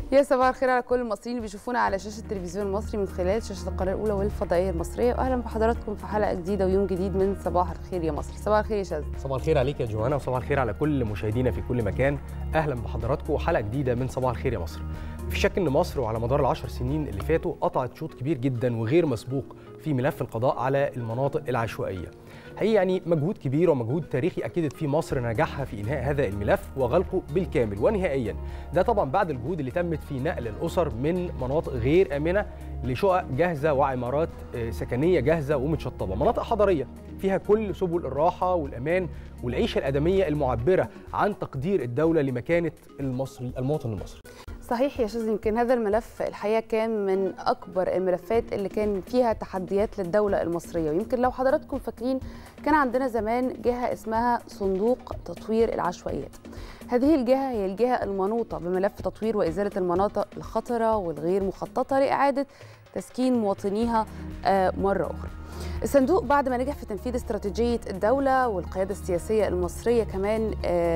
يا صباح الخير على كل المصريين اللي بيشوفونا على شاشه التلفزيون المصري من خلال شاشه القناه الاولى والفضائيه المصريه واهلا بحضراتكم في حلقه جديده ويوم جديد من صباح الخير يا مصر صباح الخير يا شاذ صباح الخير عليك يا جوانا وصباح الخير على كل مشاهدينا في كل مكان اهلا بحضراتكم وحلقه جديده من صباح الخير يا مصر في شك ان مصر وعلى مدار العشر سنين اللي فاتوا قطعت شوط كبير جدا وغير مسبوق في ملف القضاء على المناطق العشوائيه هي يعني مجهود كبير ومجهود تاريخي اكدت فيه مصر نجاحها في انهاء هذا الملف وغلقه بالكامل ونهائيا ده طبعا بعد الجهود اللي تمت في نقل الاسر من مناطق غير امنه لشقق جاهزه وعمارات سكنيه جاهزه ومتشطبه مناطق حضريه فيها كل سبل الراحه والامان والعيشه الادميه المعبره عن تقدير الدوله لمكانه المصري المواطن المصري صحيح يا شاذ يمكن هذا الملف الحقيقه كان من اكبر الملفات اللي كان فيها تحديات للدوله المصريه ويمكن لو حضراتكم فاكرين كان عندنا زمان جهه اسمها صندوق تطوير العشوائيات هذه الجهه هي الجهه المنوطه بملف تطوير وازاله المناطق الخطره والغير مخططه لاعاده تسكين مواطنيها مره اخرى الصندوق بعد ما نجح في تنفيذ استراتيجية الدولة والقيادة السياسية المصرية كمان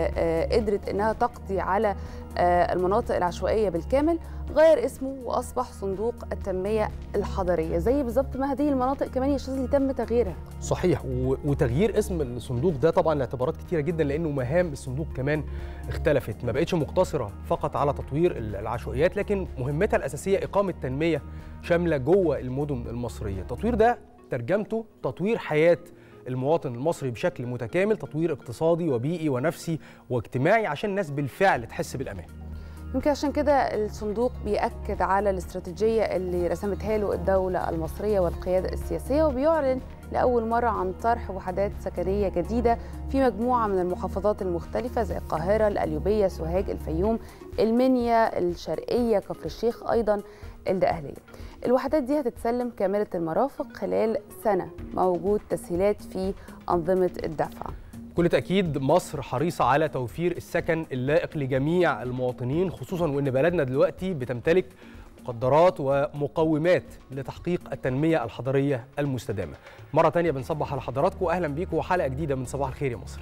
قدرت أنها تقضي على المناطق العشوائية بالكامل غير اسمه وأصبح صندوق التنمية الحضرية زي بالظبط ما هذه المناطق كمان يا شاذلي تم تغييرها صحيح وتغيير اسم الصندوق ده طبعا لاعتبارات كتيرة جدا لأنه مهام الصندوق كمان اختلفت ما بقتش مقتصرة فقط على تطوير العشوائيات لكن مهمتها الأساسية إقامة تنمية شاملة جوه المدن المصرية التطوير ده ترجمته تطوير حياة المواطن المصري بشكل متكامل تطوير اقتصادي وبيئي ونفسي واجتماعي عشان الناس بالفعل تحس بالأمان يمكن عشان كده الصندوق بيأكد على الاستراتيجية اللي رسمتها له الدولة المصرية والقيادة السياسية وبيعلن لأول مرة عن طرح وحدات سكنية جديدة في مجموعة من المحافظات المختلفة زي القاهرة، القليوبية، سوهاج، الفيوم، المنيا، الشرقية، كفر الشيخ أيضا الدقهلية. الوحدات دي هتتسلم كاملة المرافق خلال سنة مع وجود تسهيلات في أنظمة الدفع. بكل تأكيد مصر حريصة على توفير السكن اللائق لجميع المواطنين خصوصا وإن بلدنا دلوقتي بتمتلك مقدرات ومقومات لتحقيق التنمية الحضرية المستدامة مرة تانية بنصبح على حضراتكم وأهلا بيكم وحلقة جديدة من صباح الخير يا مصر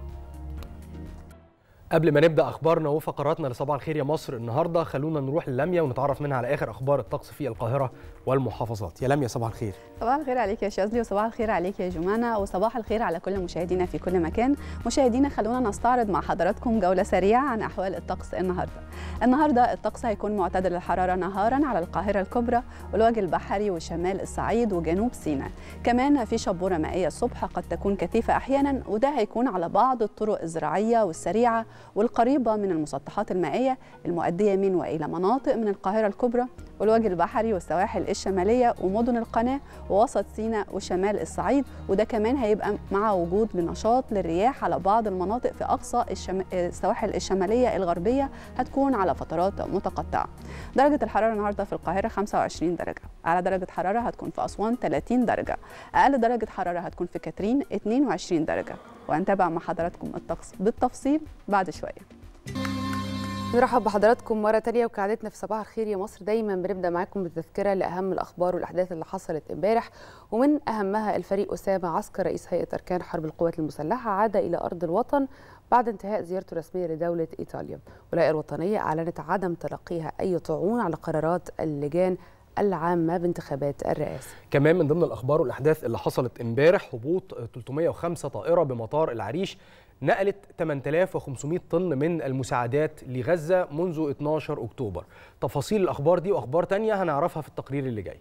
قبل ما نبدا اخبارنا وفقراتنا لصباح الخير يا مصر النهارده خلونا نروح للميا ونتعرف منها على اخر اخبار الطقس في القاهره والمحافظات يا لميا صباح الخير صباح الخير عليك يا شاذلي وصباح الخير عليك يا جمانه وصباح الخير على كل مشاهدينا في كل مكان مشاهدينا خلونا نستعرض مع حضراتكم جوله سريعه عن احوال الطقس النهارده النهارده الطقس هيكون معتدل الحراره نهارا على القاهره الكبرى والوجه البحري وشمال الصعيد وجنوب سيناء كمان في شبوره مائيه الصبح قد تكون كثيفه احيانا وده هيكون على بعض الطرق الزراعيه والسريعه والقريبه من المسطحات المائيه المؤديه من والى مناطق من القاهره الكبرى والوجه البحري والسواحل الشماليه ومدن القناه ووسط سيناء وشمال الصعيد وده كمان هيبقى مع وجود لنشاط للرياح على بعض المناطق في اقصى الشم... السواحل الشماليه الغربيه هتكون على فترات متقطعه. درجه الحراره النهارده في القاهره 25 درجه، اعلى درجه حراره هتكون في اسوان 30 درجه، اقل درجه حراره هتكون في كاترين 22 درجه، وهنتابع مع حضراتكم الطقس بالتفصيل بعد شويه. نرحب بحضراتكم مرة تانية وكعادتنا في صباح الخير يا مصر دايما بنبدأ معاكم بتذكرة لأهم الأخبار والأحداث اللي حصلت امبارح ومن أهمها الفريق أسامة عسكر رئيس هيئة أركان حرب القوات المسلحة عاد إلى أرض الوطن بعد انتهاء زيارته الرسمية لدولة إيطاليا والهيئة الوطنية أعلنت عدم تلقيها أي طعون على قرارات اللجان العامة بانتخابات الرئاسة كمان من ضمن الأخبار والأحداث اللي حصلت امبارح هبوط 305 طائرة بمطار العريش نقلت 8500 طن من المساعدات لغزة منذ 12 أكتوبر تفاصيل الأخبار دي وأخبار تانية هنعرفها في التقرير اللي جاي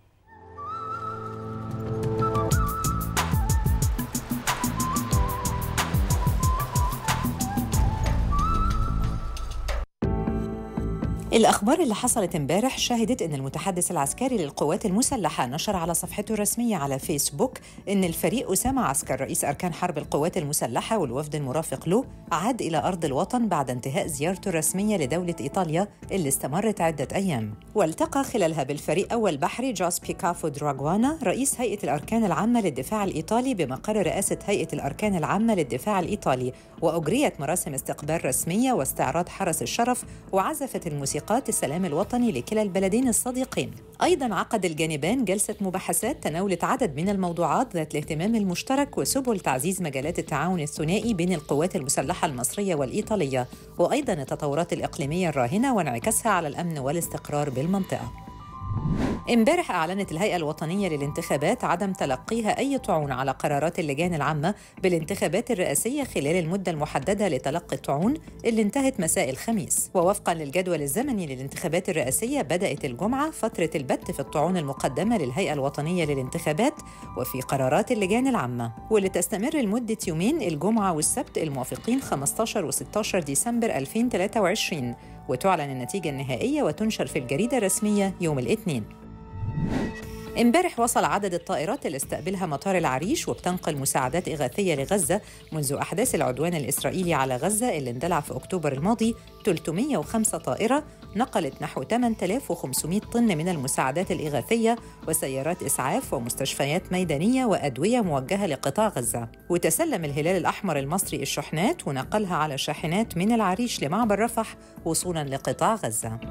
الأخبار اللي حصلت امبارح شهدت أن المتحدث العسكري للقوات المسلحة نشر على صفحته الرسمية على فيسبوك أن الفريق أسامة عسكر رئيس أركان حرب القوات المسلحة والوفد المرافق له عاد إلى أرض الوطن بعد انتهاء زيارته الرسمية لدولة إيطاليا اللي استمرت عدة أيام والتقى خلالها بالفريق أول بحري جوس بيكافو دراغوانا رئيس هيئة الأركان العامة للدفاع الإيطالي بمقر رئاسة هيئة الأركان العامة للدفاع الإيطالي وأجريت مراسم استقبال رسمية واستعراض حرس الشرف وعزفت الموسيقى توثيقات السلام الوطني لكلا البلدين الصديقين أيضا عقد الجانبان جلسة مباحثات تناولت عدد من الموضوعات ذات الاهتمام المشترك وسبل تعزيز مجالات التعاون الثنائي بين القوات المسلحة المصرية والإيطالية وأيضا التطورات الإقليمية الراهنة وانعكاسها على الأمن والاستقرار بالمنطقة امبارح أعلنت الهيئة الوطنية للانتخابات عدم تلقيها أي طعون على قرارات اللجان العامة بالانتخابات الرئاسية خلال المدة المحددة لتلقي الطعون اللي انتهت مساء الخميس ووفقا للجدول الزمني للانتخابات الرئاسية بدأت الجمعة فترة البت في الطعون المقدمة للهيئة الوطنية للانتخابات وفي قرارات اللجان العامة واللي تستمر لمدة يومين الجمعة والسبت الموافقين 15 و 16 ديسمبر 2023 وتعلن النتيجة النهائية وتنشر في الجريدة الرسمية يوم الاثنين امبارح وصل عدد الطائرات اللي استقبلها مطار العريش وبتنقل مساعدات إغاثية لغزة منذ أحداث العدوان الإسرائيلي على غزة اللي اندلع في أكتوبر الماضي 305 طائرة نقلت نحو 8500 طن من المساعدات الإغاثية وسيارات إسعاف ومستشفيات ميدانية وأدوية موجهة لقطاع غزة وتسلم الهلال الأحمر المصري الشحنات ونقلها على شاحنات من العريش لمعبر رفح وصولا لقطاع غزة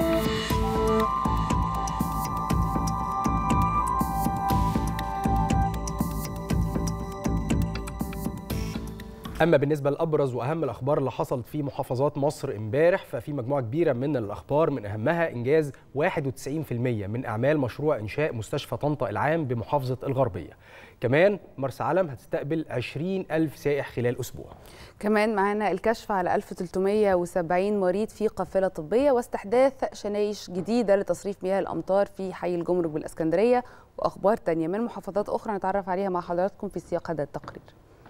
اما بالنسبه لابرز واهم الاخبار اللي حصلت في محافظات مصر امبارح ففي مجموعه كبيره من الاخبار من اهمها انجاز 91% من اعمال مشروع انشاء مستشفى طنطا العام بمحافظه الغربيه كمان مرسى علم هتستقبل 20 ألف سائح خلال أسبوع كمان معانا الكشف على 1370 مريض في قافلة طبية واستحداث شنايش جديدة لتصريف مياه الأمطار في حي الجمرك بالإسكندرية وأخبار تانية من محافظات أخرى نتعرف عليها مع حضراتكم في سياق هذا التقرير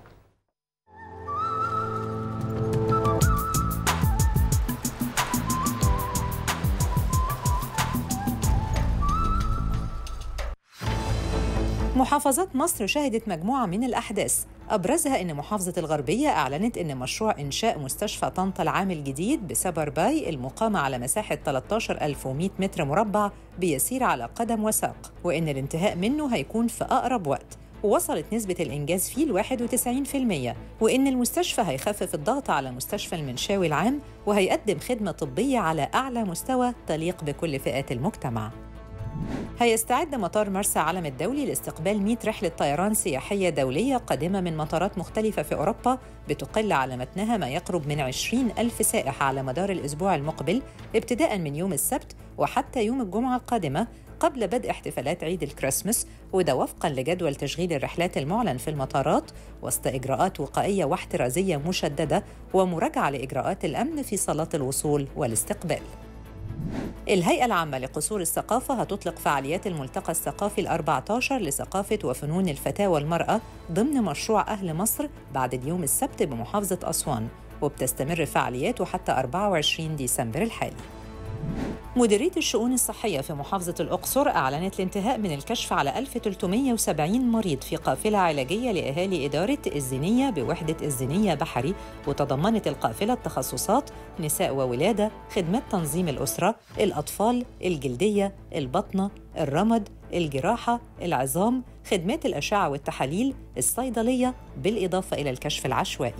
محافظات مصر شهدت مجموعة من الأحداث أبرزها أن محافظة الغربية أعلنت أن مشروع إنشاء مستشفى طنطا العام الجديد بسبر باي المقامة على مساحة 13100 متر مربع بيسير على قدم وساق وأن الانتهاء منه هيكون في أقرب وقت ووصلت نسبة الإنجاز فيه ل 91% وإن المستشفى هيخفف الضغط على مستشفى المنشاوي العام وهيقدم خدمة طبية على أعلى مستوى تليق بكل فئات المجتمع هيستعد مطار مرسى علم الدولي لاستقبال 100 رحلة طيران سياحية دولية قادمة من مطارات مختلفة في أوروبا بتقل على متنها ما يقرب من 20 ألف سائح على مدار الأسبوع المقبل ابتداء من يوم السبت وحتى يوم الجمعة القادمة قبل بدء احتفالات عيد الكريسماس وده وفقا لجدول تشغيل الرحلات المعلن في المطارات وسط إجراءات وقائية واحترازية مشددة ومراجعة لإجراءات الأمن في صالات الوصول والاستقبال الهيئة العامة لقصور الثقافة هتطلق فعاليات الملتقى الثقافي ال14 لثقافة وفنون الفتاة والمرأة ضمن مشروع أهل مصر بعد اليوم السبت بمحافظة أسوان وبتستمر فعالياته حتى 24 ديسمبر الحالي مديرية الشؤون الصحية في محافظة الأقصر أعلنت الانتهاء من الكشف على 1370 مريض في قافلة علاجية لأهالي إدارة الزينية بوحدة الزينية بحري وتضمنت القافلة التخصصات نساء وولادة خدمات تنظيم الأسرة الأطفال الجلدية البطنة الرمد الجراحة العظام خدمات الأشعة والتحاليل الصيدلية بالإضافة إلى الكشف العشوائي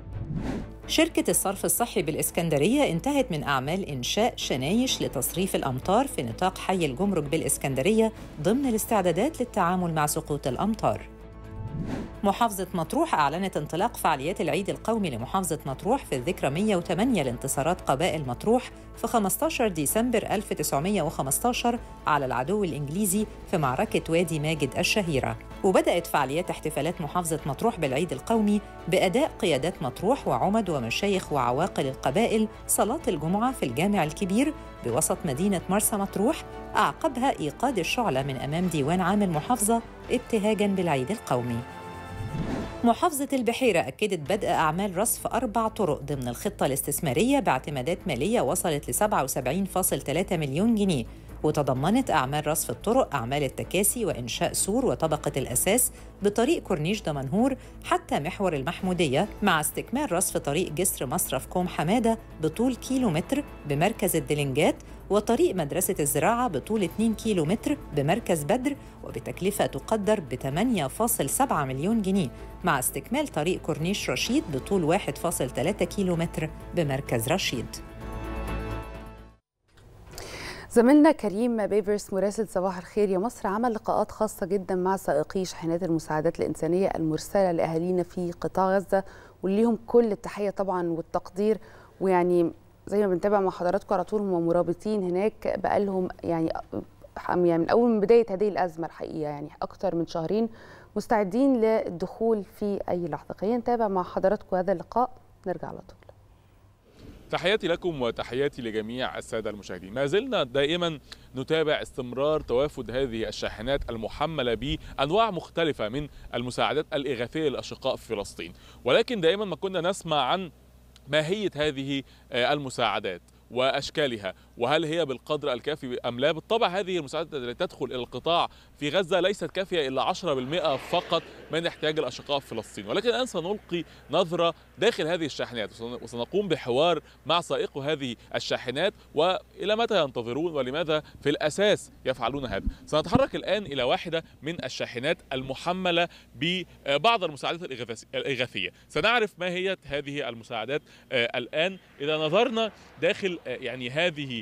شركة الصرف الصحي بالإسكندرية انتهت من أعمال إنشاء شنايش لتصريف الأمطار في نطاق حي الجمرك بالإسكندرية ضمن الاستعدادات للتعامل مع سقوط الأمطار. محافظة مطروح أعلنت انطلاق فعاليات العيد القومي لمحافظة مطروح في الذكرى 108 لانتصارات قبائل مطروح في 15 ديسمبر 1915 على العدو الإنجليزي في معركة وادي ماجد الشهيرة وبدأت فعاليات احتفالات محافظة مطروح بالعيد القومي بأداء قيادات مطروح وعمد ومشايخ وعواقل القبائل صلاة الجمعة في الجامع الكبير بوسط مدينة مرسى مطروح أعقبها إيقاد الشعلة من أمام ديوان عام المحافظة ابتهاجاً بالعيد القومي محافظة البحيرة أكدت بدء أعمال رصف أربع طرق ضمن الخطة الاستثمارية باعتمادات مالية وصلت ل 77.3 مليون جنيه وتضمنت أعمال رصف الطرق أعمال التكاسي وإنشاء سور وطبقة الأساس بطريق كورنيش دمنهور حتى محور المحمودية مع استكمال رصف طريق جسر مصرف كوم حمادة بطول كيلومتر بمركز الدلنجات وطريق مدرسة الزراعة بطول 2 كيلومتر بمركز بدر وبتكلفة تقدر ب 8.7 مليون جنيه مع استكمال طريق كورنيش رشيد بطول 1.3 كيلومتر بمركز رشيد زميلنا كريم بيبرس مراسل صباح الخير يا مصر عمل لقاءات خاصة جدا مع سائقي شاحنات المساعدات الإنسانية المرسلة لأهالينا في قطاع غزة والليهم كل التحية طبعا والتقدير ويعني زي ما بنتابع مع حضراتكم على طول هم مرابطين هناك بقالهم يعني يعني من أول من بداية هذه الأزمة الحقيقة يعني أكتر من شهرين مستعدين للدخول في أي لحظة خلينا نتابع مع حضراتكم هذا اللقاء نرجع على طول تحياتي لكم وتحياتي لجميع السادة المشاهدين ما زلنا دائما نتابع استمرار توافد هذه الشاحنات المحملة بأنواع مختلفة من المساعدات الإغاثية للأشقاء في فلسطين ولكن دائما ما كنا نسمع عن ماهية هذه المساعدات واشكالها وهل هي بالقدر الكافي ام لا بالطبع هذه المساعدات التي تدخل الى القطاع في غزه ليست كافيه الا 10% فقط من احتياج الاشقاء في فلسطين ولكن الان سنلقي نظره داخل هذه الشاحنات وسنقوم بحوار مع سائق هذه الشاحنات والى متى ينتظرون ولماذا في الاساس يفعلون هذا سنتحرك الان الى واحده من الشاحنات المحمله ببعض المساعدات الاغاثيه سنعرف ما هي هذه المساعدات الان اذا نظرنا داخل يعني هذه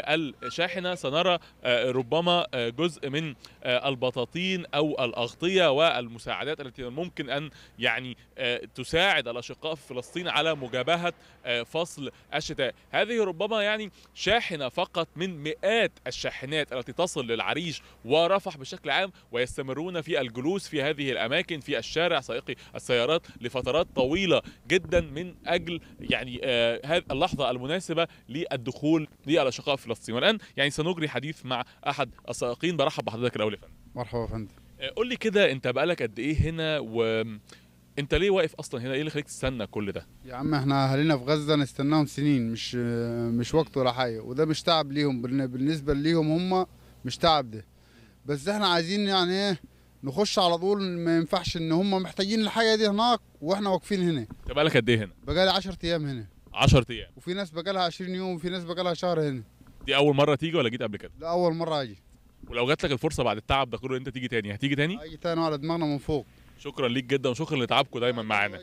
الشاحنة سنرى ربما جزء من البطاطين أو الأغطية والمساعدات التي ممكن أن يعني تساعد الأشقاء في فلسطين على مجابهة فصل الشتاء هذه ربما يعني شاحنة فقط من مئات الشاحنات التي تصل للعريش ورفح بشكل عام ويستمرون في الجلوس في هذه الأماكن في الشارع سائقي السيارات لفترات طويلة جدا من أجل يعني هذه اللحظة المناسبة للدخول للأشقاء في فلسطين والان يعني سنجري حديث مع احد السائقين برحب بحضرتك الاول يا فندم مرحبا يا فندم قول لي كده انت بقالك قد ايه هنا و انت ليه واقف اصلا هنا ايه اللي خليك تستنى كل ده يا عم احنا اهالينا في غزه نستناهم سنين مش مش وقت ولا حاجه وده مش تعب ليهم بالنسبه ليهم هم مش تعب ده بس احنا عايزين يعني ايه نخش على طول ما ينفعش ان هم محتاجين الحاجه دي هناك واحنا واقفين هنا انت بقالك قد ايه هنا بقالي 10 ايام هنا 10 ايام وفي ناس بقالها 20 يوم وفي ناس بقالها شهر هنا دي اول مره تيجي ولا جيت قبل كده لا اول مره اجي ولو جات لك الفرصه بعد التعب ده كله انت تيجي تاني هتيجي تاني اجي تاني على دماغنا من فوق شكرا ليك جدا وشكرا لتعبكم دايما معانا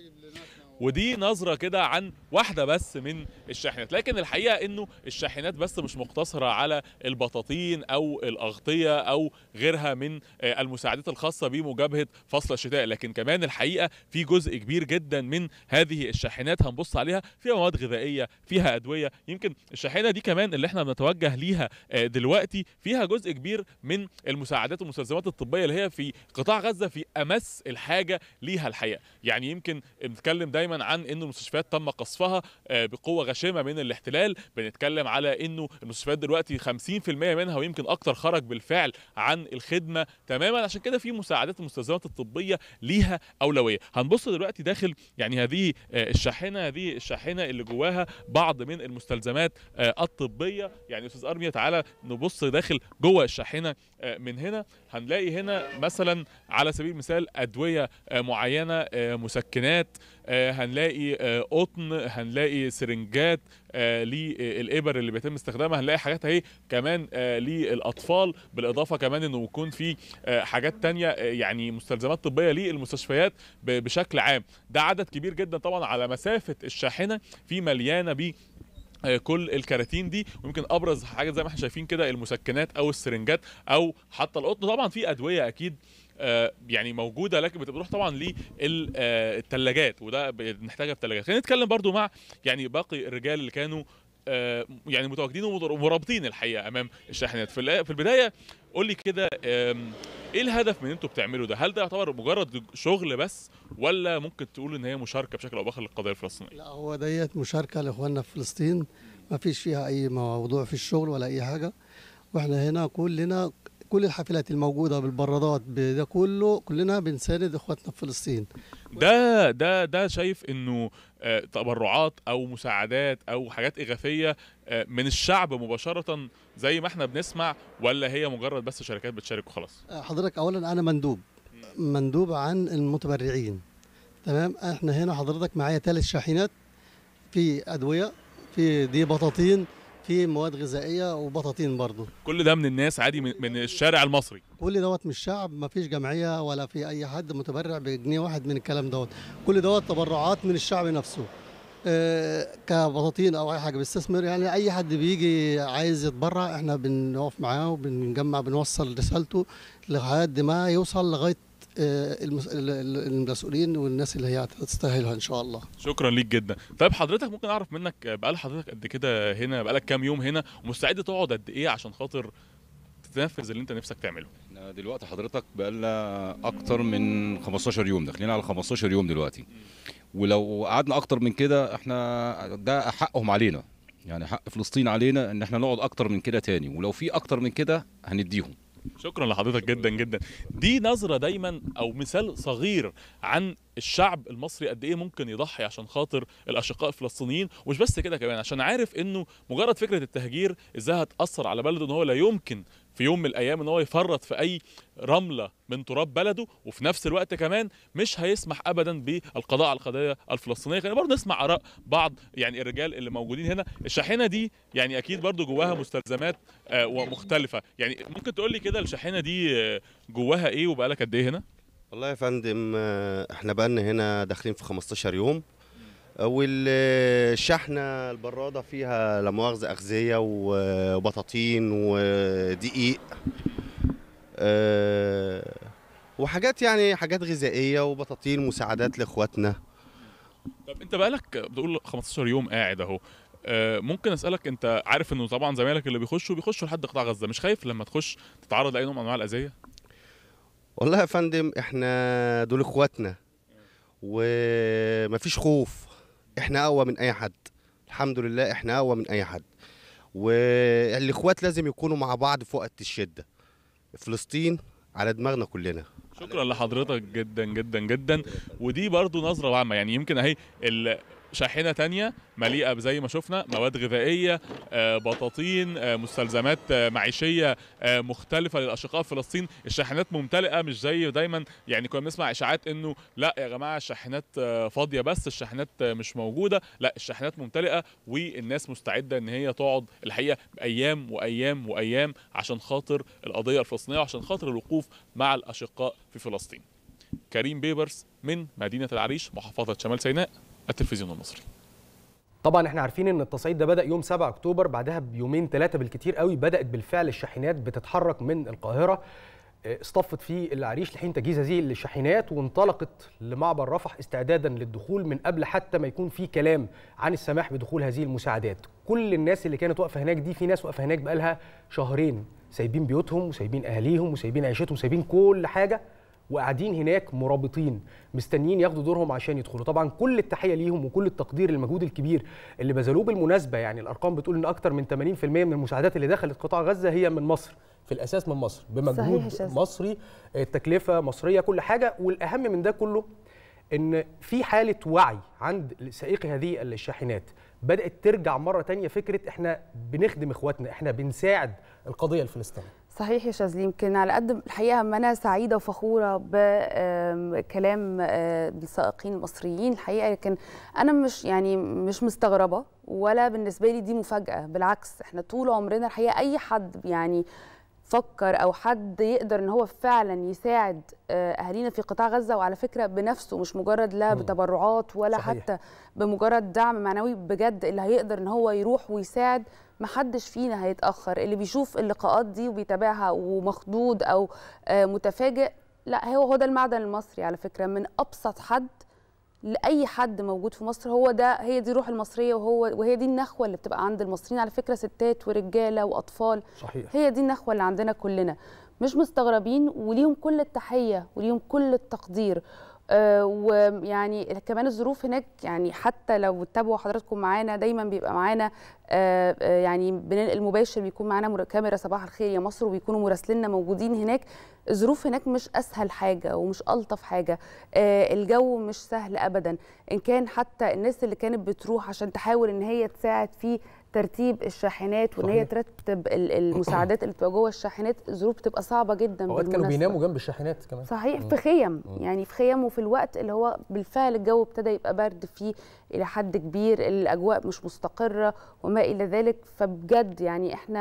ودي نظره كده عن واحده بس من الشاحنات لكن الحقيقه انه الشاحنات بس مش مقتصره على البطاطين او الاغطيه او غيرها من المساعدات الخاصه بمجابهه فصل الشتاء لكن كمان الحقيقه في جزء كبير جدا من هذه الشاحنات هنبص عليها فيها مواد غذائيه فيها ادويه يمكن الشاحنه دي كمان اللي احنا بنتوجه ليها دلوقتي فيها جزء كبير من المساعدات والمستلزمات الطبيه اللي هي في قطاع غزه في امس الحاجه ليها الحقيقه يعني يمكن بنتكلم دايما عن انه المستشفيات تم قصفها بقوه غاشمه من الاحتلال بنتكلم على انه المستشفيات دلوقتي 50% منها ويمكن اكتر خرج بالفعل عن الخدمه تماما عشان كده في مساعدات المستلزمات الطبيه ليها اولويه هنبص دلوقتي داخل يعني هذه الشاحنه هذه الشاحنه اللي جواها بعض من المستلزمات الطبيه يعني استاذ ارميا تعالى نبص داخل جوه الشاحنه من هنا هنلاقي هنا مثلا على سبيل المثال ادويه معينه مسكنات هنلاقي قطن هنلاقي سرنجات للابر اللي بيتم استخدامها هنلاقي حاجات اهي كمان للاطفال بالاضافه كمان انه يكون في حاجات تانية يعني مستلزمات طبيه للمستشفيات بشكل عام ده عدد كبير جدا طبعا على مسافه الشاحنه في مليانه ب كل الكراتين دي ويمكن ابرز حاجه زي ما احنا شايفين كده المسكنات او السرنجات او حتى القطن طبعا في ادويه اكيد يعني موجوده لكن بتروح طبعا للثلاجات وده بنحتاجها في الثلاجات خلينا نتكلم برضو مع يعني باقي الرجال اللي كانوا يعني متواجدين ومرابطين الحقيقه امام الشاحنات في البدايه قول لي كده ايه الهدف من انتوا بتعملوا ده هل ده يعتبر مجرد شغل بس ولا ممكن تقول ان هي مشاركه بشكل او باخر للقضيه الفلسطينيه لا هو ديت مشاركه لاخواننا في فلسطين ما فيش فيها اي موضوع في الشغل ولا اي حاجه واحنا هنا كلنا كل الحافلات الموجوده بالبرادات ده كله كلنا بنساند اخواتنا في فلسطين ده ده ده شايف انه تبرعات او مساعدات او حاجات اغاثيه من الشعب مباشره زي ما احنا بنسمع ولا هي مجرد بس شركات بتشارك وخلاص حضرتك اولا انا مندوب مندوب عن المتبرعين تمام احنا هنا حضرتك معايا ثلاث شاحنات في ادويه في دي بطاطين في مواد غذائيه وبطاطين برضه كل ده من الناس عادي من, من الشارع المصري كل دوت من الشعب ما فيش جمعيه ولا في اي حد متبرع بجنيه واحد من الكلام دوت كل دوت تبرعات من الشعب نفسه آه، كبطاطين او اي حاجه بيستثمر يعني اي حد بيجي عايز يتبرع احنا بنقف معاه وبنجمع بنوصل رسالته لحد ما يوصل لغايه آه، المس- ال- ال- المسؤولين والناس اللي هي هتستاهلها ان شاء الله شكرا ليك جدا طيب حضرتك ممكن اعرف منك بقال حضرتك قد كده هنا بقالك كام يوم هنا ومستعد تقعد قد ايه عشان خاطر تنفذ اللي انت نفسك تعمله احنا دلوقتي حضرتك بقالنا اكتر من 15 يوم داخلين على 15 يوم دلوقتي ولو قعدنا اكتر من كده احنا ده حقهم علينا يعني حق فلسطين علينا ان احنا نقعد اكتر من كده تاني ولو في اكتر من كده هنديهم شكرا لحضرتك جدا جدا دي نظرة دايما او مثال صغير عن الشعب المصري قد ايه ممكن يضحي عشان خاطر الاشقاء الفلسطينيين ومش بس كده كمان عشان عارف انه مجرد فكرة التهجير ازاي هتأثر على بلده ان هو لا يمكن في يوم من الايام ان هو يفرط في اي رملة من تراب بلده وفي نفس الوقت كمان مش هيسمح ابدا بالقضاء على القضية الفلسطينية خلينا برضه نسمع اراء بعض يعني الرجال اللي موجودين هنا الشاحنة دي يعني اكيد برضه جواها مستلزمات آه، ومختلفة يعني ممكن تقول لي كده الشاحنة دي آه، جواها ايه وبقالك قد ايه هنا؟ والله يا فندم آه، احنا بقالنا هنا داخلين في 15 يوم آه، والشحنة البرادة فيها لا مؤاخذة أغذية وبطاطين ودقيق آه، وحاجات يعني حاجات غذائية وبطاطين مساعدات لإخواتنا طب انت بقالك بتقول 15 يوم قاعد اهو آه، ممكن اسالك انت عارف انه طبعا زمايلك اللي بيخشوا بيخشوا لحد قطاع غزه مش خايف لما تخش تتعرض لاي نوع من انواع الاذيه والله يا فندم احنا دول اخواتنا ومفيش خوف احنا اقوى من اي حد الحمد لله احنا اقوى من اي حد والاخوات لازم يكونوا مع بعض في وقت الشده فلسطين على دماغنا كلنا شكرا لحضرتك جدا جدا جدا ودي برضو نظره عامه يعني يمكن اهي ال- شاحنه تانية مليئه زي ما شفنا مواد غذائيه آه، بطاطين آه، مستلزمات آه، معيشيه آه، مختلفه للاشقاء في فلسطين الشاحنات ممتلئه مش زي دايما يعني كنا بنسمع اشاعات انه لا يا جماعه الشاحنات آه، فاضيه بس الشاحنات آه، مش موجوده لا الشاحنات ممتلئه والناس مستعده ان هي تقعد الحقيقه ايام وايام وايام عشان خاطر القضيه الفلسطينيه وعشان خاطر الوقوف مع الاشقاء في فلسطين كريم بيبرس من مدينه العريش محافظه شمال سيناء التلفزيون المصري طبعا احنا عارفين ان التصعيد ده بدا يوم 7 اكتوبر بعدها بيومين ثلاثه بالكتير قوي بدات بالفعل الشاحنات بتتحرك من القاهره اه، اصطفت في العريش لحين تجهيز هذه الشاحنات وانطلقت لمعبر رفح استعدادا للدخول من قبل حتى ما يكون في كلام عن السماح بدخول هذه المساعدات كل الناس اللي كانت واقفه هناك دي في ناس واقفه هناك بقالها شهرين سايبين بيوتهم وسايبين اهاليهم وسايبين عيشتهم وسايبين كل حاجه وقاعدين هناك مرابطين مستنيين ياخدوا دورهم عشان يدخلوا طبعا كل التحيه ليهم وكل التقدير للمجهود الكبير اللي بذلوه بالمناسبه يعني الارقام بتقول ان اكتر من 80% من المساعدات اللي دخلت قطاع غزه هي من مصر في الاساس من مصر صحيح بمجهود يا شاذ. مصري التكلفه مصريه كل حاجه والاهم من ده كله ان في حاله وعي عند سائقي هذه الشاحنات بدات ترجع مره تانية فكره احنا بنخدم اخواتنا احنا بنساعد القضيه الفلسطينيه صحيح يا شاذلي يمكن على قد الحقيقه ما انا سعيده وفخوره بكلام السائقين المصريين الحقيقه لكن انا مش يعني مش مستغربه ولا بالنسبه لي دي مفاجاه بالعكس احنا طول عمرنا الحقيقه اي حد يعني فكر او حد يقدر ان هو فعلا يساعد آه، اهالينا في قطاع غزه وعلى فكره بنفسه مش مجرد لا مم. بتبرعات ولا صحيح. حتى بمجرد دعم معنوي بجد اللي هيقدر ان هو يروح ويساعد محدش فينا هيتاخر اللي بيشوف اللقاءات دي وبيتابعها ومخضوض او آه، متفاجئ لا هو هو ده المعدن المصري على فكره من ابسط حد لاي حد موجود في مصر هو ده هي دي الروح المصريه وهو وهي دي النخوه اللي بتبقى عند المصريين على فكره ستات ورجاله واطفال صحيح هي دي النخوه اللي عندنا كلنا مش مستغربين وليهم كل التحيه وليهم كل التقدير آه، ويعني كمان الظروف هناك يعني حتى لو تتابعوا حضراتكم معانا دايما بيبقى معانا آه، آه، يعني بننقل مباشر بيكون معانا مر- كاميرا صباح الخير يا مصر وبيكونوا مراسليننا موجودين هناك الظروف هناك مش اسهل حاجه ومش الطف حاجه آه، الجو مش سهل ابدا ان كان حتى الناس اللي كانت بتروح عشان تحاول ان هي تساعد في ترتيب الشاحنات وان هي صحيح. ترتب ال- المساعدات اللي بتبقى جوه الشاحنات الظروف بتبقى صعبه جدا اوقات كانوا بالمناسبة. بيناموا جنب الشاحنات كمان صحيح مم. في خيم مم. يعني في خيم وفي الوقت اللي هو بالفعل الجو ابتدى يبقى برد فيه الى حد كبير الاجواء مش مستقره وما الى ذلك فبجد يعني احنا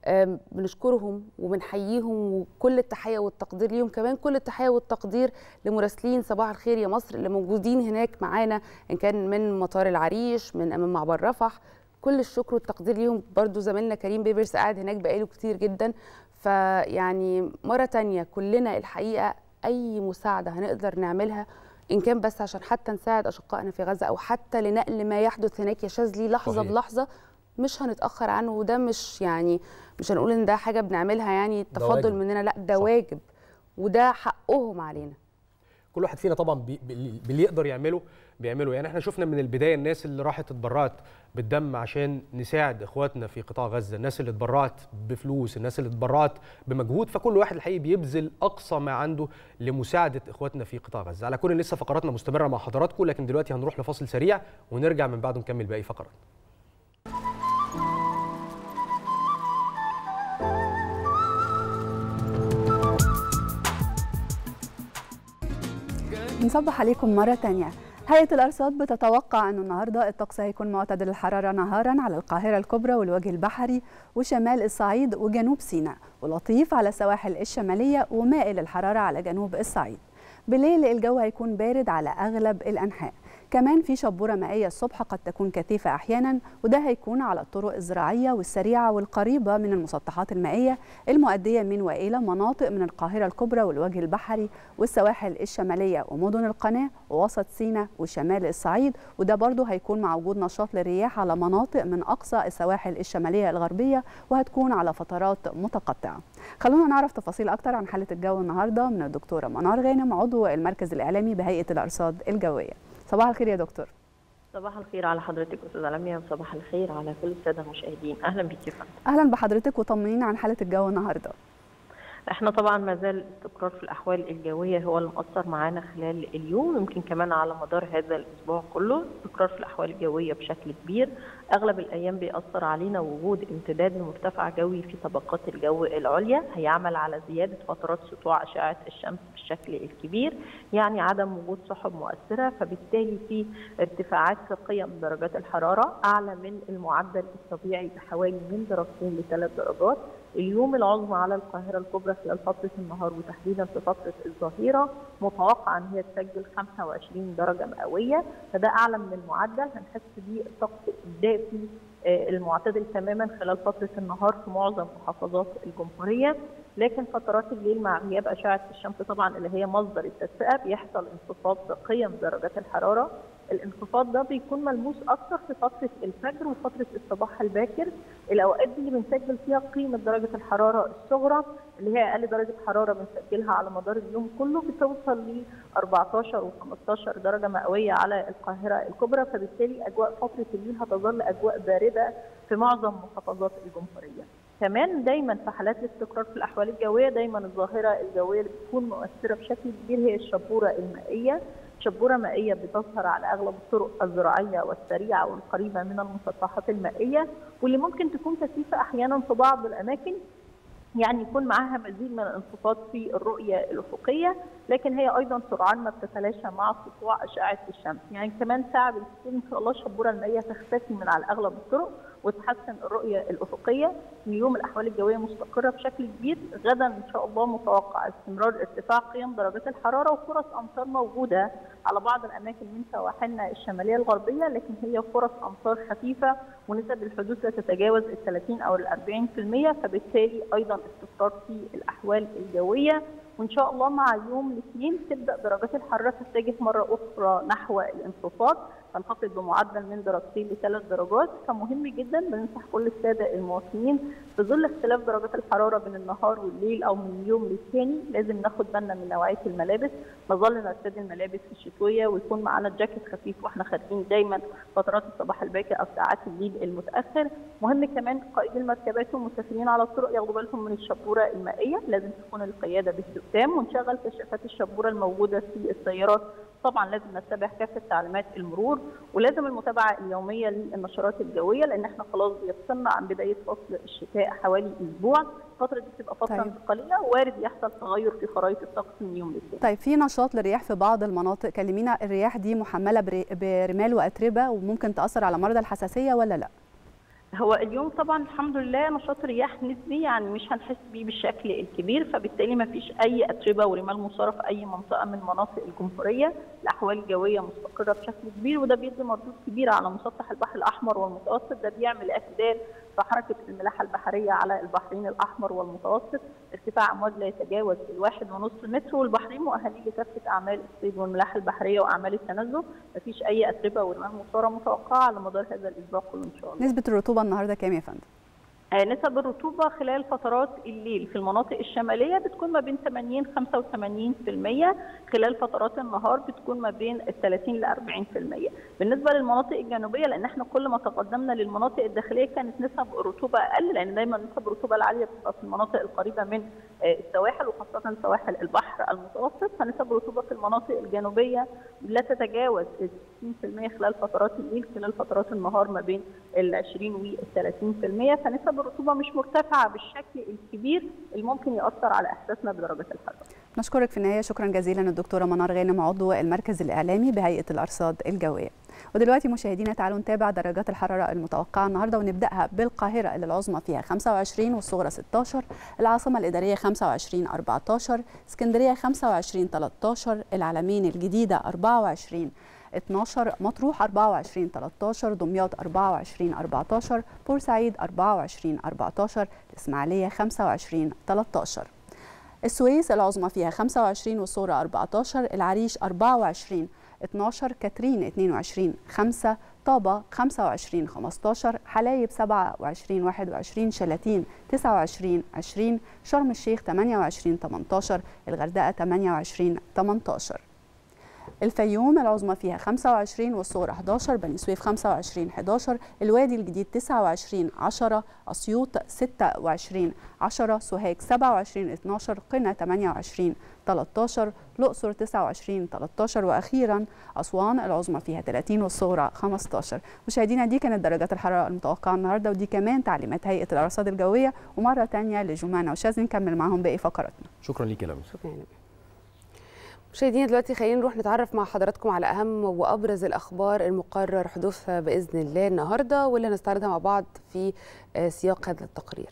آم، بنشكرهم وبنحييهم وكل التحيه والتقدير ليهم كمان كل التحيه والتقدير لمراسلين صباح الخير يا مصر اللي موجودين هناك معانا ان كان من مطار العريش من امام معبر رفح كل الشكر والتقدير ليهم برضو زميلنا كريم بيبرس قاعد هناك بقاله كتير جدا فيعني مرة تانية كلنا الحقيقة أي مساعدة هنقدر نعملها إن كان بس عشان حتى نساعد أشقائنا في غزة أو حتى لنقل ما يحدث هناك يا شاذلي لحظة صحيح. بلحظة مش هنتأخر عنه وده مش يعني مش هنقول إن ده حاجة بنعملها يعني تفضل واجب. مننا لا ده صح. واجب وده حقهم علينا كل واحد فينا طبعا بي- بي- باللي يقدر يعمله بيعمله يعني احنا شفنا من البدايه الناس اللي راحت اتبرعت بالدم عشان نساعد اخواتنا في قطاع غزه الناس اللي اتبرعت بفلوس الناس اللي اتبرعت بمجهود فكل واحد الحقيقي بيبذل اقصى ما عنده لمساعده اخواتنا في قطاع غزه على كل لسه فقراتنا مستمره مع حضراتكم لكن دلوقتي هنروح لفاصل سريع ونرجع من بعده نكمل باقي فقرات نصبح عليكم مرة تانية هيئة الأرصاد بتتوقع أن النهاردة الطقس هيكون معتدل الحرارة نهارا على القاهرة الكبرى والوجه البحري وشمال الصعيد وجنوب سيناء ولطيف على السواحل الشمالية ومائل الحرارة على جنوب الصعيد بالليل الجو هيكون بارد على أغلب الأنحاء كمان في شبورة مائية الصبح قد تكون كثيفة أحيانا وده هيكون على الطرق الزراعية والسريعة والقريبة من المسطحات المائية المؤدية من وإلى مناطق من القاهرة الكبرى والوجه البحري والسواحل الشمالية ومدن القناة ووسط سيناء وشمال الصعيد وده برضه هيكون مع وجود نشاط للرياح على مناطق من أقصى السواحل الشمالية الغربية وهتكون على فترات متقطعة خلونا نعرف تفاصيل أكتر عن حالة الجو النهاردة من الدكتورة منار غانم عضو المركز الإعلامي بهيئة الأرصاد الجوية صباح الخير يا دكتور صباح الخير على حضرتك استاذه لميا وصباح الخير على كل الساده المشاهدين اهلا بيكي يا فندم أهلا بحضرتك وطمنينا عن حالة الجو النهاردة احنا طبعا ما زال الاستقرار في الاحوال الجويه هو اللي مأثر معانا خلال اليوم يمكن كمان على مدار هذا الاسبوع كله استقرار في الاحوال الجويه بشكل كبير اغلب الايام بيأثر علينا وجود امتداد لمرتفع جوي في طبقات الجو العليا هيعمل على زياده فترات سطوع اشعه الشمس بالشكل الكبير يعني عدم وجود سحب مؤثره فبالتالي في ارتفاعات في قيم درجات الحراره اعلى من المعدل الطبيعي بحوالي من درجتين لثلاث درجات اليوم العظمى على القاهرة الكبرى خلال فترة النهار وتحديدا في فترة الظهيرة متوقع أن هي تسجل 25 درجة مئوية فده أعلى من المعدل هنحس بيه الطقس الدافي آه، المعتدل تماما خلال فترة النهار في معظم محافظات الجمهورية لكن فترات الليل مع غياب أشعة الشمس طبعا اللي هي مصدر التدفئة بيحصل انخفاض في قيم درجات الحرارة الانخفاض ده بيكون ملموس اكتر في فتره الفجر وفتره الصباح الباكر الاوقات دي اللي بنسجل فيها قيمه درجه الحراره الصغرى اللي هي اقل درجه حراره بنسجلها على مدار اليوم كله بتوصل ل 14 و15 درجه مئويه على القاهره الكبرى فبالتالي اجواء فتره الليل هتظل اجواء بارده في معظم محافظات الجمهوريه. كمان دايما في حالات الاستقرار في الاحوال الجويه دايما الظاهره الجويه اللي بتكون مؤثره بشكل كبير هي الشبوره المائيه شبوره مائيه بتظهر على اغلب الطرق الزراعيه والسريعه والقريبه من المسطحات المائيه واللي ممكن تكون كثيفه احيانا في بعض الاماكن يعني يكون معاها مزيد من الانخفاض في الرؤيه الافقيه لكن هي ايضا سرعان ما بتتلاشى مع سطوع اشعه الشمس يعني كمان ساعه بالكثير ان شاء الله الشبوره المائيه تختفي من على اغلب الطرق وتحسن الرؤيه الافقيه اليوم الاحوال الجويه مستقره بشكل كبير غدا ان شاء الله متوقع استمرار ارتفاع قيم درجات الحراره وفرص امطار موجوده على بعض الاماكن من سواحلنا الشماليه الغربيه لكن هي فرص امطار خفيفه ونسب الحدوث لا تتجاوز ال 30 او ال 40% فبالتالي ايضا استقرار في الاحوال الجويه وان شاء الله مع يوم الاثنين تبدا درجات الحراره تتجه مره اخرى نحو الانخفاض تنخفض بمعدل من درجتين لثلاث درجات فمهم جدا بننصح كل الساده المواطنين في ظل اختلاف درجات الحراره بين النهار والليل او من يوم للتاني لازم ناخد بالنا من نوعيه الملابس نظل نرتدي الملابس الشتويه ويكون معانا جاكيت خفيف واحنا خارجين دايما فترات الصباح الباكر او ساعات الليل المتاخر مهم كمان قائدي المركبات والمسافرين على الطرق ياخدوا بالهم من الشبوره المائيه لازم تكون القياده باستخدام ونشغل كشافات الشبوره الموجوده في السيارات طبعا لازم نتبع كافه تعليمات المرور ولازم المتابعه اليوميه للنشرات الجويه لان احنا خلاص بيفصلنا عن بدايه فصل الشتاء حوالي اسبوع الفتره دي بتبقى فتره طيب. انتقاليه وارد يحصل تغير في خرائط الطقس من يوم للتاني طيب في نشاط للرياح في بعض المناطق كلمينا الرياح دي محملة بري- برمال وأتربة وممكن تأثر على مرضى الحساسية ولا لا؟ هو اليوم طبعا الحمد لله نشاط رياح نسبي يعني مش هنحس بيه بالشكل الكبير فبالتالي ما فيش اي اتربه ورمال مثاره في اي منطقه من المناطق الجمهوريه الاحوال الجويه مستقره بشكل كبير وده بيدي مردود كبير على مسطح البحر الاحمر والمتوسط ده بيعمل اعتدال في حركه الملاحه البحريه على البحرين الاحمر والمتوسط ارتفاع امواج لا يتجاوز الواحد ونص متر والبحرين مؤهلين لكافه اعمال الصيد والملاحه البحريه واعمال التنزه مفيش اي اتربه ورمال مثاره متوقعه على مدار هذا الاسبوع كله ان شاء الله نسبه الرطوبه النهارده كام يا فندم نسب الرطوبة خلال فترات الليل في المناطق الشمالية بتكون ما بين 80 85% خلال فترات النهار بتكون ما بين 30 ل 40% بالنسبة للمناطق الجنوبية لأن احنا كل ما تقدمنا للمناطق الداخلية كانت نسب الرطوبة أقل لأن دايما نسب الرطوبة العالية بتبقى في المناطق القريبة من السواحل وخاصة سواحل البحر المتوسط فنسب الرطوبة في المناطق الجنوبية لا تتجاوز 60% خلال فترات الليل خلال فترات النهار ما بين ال 20 وال 30% فنسب الرطوبه مش مرتفعه بالشكل الكبير اللي ممكن ياثر على احساسنا بدرجه الحراره. نشكرك في النهايه شكرا جزيلا الدكتوره منار غانم عضو المركز الاعلامي بهيئه الارصاد الجويه. ودلوقتي مشاهدينا تعالوا نتابع درجات الحراره المتوقعه النهارده ونبداها بالقاهره اللي العظمى فيها 25 والصغرى 16 العاصمه الاداريه 25 14 اسكندريه 25 13 العلمين الجديده 24 12 مطروح 24 13 دمياط 24 14 بورسعيد 24 14 الإسماعيلية 25 13 السويس العظمى فيها 25 والصورة 14 العريش 24 12 كاترين 22 5 طابة 25 15 حلايب 27 21 شلاتين 29 20 شرم الشيخ 28 18 الغردقة 28 18 الفيوم العظمى فيها 25 والصور 11 بني سويف 25 11 الوادي الجديد 29 10 اسيوط 26 10 سوهاج 27 12 قنا 28 13 الاقصر 29 13 واخيرا اسوان العظمى فيها 30 والصغرى 15 مشاهدينا دي كانت درجات الحراره المتوقعه النهارده ودي كمان تعليمات هيئه الارصاد الجويه ومره ثانيه لجمانه وشاذ نكمل معاهم باقي فقراتنا شكرا ليك يا لميس شكرا لك مشاهدينا دلوقتي خلينا نروح نتعرف مع حضراتكم على اهم وابرز الاخبار المقرر حدوثها باذن الله النهارده واللي هنستعرضها مع بعض في سياق هذا التقرير.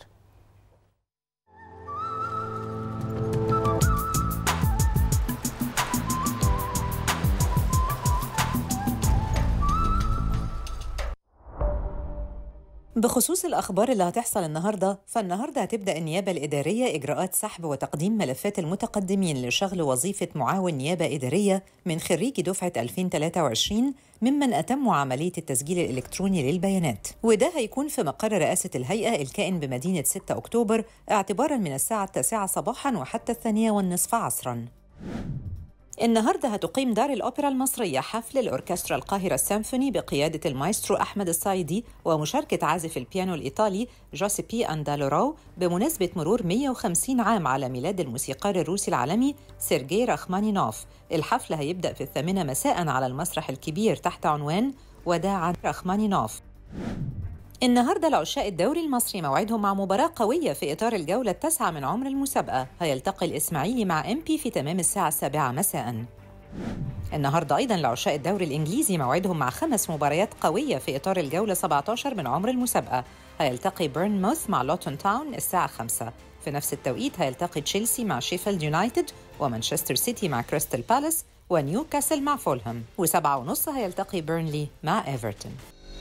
بخصوص الأخبار اللي هتحصل النهاردة فالنهاردة هتبدأ النيابة الإدارية إجراءات سحب وتقديم ملفات المتقدمين لشغل وظيفة معاون نيابة إدارية من خريجي دفعة 2023 ممن أتموا عملية التسجيل الإلكتروني للبيانات وده هيكون في مقر رئاسة الهيئة الكائن بمدينة 6 أكتوبر اعتباراً من الساعة التاسعة صباحاً وحتى الثانية والنصف عصراً النهارده هتقيم دار الأوبرا المصرية حفل الأوركسترا القاهرة السيمفوني بقيادة المايسترو أحمد الصايدي ومشاركة عازف البيانو الإيطالي جوسيبي أندالورو بمناسبة مرور 150 عام على ميلاد الموسيقار الروسي العالمي سيرجي رخمانينوف الحفل هيبدأ في الثامنة مساء على المسرح الكبير تحت عنوان وداعا رخمانينوف النهارده العشاء الدوري المصري موعدهم مع مباراة قوية في إطار الجولة التاسعة من عمر المسابقة هيلتقي الإسماعيلي مع إمبي في تمام الساعة السابعة مساء النهارده أيضا لعشاء الدوري الإنجليزي موعدهم مع خمس مباريات قوية في إطار الجولة 17 من عمر المسابقة هيلتقي بيرنموث مع لوتون تاون الساعة 5 في نفس التوقيت هيلتقي تشيلسي مع شيفيلد يونايتد ومانشستر سيتي مع كريستال بالاس ونيوكاسل مع فولهام وسبعة ونص هيلتقي بيرنلي مع إيفرتون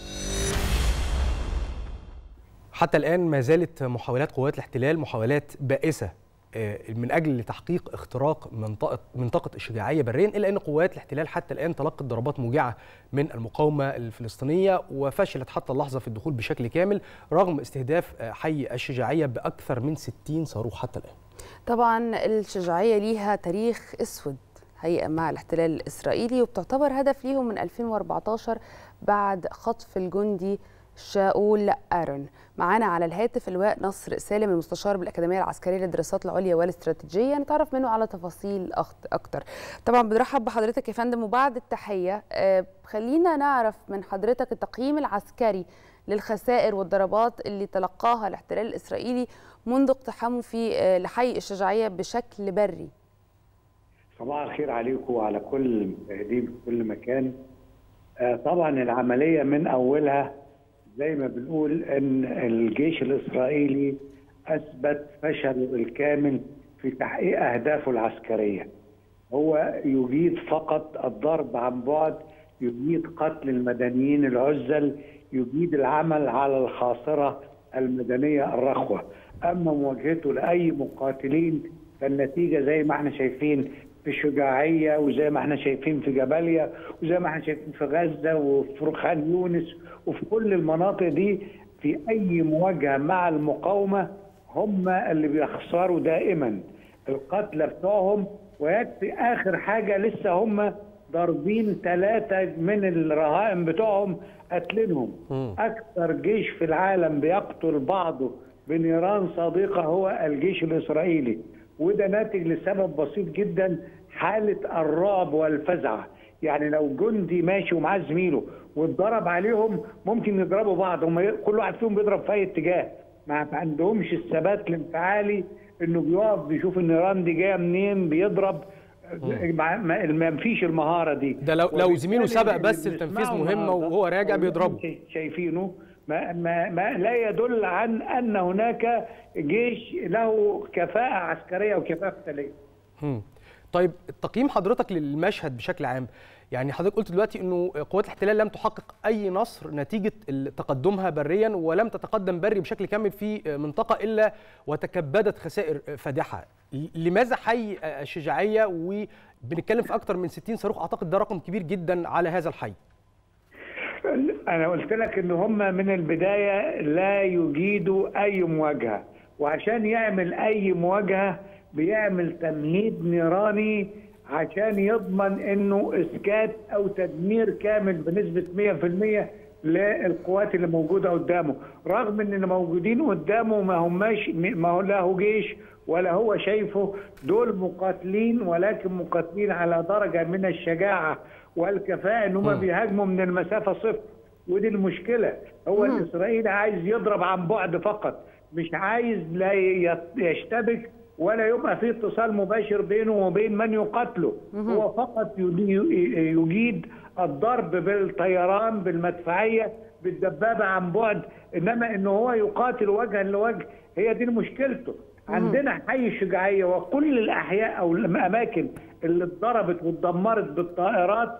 حتى الآن ما زالت محاولات قوات الاحتلال محاولات بائسة من أجل تحقيق اختراق منطقة منطقة الشجاعية بريا إلا أن قوات الاحتلال حتى الآن تلقت ضربات موجعة من المقاومة الفلسطينية وفشلت حتى اللحظة في الدخول بشكل كامل رغم استهداف حي الشجاعية بأكثر من 60 صاروخ حتى الآن طبعا الشجاعية ليها تاريخ أسود هيئة مع الاحتلال الإسرائيلي وبتعتبر هدف ليهم من 2014 بعد خطف الجندي شاول أرون معانا على الهاتف اللواء نصر سالم المستشار بالأكاديمية العسكرية للدراسات العليا والاستراتيجية نتعرف منه على تفاصيل أكتر طبعا بنرحب بحضرتك يا فندم وبعد التحية خلينا نعرف من حضرتك التقييم العسكري للخسائر والضربات اللي تلقاها الاحتلال الإسرائيلي منذ اقتحامه في لحي الشجاعية بشكل بري صباح الخير عليكم وعلى كل المشاهدين في كل مكان طبعا العملية من أولها زي ما بنقول ان الجيش الاسرائيلي اثبت فشله الكامل في تحقيق اهدافه العسكريه هو يجيد فقط الضرب عن بعد يجيد قتل المدنيين العزل يجيد العمل على الخاصره المدنيه الرخوه اما مواجهته لاي مقاتلين فالنتيجه زي ما احنا شايفين في الشجاعيه وزي ما احنا شايفين في جباليا وزي ما احنا شايفين في غزه وفي خان يونس وفي كل المناطق دي في اي مواجهه مع المقاومه هم اللي بيخسروا دائما القتلى بتوعهم ويكفي اخر حاجه لسه هم ضاربين ثلاثه من الرهائن بتوعهم قاتلينهم اكثر جيش في العالم بيقتل بعضه بنيران صديقه هو الجيش الاسرائيلي وده ناتج لسبب بسيط جدا حاله الرعب والفزع يعني لو جندي ماشي ومعاه زميله واتضرب عليهم ممكن يضربوا بعض هم كل واحد فيهم بيضرب في اي اتجاه ما عندهمش الثبات الانفعالي انه بيقف بيشوف النيران دي جايه منين بيضرب ما ما فيش المهاره دي ده لو لو زميله سبق بس لتنفيذ مهمه وهو راجع بيضربه شايفينه ما, ما, ما لا يدل عن ان هناك جيش له كفاءه عسكريه وكفاءه قتاليه. طيب تقييم حضرتك للمشهد بشكل عام يعني حضرتك قلت دلوقتي انه قوات الاحتلال لم تحقق اي نصر نتيجه تقدمها بريا ولم تتقدم بري بشكل كامل في منطقه الا وتكبدت خسائر فادحه لماذا حي الشجاعيه وبنتكلم في اكثر من 60 صاروخ اعتقد ده رقم كبير جدا على هذا الحي انا قلت لك ان هم من البدايه لا يجيدوا اي مواجهه وعشان يعمل اي مواجهه بيعمل تمهيد نيراني عشان يضمن انه اسكات او تدمير كامل بنسبه 100% للقوات اللي موجوده قدامه رغم ان اللي موجودين قدامه ما هماش ما هو له جيش ولا هو شايفه دول مقاتلين ولكن مقاتلين على درجه من الشجاعه والكفاءه ان هم بيهاجموا من المسافه صفر ودي المشكله هو الاسرائيلي عايز يضرب عن بعد فقط مش عايز لا يشتبك ولا يبقى في اتصال مباشر بينه وبين من يقاتله هو فقط يجيد الضرب بالطيران بالمدفعيه بالدبابه عن بعد انما ان هو يقاتل وجها لوجه هي دي مشكلته عندنا حي الشجاعيه وكل الاحياء او الاماكن اللي اتضربت واتدمرت بالطائرات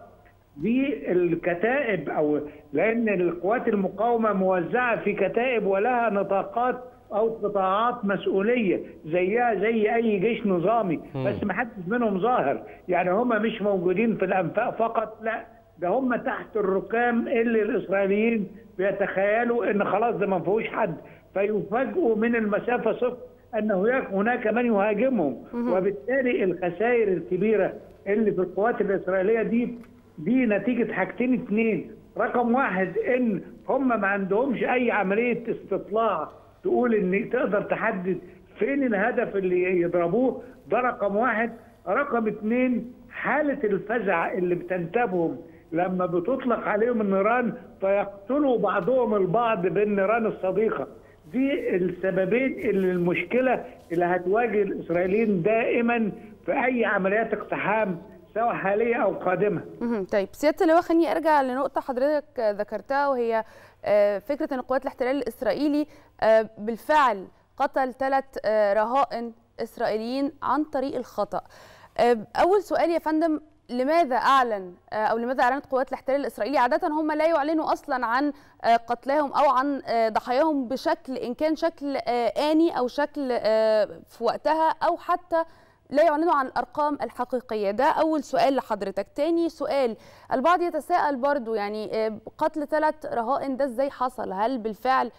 دي الكتائب او لان القوات المقاومه موزعه في كتائب ولها نطاقات او قطاعات مسؤوليه زيها زي اي جيش نظامي بس ما حدش منهم ظاهر يعني هم مش موجودين في الانفاق فقط لا ده هم تحت الركام اللي الاسرائيليين بيتخيلوا ان خلاص ده ما فيهوش حد فيفاجئوا من المسافه صفر ان هناك من يهاجمهم وبالتالي الخسائر الكبيره اللي في القوات الاسرائيليه دي دي نتيجه حاجتين اثنين رقم واحد ان هم ما عندهمش اي عمليه استطلاع تقول ان تقدر تحدد فين الهدف اللي يضربوه ده رقم واحد رقم اثنين حالة الفزع اللي بتنتابهم لما بتطلق عليهم النيران فيقتلوا بعضهم البعض بالنيران الصديقة دي السببين اللي المشكلة اللي هتواجه الإسرائيليين دائما في أي عمليات اقتحام سواء حالية أو قادمة طيب سيادة اللواء خليني أرجع لنقطة حضرتك ذكرتها وهي فكرة أن قوات الاحتلال الإسرائيلي بالفعل قتل ثلاث رهائن إسرائيليين عن طريق الخطأ أول سؤال يا فندم لماذا أعلن أو لماذا أعلنت قوات الاحتلال الإسرائيلي عادة هم لا يعلنوا أصلا عن قتلاهم أو عن ضحاياهم بشكل إن كان شكل آني أو شكل في وقتها أو حتى لا يعلنوا عن الارقام الحقيقيه ده اول سؤال لحضرتك تاني سؤال البعض يتساءل برضو يعني قتل ثلاث رهائن ده ازاي حصل هل بالفعل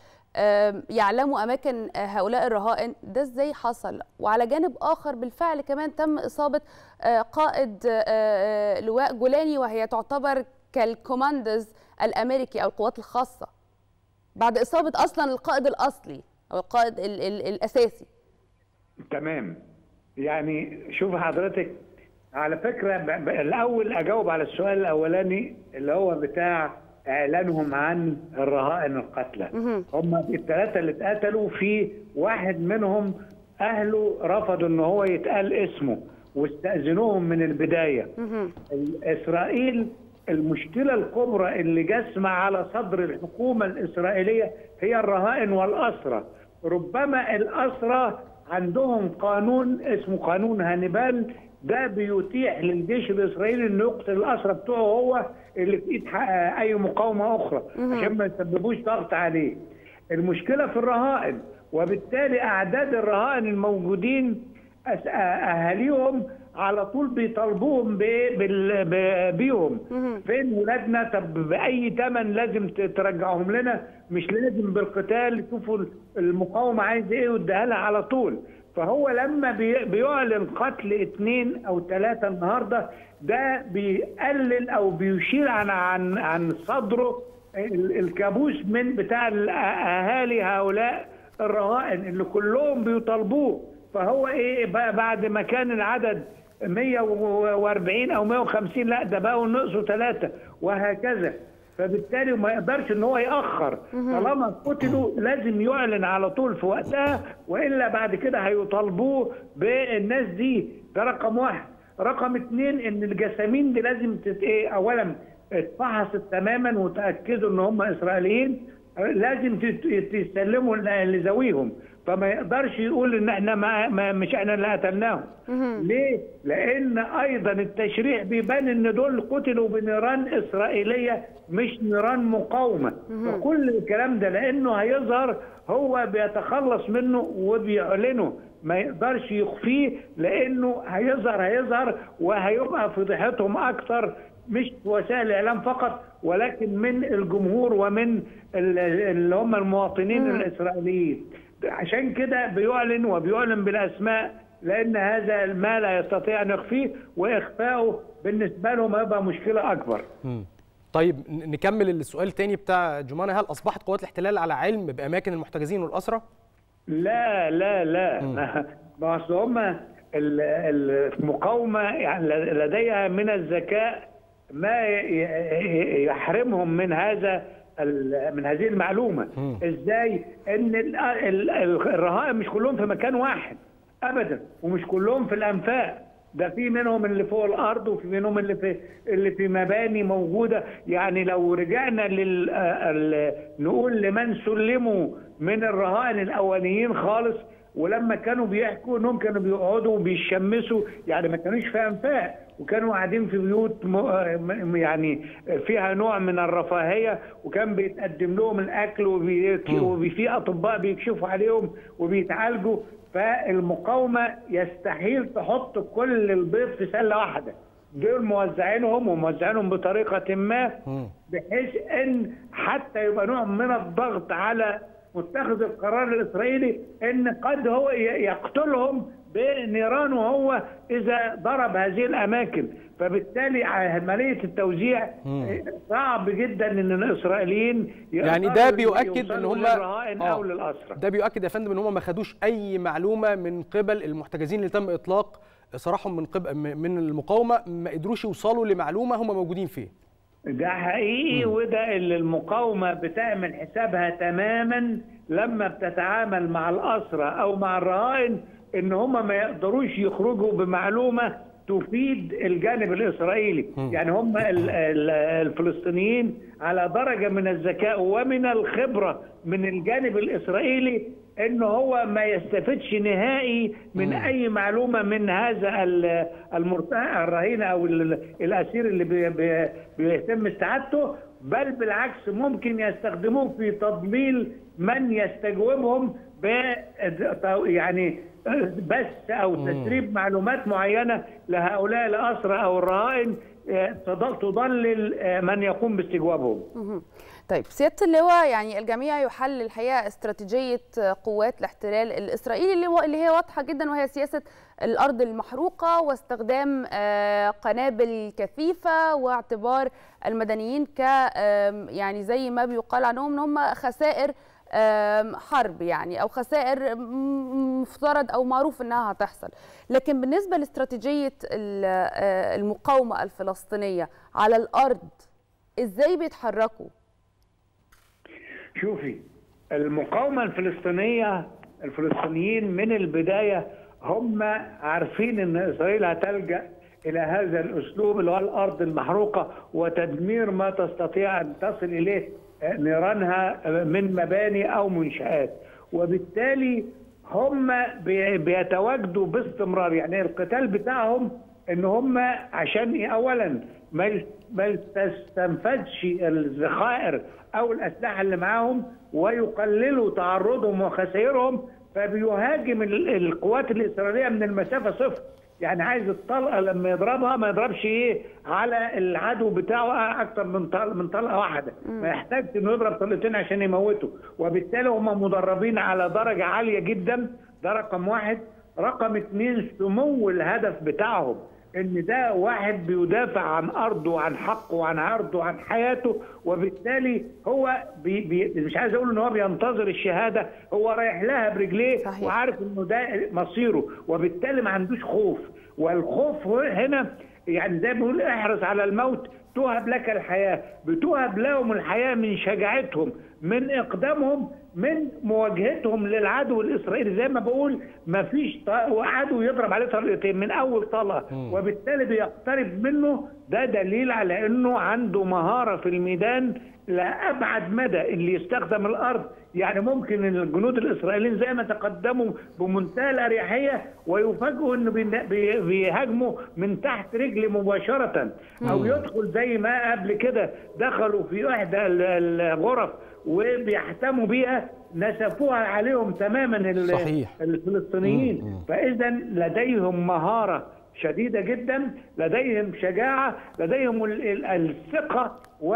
يعلموا اماكن هؤلاء الرهائن ده ازاي حصل وعلى جانب اخر بالفعل كمان تم اصابه قائد لواء جولاني وهي تعتبر كالكوماندز الامريكي او القوات الخاصه بعد اصابه اصلا القائد الاصلي او القائد ال ال الاساسي تمام يعني شوف حضرتك على فكره ب... ب... الاول اجاوب على السؤال الاولاني اللي هو بتاع اعلانهم عن الرهائن القتلى هم الثلاثه اللي اتقتلوا في واحد منهم اهله رفضوا ان هو يتقال اسمه واستاذنوهم من البدايه اسرائيل المشكله الكبرى اللي جسمه على صدر الحكومه الاسرائيليه هي الرهائن والاسرى ربما الاسرى عندهم قانون اسمه قانون هانيبال ده بيتيح للجيش الاسرائيلي انه يقتل الاسرى بتوعه هو اللي في ايد ح- اي مقاومه اخرى عشان ما يسببوش ضغط عليه. المشكله في الرهائن وبالتالي اعداد الرهائن الموجودين أس- اهاليهم على طول بيطالبوهم ب- بال- ب- بيهم فين ولادنا طب باي ثمن لازم ت- ترجعهم لنا مش لازم بالقتال شوفوا المقاومه عايزه ايه واديها لها على طول فهو لما بي- بيعلن قتل اثنين او ثلاثه النهارده ده بيقلل او بيشيل عن عن عن صدره ال- الكابوس من بتاع الأ- اهالي هؤلاء الرهائن اللي كلهم بيطالبوه فهو ايه بقى بعد ما كان العدد 140 او 150 لا ده بقوا نقصوا ثلاثه وهكذا فبالتالي ما يقدرش ان هو ياخر طالما قتلوا لازم يعلن على طول في وقتها والا بعد كده هيطالبوه بالناس دي ده رقم واحد رقم اثنين ان الجسامين دي لازم تت ايه اولا اتفحصت تماما وتاكدوا ان هم اسرائيليين لازم تت- تسلموا ل- لذويهم فما يقدرش يقول ان احنا ما ما مش احنا اللي قتلناهم ليه؟ لان ايضا التشريع بيبان ان دول قتلوا بنيران اسرائيليه مش نيران مقاومه فكل الكلام ده لانه هيظهر هو بيتخلص منه وبيعلنه ما يقدرش يخفيه لانه هيظهر هيظهر وهيبقى فضيحتهم اكتر مش في وسائل الاعلام فقط ولكن من الجمهور ومن ال- اللي هم المواطنين الاسرائيليين عشان كده بيعلن وبيعلن بالاسماء لان هذا ما لا يستطيع ان يخفيه واخفائه بالنسبه لهم هيبقى مشكله اكبر مم. طيب ن- نكمل السؤال الثاني بتاع جمانة هل اصبحت قوات الاحتلال على علم باماكن المحتجزين والاسرى؟ لا لا لا ما ما اصل هم ال- ال- المقاومه يعني لديها من الذكاء ما ي- ي- يحرمهم من هذا ال- من هذه المعلومه ازاي ان ال- ال- الرهائن مش كلهم في مكان واحد ابدا ومش كلهم في الانفاق ده في منهم اللي فوق الارض وفي منهم اللي في اللي في مباني موجوده يعني لو رجعنا لل ال- نقول لمن سلموا من الرهائن الاوليين خالص ولما كانوا بيحكوا انهم كانوا بيقعدوا وبيشمسوا يعني ما كانوش في انفاق وكانوا قاعدين في بيوت م- م- يعني فيها نوع من الرفاهيه وكان بيتقدم لهم الاكل وبي- وفي اطباء بيكشفوا عليهم وبيتعالجوا فالمقاومه يستحيل تحط كل البيض في سله واحده دول موزعينهم وموزعينهم بطريقه ما بحيث ان حتى يبقى نوع من الضغط على متخذ القرار الاسرائيلي ان قد هو ي- يقتلهم بنيرانه هو اذا ضرب هذه الاماكن فبالتالي عمليه التوزيع صعب جدا ان الاسرائيليين يعني يقدروا ده بيؤكد ان يوصلوا هم للرهائن او للاسرى ده بيؤكد يا فندم ان هم ما خدوش اي معلومه من قبل المحتجزين اللي تم اطلاق سراحهم من قبل من المقاومه ما قدروش يوصلوا لمعلومه هم موجودين فيه ده حقيقي وده اللي المقاومة بتعمل حسابها تماما لما بتتعامل مع الأسرى أو مع الرهائن إن هم ما يقدروش يخرجوا بمعلومة تفيد الجانب الإسرائيلي يعني هم ال- ال- الفلسطينيين على درجة من الذكاء ومن الخبرة من الجانب الإسرائيلي إن هو ما يستفدش نهائي من أي معلومة من هذا ال- المرتهن الرهين أو ال- الأسير اللي بي- بي- بيتم استعادته بل بالعكس ممكن يستخدموه في تضليل من يستجوبهم ب يعني بس او تسريب معلومات معينه لهؤلاء الاسرى او الرهائن آه، تض- تضلل آه، من يقوم باستجوابهم. مهم. طيب سياده اللواء يعني الجميع يحلل الحقيقه استراتيجيه قوات الاحتلال الاسرائيلي اللي هو اللي هي واضحه جدا وهي سياسه الارض المحروقه واستخدام آه، قنابل كثيفه واعتبار المدنيين ك آم، يعني زي ما بيقال عنهم ان هم خسائر آم، حرب يعني او خسائر م- مفترض او معروف انها هتحصل لكن بالنسبه لاستراتيجيه ال- آه، المقاومه الفلسطينيه على الارض ازاي بيتحركوا شوفي المقاومة الفلسطينية الفلسطينيين من البداية هم عارفين ان اسرائيل هتلجأ الى هذا الاسلوب اللي هو الارض المحروقه وتدمير ما تستطيع ان تصل اليه نيرانها من مباني او منشات وبالتالي هم بي- بيتواجدوا باستمرار يعني القتال بتاعهم ان هم عشان إيه؟ اولا ما يس- ما تستنفذش الذخائر او الاسلحه اللي معاهم ويقللوا تعرضهم وخسائرهم فبيهاجم ال- القوات الاسرائيليه من المسافه صفر يعني عايز الطلقه لما يضربها ما يضربش ايه على العدو بتاعه اكتر من طلقه من طلقه واحده ما يحتاجش انه يضرب طلقتين عشان يموته وبالتالي هم مدربين على درجه عاليه جدا ده رقم واحد رقم اتنين سمو الهدف بتاعهم ان ده واحد بيدافع عن ارضه وعن حقه وعن عرضه وعن حياته وبالتالي هو بي بي مش عايز اقول ان هو بينتظر الشهاده هو رايح لها برجليه صحيح. وعارف انه ده مصيره وبالتالي ما عندوش خوف والخوف هنا يعني زي ما بيقول احرص على الموت تهب لك الحياه بتهب لهم الحياه من شجاعتهم من اقدامهم من مواجهتهم للعدو الاسرائيلي زي ما بقول ما فيش عدو يضرب عليه طلقتين من اول طلقه وبالتالي بيقترب منه ده دليل على انه عنده مهاره في الميدان لابعد مدى اللي يستخدم الارض يعني ممكن الجنود الاسرائيليين زي ما تقدموا بمنتهى الاريحيه ويفاجئوا انه بين- بي- بيهاجموا من تحت رجل مباشره او يدخل زي ما قبل كده دخلوا في احدى ال- الغرف وبيحتموا بيها نسفوها عليهم تماما ال- صحيح. الفلسطينيين فاذا لديهم مهاره شديده جدا لديهم شجاعه لديهم ال- ال- الثقه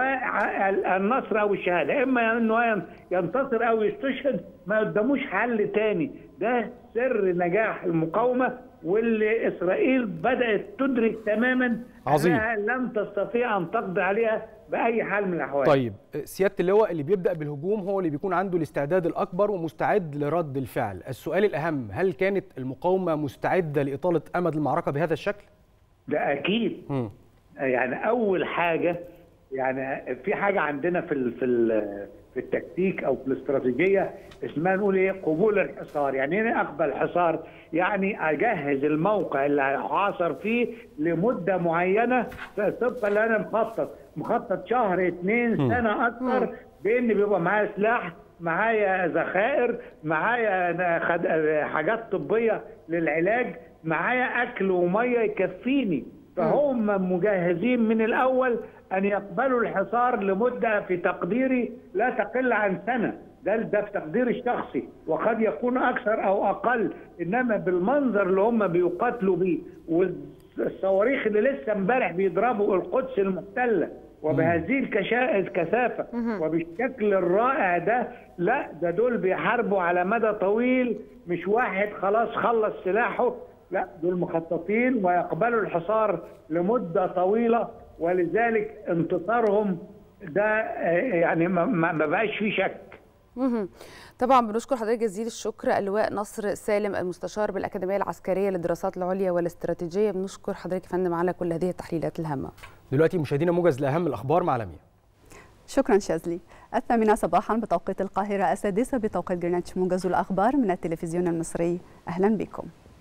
والنصر او الشهاده اما انه ينتصر او يستشهد ما قداموش حل تاني ده سر نجاح المقاومه واللي اسرائيل بدات تدرك تماما عظيم. انها لن تستطيع ان تقضي عليها باي حال من الاحوال طيب سياده اللواء اللي بيبدا بالهجوم هو اللي بيكون عنده الاستعداد الاكبر ومستعد لرد الفعل السؤال الاهم هل كانت المقاومه مستعده لاطاله امد المعركه بهذا الشكل ده اكيد مم. يعني اول حاجه يعني في حاجه عندنا في ال في ال في التكتيك او في الاستراتيجيه اسمها نقول ايه قبول الحصار يعني ايه اقبل الحصار يعني اجهز الموقع اللي هيحاصر فيه لمده معينه طبقا اللي انا مخطط مخطط شهر اتنين سنه اكتر بان بيبقى معايا سلاح معايا ذخائر معايا خد- حاجات طبيه للعلاج معايا اكل وميه يكفيني فهم مجهزين من الاول ان يقبلوا الحصار لمده في تقديري لا تقل عن سنه ده ده في تقديري الشخصي وقد يكون اكثر او اقل انما بالمنظر اللي هم بيقاتلوا بيه والصواريخ اللي لسه امبارح بيضربوا القدس المحتله وبهذه الكشا- الكثافه وبالشكل الرائع ده لا ده دول بيحاربوا على مدى طويل مش واحد خلاص خلص سلاحه لا دول مخططين ويقبلوا الحصار لمده طويله ولذلك انتصارهم ده آه، يعني ما- ما ما بقاش فيه شك مهم. طبعا بنشكر حضرتك جزيل الشكر اللواء نصر سالم المستشار بالاكاديميه العسكريه للدراسات العليا والاستراتيجيه بنشكر حضرتك يا فندم على كل هذه التحليلات الهامه دلوقتي مشاهدينا موجز لاهم الاخبار مع لميا شكرا شاذلي الثامنة صباحا بتوقيت القاهرة السادسة بتوقيت جرينتش موجز الأخبار من التلفزيون المصري أهلا بكم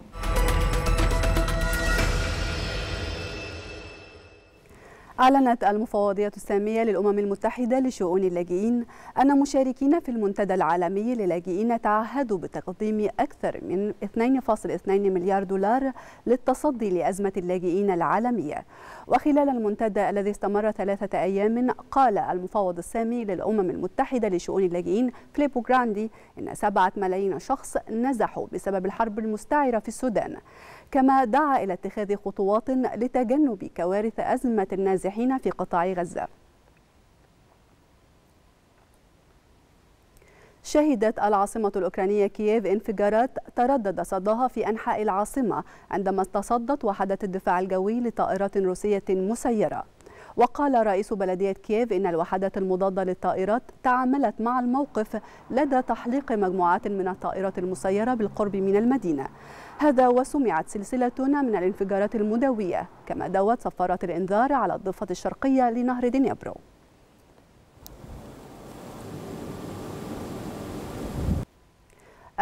أعلنت المفوضية السامية للأمم المتحدة لشؤون اللاجئين أن مشاركين في المنتدى العالمي للاجئين تعهدوا بتقديم أكثر من 2.2 مليار دولار للتصدي لأزمة اللاجئين العالمية وخلال المنتدى الذي استمر ثلاثة أيام قال المفوض السامي للأمم المتحدة لشؤون اللاجئين فليبو جراندي إن سبعة ملايين شخص نزحوا بسبب الحرب المستعرة في السودان كما دعا إلى اتخاذ خطوات لتجنب كوارث أزمة النازحين في قطاع غزة شهدت العاصمة الأوكرانية كييف انفجارات تردد صداها في أنحاء العاصمة عندما تصدت وحدة الدفاع الجوي لطائرات روسية مسيرة وقال رئيس بلدية كييف إن الوحدات المضادة للطائرات تعاملت مع الموقف لدى تحليق مجموعات من الطائرات المسيرة بالقرب من المدينة هذا وسمعت سلسلة من الانفجارات المدوية كما دوت صفارات الإنذار على الضفة الشرقية لنهر دنيبرو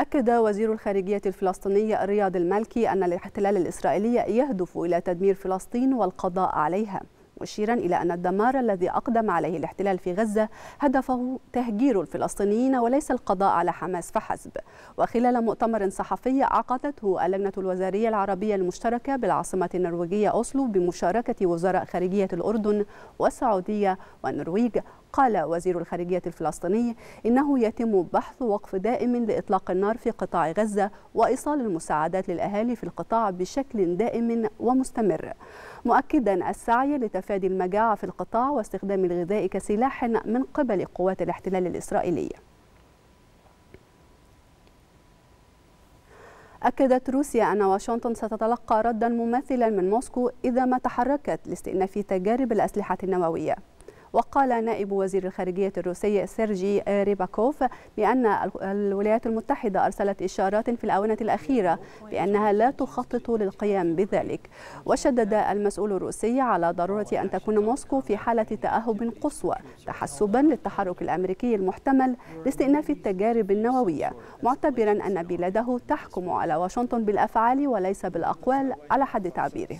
أكد وزير الخارجية الفلسطيني رياض المالكي أن الاحتلال الإسرائيلي يهدف إلى تدمير فلسطين والقضاء عليها مشيرا إلى أن الدمار الذي أقدم عليه الاحتلال في غزة هدفه تهجير الفلسطينيين وليس القضاء على حماس فحسب وخلال مؤتمر صحفي عقدته اللجنة الوزارية العربية المشتركة بالعاصمة النرويجية أوسلو بمشاركة وزراء خارجية الأردن والسعودية والنرويج قال وزير الخارجية الفلسطيني إنه يتم بحث وقف دائم لإطلاق النار في قطاع غزة وإيصال المساعدات للأهالي في القطاع بشكل دائم ومستمر مؤكدا السعي لتفادي المجاعة في القطاع واستخدام الغذاء كسلاح من قبل قوات الاحتلال الإسرائيلية أكدت روسيا أن واشنطن ستتلقى ردا مماثلا من موسكو إذا ما تحركت لاستئناف تجارب الأسلحة النووية وقال نائب وزير الخارجية الروسي سيرجي ريباكوف بأن الولايات المتحدة أرسلت إشارات في الآونة الأخيرة بأنها لا تخطط للقيام بذلك وشدد المسؤول الروسي على ضرورة أن تكون موسكو في حالة تأهب قصوى تحسبا للتحرك الأمريكي المحتمل لاستئناف التجارب النووية معتبرا أن بلاده تحكم على واشنطن بالأفعال وليس بالأقوال على حد تعبيره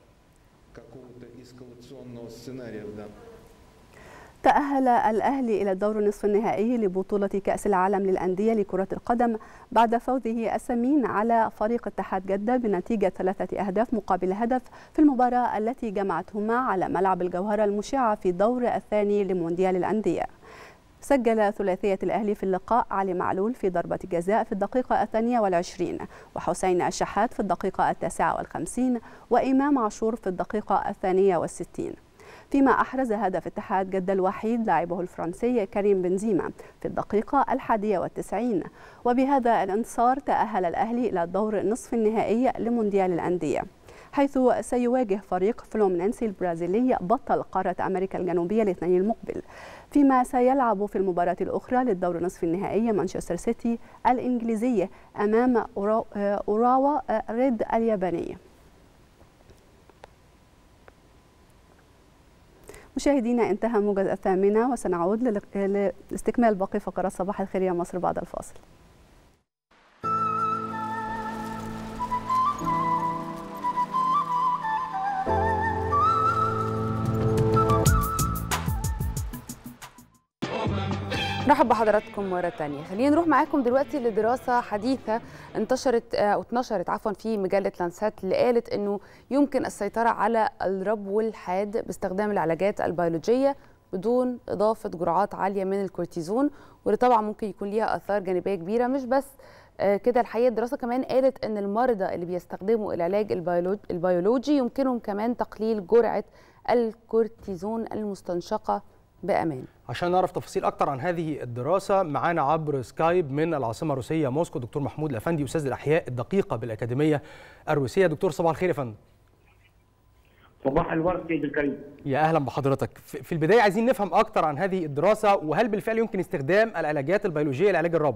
تأهل الأهلي إلى الدور النصف النهائي لبطولة كأس العالم للأندية لكرة القدم بعد فوزه السمين على فريق اتحاد جدة بنتيجة ثلاثة أهداف مقابل هدف في المباراة التي جمعتهما على ملعب الجوهرة المشعة في الدور الثاني لمونديال الأندية سجل ثلاثية الأهلي في اللقاء علي معلول في ضربة جزاء في الدقيقة الثانية والعشرين وحسين الشحات في الدقيقة التاسعة والخمسين وإمام عاشور في الدقيقة الثانية والستين فيما أحرز هدف اتحاد جدة الوحيد لاعبه الفرنسي كريم بنزيما في الدقيقة الحادية والتسعين وبهذا الانتصار تأهل الأهلي إلى الدور نصف النهائي لمونديال الأندية حيث سيواجه فريق فلومنينسي البرازيلي بطل قارة أمريكا الجنوبية الاثنين المقبل فيما سيلعب في المباراة الأخرى للدور نصف النهائي مانشستر سيتي الإنجليزية أمام أوراوا ريد اليابانية مشاهدينا انتهى موجز الثامنة وسنعود لاستكمال باقي فقرات صباح الخير يا مصر بعد الفاصل نرحب بحضراتكم مرة تانية خلينا نروح معاكم دلوقتي لدراسة حديثة انتشرت أو اتنشرت عفوا في مجلة لانسات اللي قالت إنه يمكن السيطرة على الربو الحاد باستخدام العلاجات البيولوجية بدون إضافة جرعات عالية من الكورتيزون واللي طبعا ممكن يكون ليها آثار جانبية كبيرة مش بس كده الحقيقة الدراسة كمان قالت إن المرضى اللي بيستخدموا العلاج البيولوجي يمكنهم كمان تقليل جرعة الكورتيزون المستنشقة بامان عشان نعرف تفاصيل اكتر عن هذه الدراسه معانا عبر سكايب من العاصمه الروسيه موسكو دكتور محمود الافندي استاذ الاحياء الدقيقه بالاكاديميه الروسيه دكتور صباح الخير يا فندم صباح الورد سيد الكريم يا اهلا بحضرتك في البدايه عايزين نفهم اكتر عن هذه الدراسه وهل بالفعل يمكن استخدام العلاجات البيولوجيه لعلاج الربو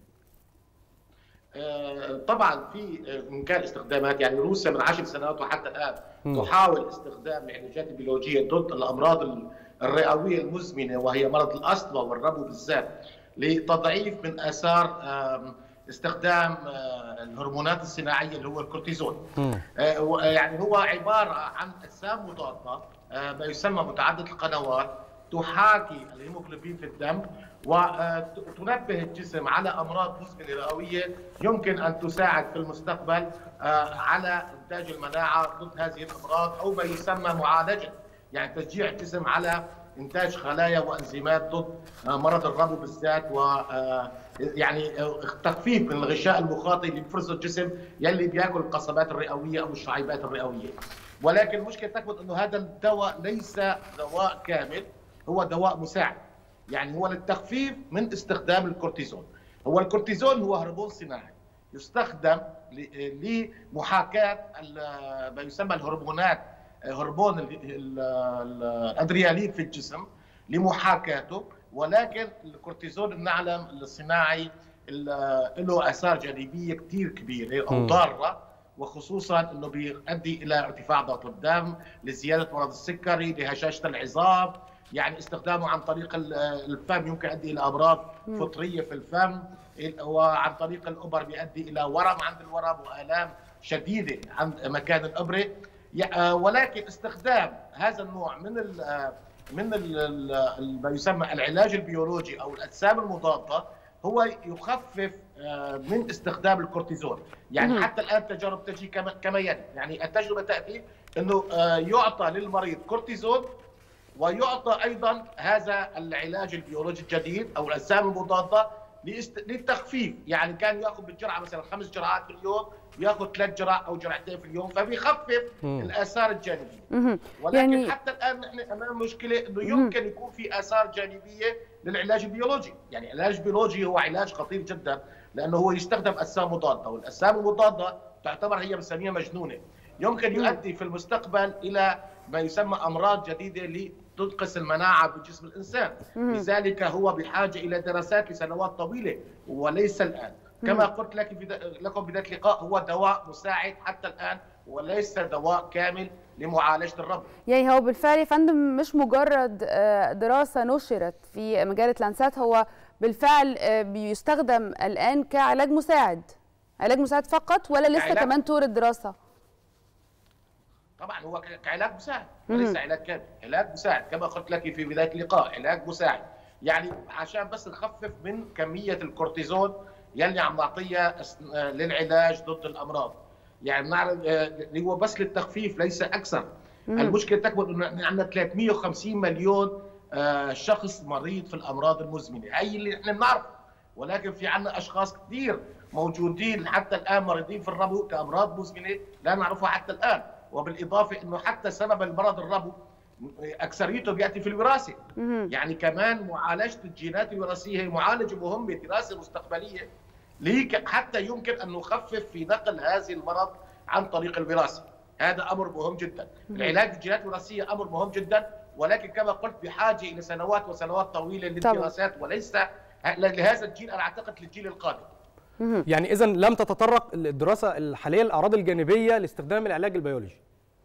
طبعا في امكان استخدامات يعني روسيا من عشر سنوات وحتى الان م. تحاول استخدام العلاجات البيولوجيه ضد الامراض الرئويه المزمنه وهي مرض الاصلع والربو بالذات لتضعيف من اثار استخدام الهرمونات الصناعيه اللي هو الكورتيزون يعني هو عباره عن اجسام مضاده ما يسمى متعدده القنوات تحاكي الهيموغلوبين في الدم وتنبه الجسم على امراض مزمنه رئويه يمكن ان تساعد في المستقبل على انتاج المناعه ضد هذه الامراض او ما يسمى معالجه يعني تشجيع الجسم على انتاج خلايا وانزيمات ضد مرض الربو بالذات و يعني تخفيف من الغشاء المخاطي اللي بيفرزه الجسم يلي بياكل القصبات الرئويه او الشعيبات الرئويه ولكن المشكله تثبت انه هذا الدواء ليس دواء كامل هو دواء مساعد يعني هو للتخفيف من استخدام الكورتيزون هو الكورتيزون هو هرمون صناعي يستخدم لمحاكاه ما يسمى الهرمونات هرمون الادريالين في الجسم لمحاكاته ولكن الكورتيزون نعلم الصناعي له اثار جانبيه كثير كبيره او ضاره وخصوصا انه بيؤدي الى ارتفاع ضغط الدم لزياده مرض السكري لهشاشه العظام يعني استخدامه عن طريق الفم يمكن يؤدي الى امراض فطريه في الفم وعن طريق الابر بيؤدي الى ورم عند الورم والام شديده عند مكان الابره ولكن استخدام هذا النوع من ال من ال ما يسمى العلاج البيولوجي او الاجسام المضاده هو يخفف من استخدام الكورتيزون يعني حتى الان التجارب تجي كما يلي يعني التجربه تاتي انه يعطى للمريض كورتيزون ويعطى ايضا هذا العلاج البيولوجي الجديد او الاجسام المضاده للتخفيف يعني كان ياخذ بالجرعه مثلا خمس جرعات في اليوم ياخذ ثلاث جرعات او جرعتين في اليوم فبيخفف الاثار الجانبيه ولكن يعني حتى الان نحن امام مشكله انه يمكن يكون في اثار جانبيه للعلاج البيولوجي يعني العلاج البيولوجي هو علاج خطير جدا لانه هو يستخدم اجسام مضاده والاجسام المضاده تعتبر هي بنسميها مجنونه يمكن يؤدي في المستقبل الى ما يسمى امراض جديده تنقص المناعه بجسم الانسان لذلك هو بحاجه الى دراسات لسنوات طويله وليس الان كما قلت لك في لكم بدايه اللقاء هو دواء مساعد حتى الان وليس دواء كامل لمعالجه الربو يعني هو بالفعل يا فندم مش مجرد دراسه نشرت في مجله لانسات هو بالفعل بيستخدم الان كعلاج مساعد علاج مساعد فقط ولا لسه كمان طور الدراسه طبعا هو كعلاج مساعد وليس علاج كامل علاج مساعد كما قلت لك في بدايه اللقاء علاج مساعد يعني عشان بس نخفف من كميه الكورتيزون يلي عم نعطيها للعلاج ضد الامراض يعني بنعرف اللي هو بس للتخفيف ليس اكثر مم. المشكله تكمن انه عندنا 350 مليون شخص مريض في الامراض المزمنه هي اللي احنا بنعرفه ولكن في عندنا اشخاص كثير موجودين حتى الان مريضين في الربو كامراض مزمنه لا نعرفها حتى الان وبالاضافه انه حتى سبب المرض الربو اكثريته بياتي في الوراثه يعني كمان معالجه الجينات الوراثيه هي معالجه مهمه دراسه مستقبليه ليك حتى يمكن ان نخفف في نقل هذه المرض عن طريق الوراثه هذا امر مهم جدا العلاج بالجينات الوراثيه امر مهم جدا ولكن كما قلت بحاجه الى سنوات وسنوات طويله للدراسات وليس لهذا الجيل انا اعتقد للجيل القادم يعني اذا لم تتطرق الدراسه الحاليه الاعراض الجانبيه لاستخدام العلاج البيولوجي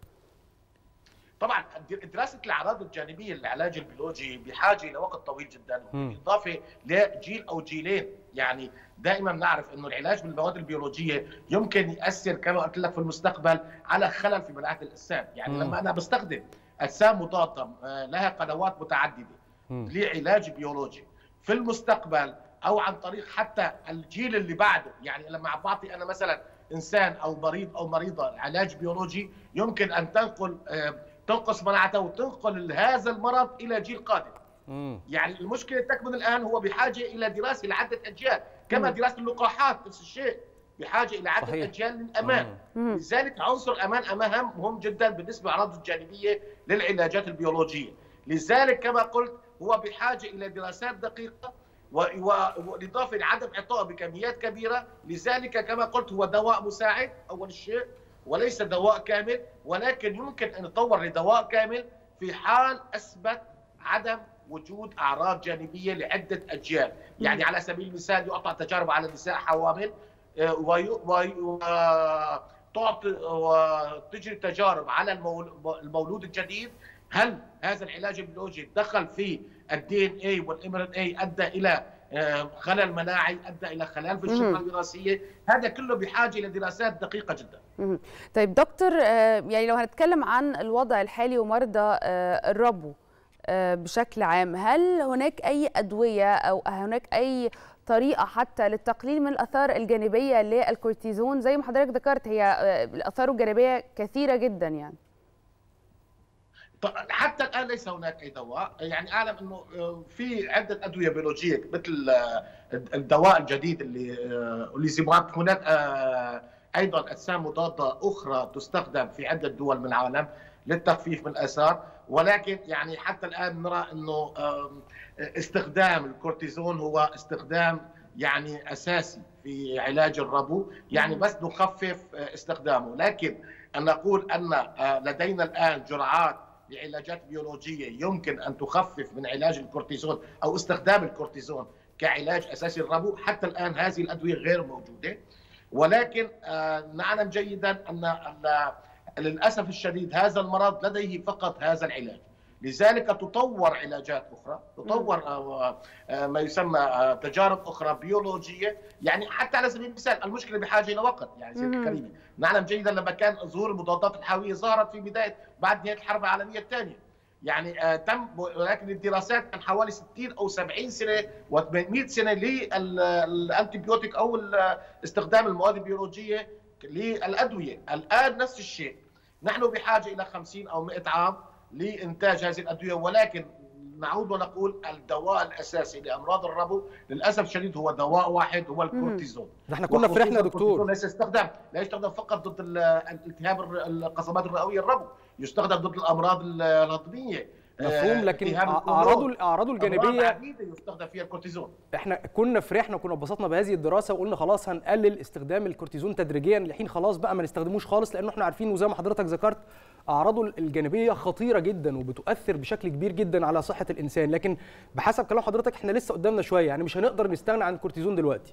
طبعا دراسه الاعراض الجانبيه للعلاج البيولوجي بحاجه الى وقت طويل جدا بالاضافه لجيل او جيلين يعني دائما نعرف انه العلاج بالمواد البيولوجيه يمكن ياثر كما قلت لك في المستقبل على خلل في مناعه الانسان يعني مم. لما انا بستخدم اجسام مضاده لها قنوات متعدده مم. لعلاج بيولوجي في المستقبل او عن طريق حتى الجيل اللي بعده يعني لما بعطي انا مثلا انسان او مريض او مريضه علاج بيولوجي يمكن ان تنقل تنقص مناعته وتنقل هذا المرض الى جيل قادم مم. يعني المشكله تكمن الان هو بحاجه الى دراسه لعده اجيال كما مم. دراسه اللقاحات نفس الشيء بحاجه الى عده صحيح. اجيال للامان مم. لذلك عنصر الامان امان مهم جدا بالنسبه للاعراض الجانبيه للعلاجات البيولوجيه لذلك كما قلت هو بحاجه الى دراسات دقيقه وبالاضافه لعدم اعطائه بكميات كبيره لذلك كما قلت هو دواء مساعد اول شيء وليس دواء كامل ولكن يمكن ان يتطور لدواء كامل في حال اثبت عدم وجود اعراض جانبيه لعده اجيال، يعني على سبيل المثال يعطى تجارب على نساء حوامل وتعطي وتجري تجارب على المولود الجديد هل هذا العلاج البيولوجي دخل في الدي ان اي والام ان اي ادى الى خلل مناعي ادى الى خلل في الشفره الوراثيه هذا كله بحاجه الى دراسات دقيقه جدا طيب دكتور يعني لو هنتكلم عن الوضع الحالي ومرضى الربو بشكل عام هل هناك اي ادويه او هناك اي طريقه حتى للتقليل من الاثار الجانبيه للكورتيزون زي ما حضرتك ذكرت هي الاثار الجانبيه كثيره جدا يعني حتى الان ليس هناك اي دواء يعني اعلم انه في عده ادويه بيولوجيه مثل الدواء الجديد اللي اوليزيماب هناك ايضا اجسام مضاده اخرى تستخدم في عده دول من العالم للتخفيف من الاثار ولكن يعني حتى الان نرى انه استخدام الكورتيزون هو استخدام يعني اساسي في علاج الربو يعني بس نخفف استخدامه لكن ان نقول ان لدينا الان جرعات لعلاجات بيولوجيه يمكن ان تخفف من علاج الكورتيزون او استخدام الكورتيزون كعلاج اساسي الربو حتى الان هذه الادويه غير موجوده ولكن نعلم جيدا ان للاسف الشديد هذا المرض لديه فقط هذا العلاج لذلك تطور علاجات اخرى تطور ما يسمى تجارب اخرى بيولوجيه يعني حتى على سبيل المثال المشكله بحاجه الى وقت يعني سيدي الكريمه نعلم جيدا لما كان ظهور المضادات الحيويه ظهرت في بدايه بعد نهايه الحرب العالميه الثانيه يعني آه تم ولكن الدراسات كان حوالي 60 او 70 سنه و800 سنه للانتيبيوتيك او استخدام المواد البيولوجيه للادويه، الان نفس الشيء، نحن بحاجه الى 50 او 100 عام لانتاج هذه الادويه ولكن نعود ونقول الدواء الاساسي لامراض الربو للاسف الشديد هو دواء واحد هو الكورتيزون احنا كنا فرحنا دكتور ليس يستخدم لا يستخدم فقط ضد الالتهاب القصبات الرئويه الربو يستخدم ضد الامراض الهضميه مفهوم لكن اعراضه اعراضه الجانبيه يستخدم فيها الكورتيزون احنا كنا فرحنا وكنا اتبسطنا بهذه الدراسه وقلنا خلاص هنقلل استخدام الكورتيزون تدريجيا لحين خلاص بقى ما نستخدموش خالص لانه احنا عارفين وزي ما حضرتك ذكرت اعراضه الجانبيه خطيره جدا وبتؤثر بشكل كبير جدا على صحه الانسان لكن بحسب كلام حضرتك احنا لسه قدامنا شويه يعني مش هنقدر نستغنى عن الكورتيزون دلوقتي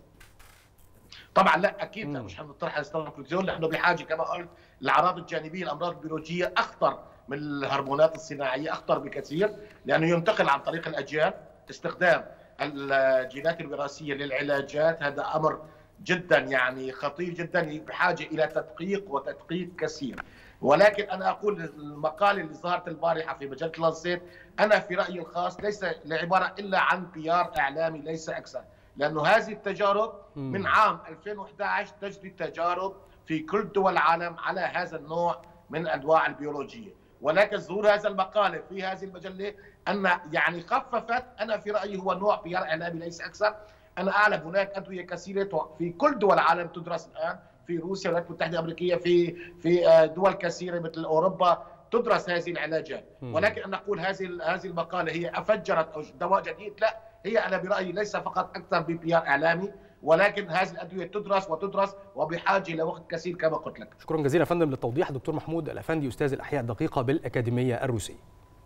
طبعا لا اكيد لا مش هنطرح نستخدم الكورتيزون لانه بحاجه كما قلت الاعراض الجانبيه الامراض البيولوجيه اخطر من الهرمونات الصناعيه اخطر بكثير لانه ينتقل عن طريق الاجيال استخدام الجينات الوراثيه للعلاجات هذا امر جدا يعني خطير جدا بحاجه الى تدقيق وتدقيق كثير ولكن انا اقول المقاله اللي ظهرت البارحه في مجله لانسيت انا في رايي الخاص ليس لعباره الا عن بيار اعلامي ليس اكثر لانه هذه التجارب من عام 2011 تجري تجارب في كل دول العالم على هذا النوع من الانواع البيولوجيه ولكن ظهور هذا المقاله في هذه المجله ان يعني خففت انا في رايي هو نوع بيار اعلامي ليس اكثر انا اعلم هناك ادويه كثيره في كل دول العالم تدرس الان في روسيا والولايات المتحده الامريكيه في في دول كثيره مثل اوروبا تدرس هذه العلاجات ولكن ان نقول هذه هذه المقاله هي افجرت او دواء جديد لا هي انا برايي ليس فقط اكثر ببيار اعلامي ولكن هذه الادويه تدرس وتدرس وبحاجه الى وقت كثير كما قلت لك. شكرا جزيلا يا فندم للتوضيح دكتور محمود الافندي استاذ الاحياء الدقيقه بالاكاديميه الروسيه.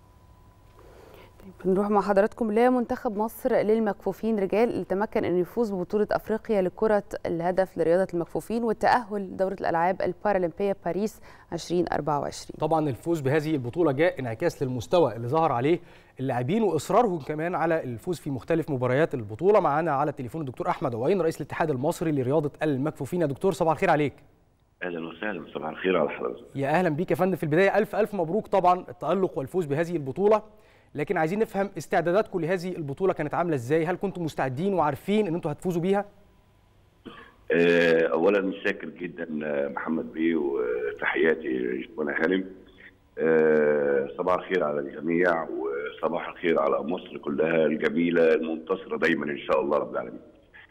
بنروح مع حضراتكم لمنتخب مصر للمكفوفين رجال اللي تمكن انه يفوز ببطوله افريقيا لكره الهدف لرياضه المكفوفين والتاهل لدوره الالعاب البارالمبيه باريس 2024 طبعا الفوز بهذه البطوله جاء انعكاس للمستوى اللي ظهر عليه اللاعبين واصرارهم كمان على الفوز في مختلف مباريات البطوله معانا على التليفون الدكتور احمد عوين رئيس الاتحاد المصري لرياضه المكفوفين يا دكتور صباح الخير عليك اهلا وسهلا صباح الخير على حضرتك يا اهلا بيك يا فندم في البدايه الف الف مبروك طبعا التالق والفوز بهذه البطوله لكن عايزين نفهم استعداداتكم لهذه البطوله كانت عامله ازاي هل كنتم مستعدين وعارفين ان انتم هتفوزوا بيها اولا شاكر جدا محمد بيه وتحياتي جبنا هانم صباح الخير على الجميع وصباح الخير على مصر كلها الجميله المنتصره دايما ان شاء الله رب العالمين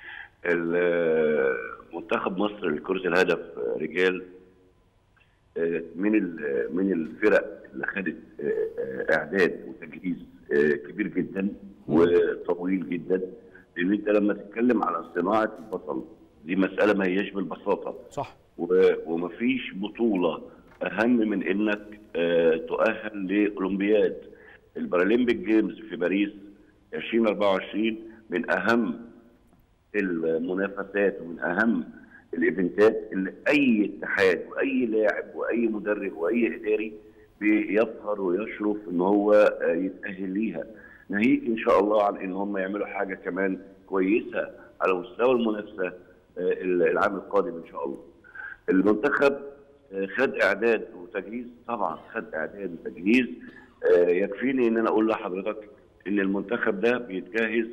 منتخب مصر لكره الهدف رجال من من الفرق اللي خدت اعداد وتجهيز كبير جدا وطويل جدا لان انت لما تتكلم على صناعه البطل دي مساله ما هياش بالبساطه صح ومفيش بطوله اهم من انك تؤهل لاولمبياد البارالمبيك جيمز في باريس 2024 من اهم المنافسات ومن اهم الايفنتات اللي اي اتحاد واي لاعب واي مدرب واي اداري بيفخر ويشرف ان هو يتاهل ليها ناهيك ان شاء الله عن ان هم يعملوا حاجه كمان كويسه على مستوى المنافسه العام القادم ان شاء الله. المنتخب خد اعداد وتجهيز طبعا خد اعداد وتجهيز يكفيني ان انا اقول لحضرتك ان المنتخب ده بيتجهز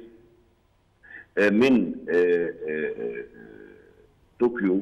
من طوكيو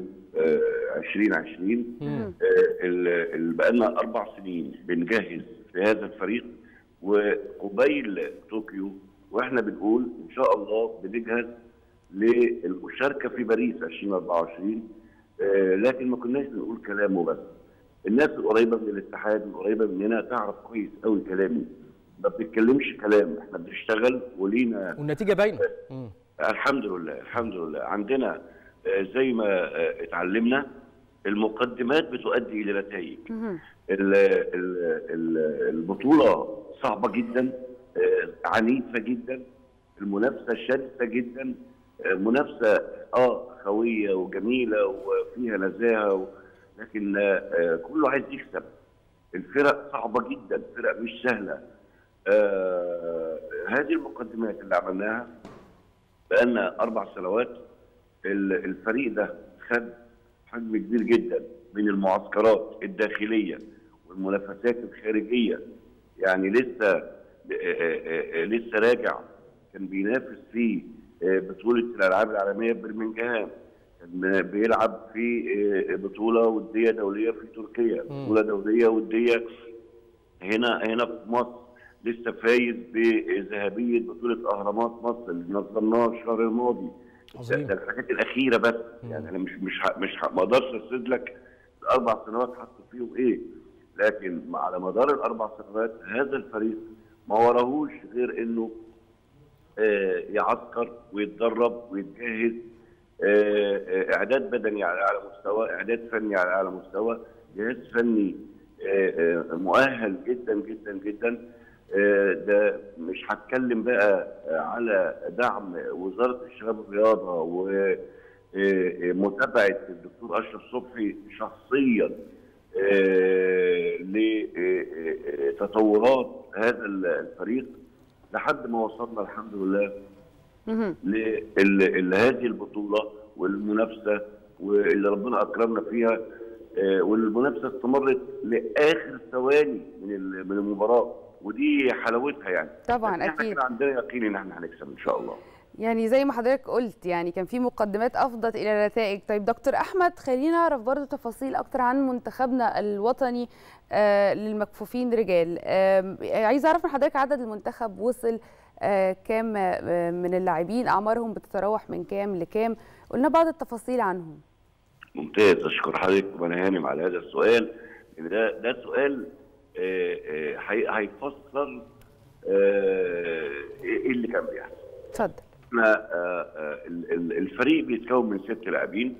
2020 اللي بقى لنا اربع سنين بنجهز في هذا الفريق وقبيل طوكيو واحنا بنقول ان شاء الله بنجهز للمشاركه في باريس 2024 لكن ما كناش بنقول كلام وبس الناس القريبه من الاتحاد القريبه مننا تعرف كويس قوي كلامي ما بنتكلمش كلام احنا بنشتغل ولينا والنتيجه باينه الحمد لله الحمد لله عندنا زي ما اتعلمنا المقدمات بتؤدي الى نتائج البطوله صعبه جدا عنيفه جدا المنافسه شرسه جدا منافسه اه خويه وجميله وفيها نزاهه لكن كله عايز يكسب الفرق صعبه جدا فرق مش سهله آه هذه المقدمات اللي عملناها بقالنا اربع سنوات ال- الفريق ده خد حجم كبير جدا من المعسكرات الداخليه والمنافسات الخارجيه يعني لسه آه، آه، آه، لسه راجع كان بينافس في آه، بطوله الالعاب العالميه ببرمنجهام كان بيلعب في آه، بطوله وديه دوليه في تركيا بطوله دوليه وديه هنا هنا في مصر لسه فايز بذهبيه بطوله اهرامات مصر اللي نظمناها الشهر الماضي ده, ده الحاجات الاخيره بس يعني انا مش مش ه- مش ه- ما اقدرش اسرد لك الاربع سنوات حطوا فيهم ايه لكن على مدار الاربع سنوات هذا الفريق ما وراهوش غير انه آه، يعسكر ويتدرب ويتجهز آه، آه، اعداد بدني على اعلى مستوى اعداد فني على اعلى مستوى جهاز فني آه، آه، مؤهل جدا جدا جدا آه، ده مش هتكلم بقى آه، على دعم وزاره الشباب والرياضه ومتابعه الدكتور اشرف صبحي شخصيا آه، لتطورات هذا الفريق لحد ما وصلنا الحمد لله ل- لهذه البطوله والمنافسه واللي ربنا اكرمنا فيها آه، والمنافسه استمرت لاخر ثواني من ال- من المباراه ودي حلاوتها يعني طبعا لكن احنا اكيد كان عندنا يقين ان احنا هنكسب ان شاء الله يعني زي ما حضرتك قلت يعني كان في مقدمات افضت الى نتائج طيب دكتور احمد خلينا نعرف برضو تفاصيل اكتر عن منتخبنا الوطني آه للمكفوفين رجال آه عايز اعرف من حضرتك عدد المنتخب وصل آه كام آه من اللاعبين اعمارهم بتتراوح من كام لكام قلنا بعض التفاصيل عنهم ممتاز اشكر حضرتك وانا هانم على هذا السؤال لأن ده ده سؤال آه، آه، هي- هيفسر آه، ايه اللي كان بيحصل اتفضل احنا آه، آه، ال- ال- الفريق بيتكون من ست لاعبين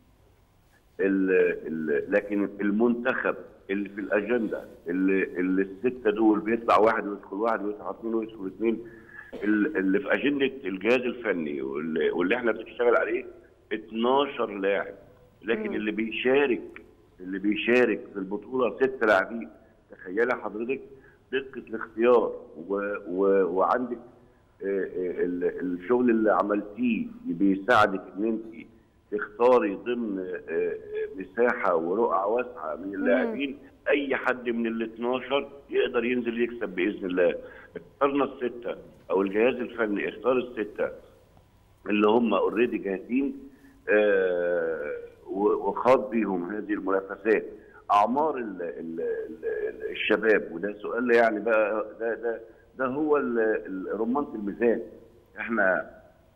ال- ال- لكن المنتخب اللي في الاجنده اللي, اللي السته دول بيطلع واحد ويدخل واحد ويطلع اثنين ويدخل اثنين ال- اللي في اجنده الجهاز الفني واللي, واللي احنا بنشتغل عليه 12 لاعب لكن اللي بيشارك اللي بيشارك في البطوله ست لاعبين تخيلي حضرتك دقه الاختيار و و وعندك آه، آه، ال- الشغل اللي عملتيه بيساعدك ان انت تختاري ضمن آه، آه، مساحه ورقعه واسعه من اللاعبين اي حد من ال 12 يقدر ينزل يكسب باذن الله اخترنا السته او الجهاز الفني اختار السته اللي هم اوريدي جاهزين آه، و- وخاض بيهم هذه المنافسات اعمار ال ال ال الشباب وده سؤال يعني بقى ده ده ده هو ال- ال- رمانه الميزان احنا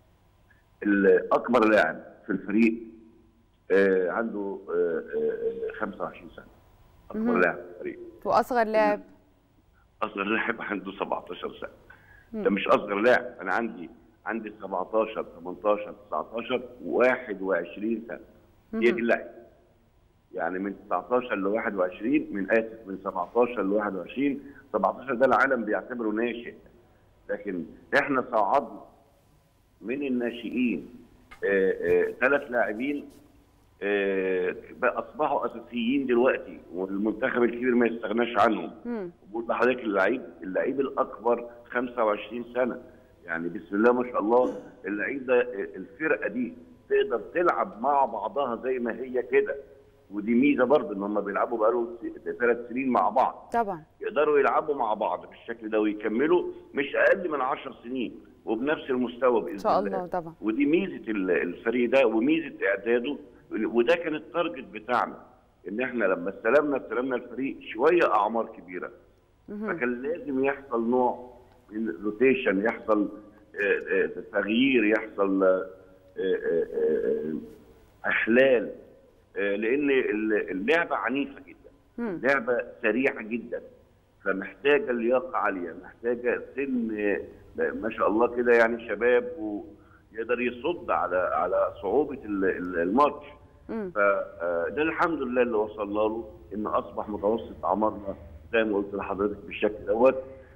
ال- اكبر لاعب في الفريق آه، عنده آه، آه، 25 سنه اكبر مهم. لاعب في الفريق واصغر لاعب اصغر لاعب عنده 17 سنه مم. ده مش اصغر لاعب انا عندي عندي 17 18 19 21 سنه هي دي مهم. اللعيبه يعني من 19 ل 21 من اسف من 17 ل 21 17 ده العالم بيعتبره ناشئ لكن احنا صعدنا من الناشئين ثلاث لاعبين آه، بقى اصبحوا اساسيين دلوقتي والمنتخب الكبير ما يستغناش عنهم مم. بقول لحضرتك اللعيب اللعيب الاكبر 25 سنه يعني بسم الله ما شاء الله اللعيب ده الفرقه دي تقدر تلعب مع بعضها زي ما هي كده ودي ميزه برضه ان هم بيلعبوا بقالهم ثلاث سنين مع بعض طبعا يقدروا يلعبوا مع بعض بالشكل ده ويكملوا مش اقل من 10 سنين وبنفس المستوى باذن ان شاء الله الله طبعا ودي ميزه ال- الفريق ده وميزه اعداده وده كان التارجت بتاعنا ان احنا لما استلمنا استلمنا الفريق شويه اعمار كبيره مهم. فكان لازم يحصل نوع من روتيشن يحصل آه، آه، تغيير يحصل آه، آه، آه، احلال آه، لان ال- اللعبه عنيفه جدا مم. لعبه سريعه جدا فمحتاجه لياقه عاليه محتاجه سن آه، ما شاء الله كده يعني شباب ويقدر يصد على على صعوبه ال- ال- الماتش مم. فده الحمد لله اللي وصلنا له ان اصبح متوسط اعمارنا زي ما قلت لحضرتك بالشكل دوت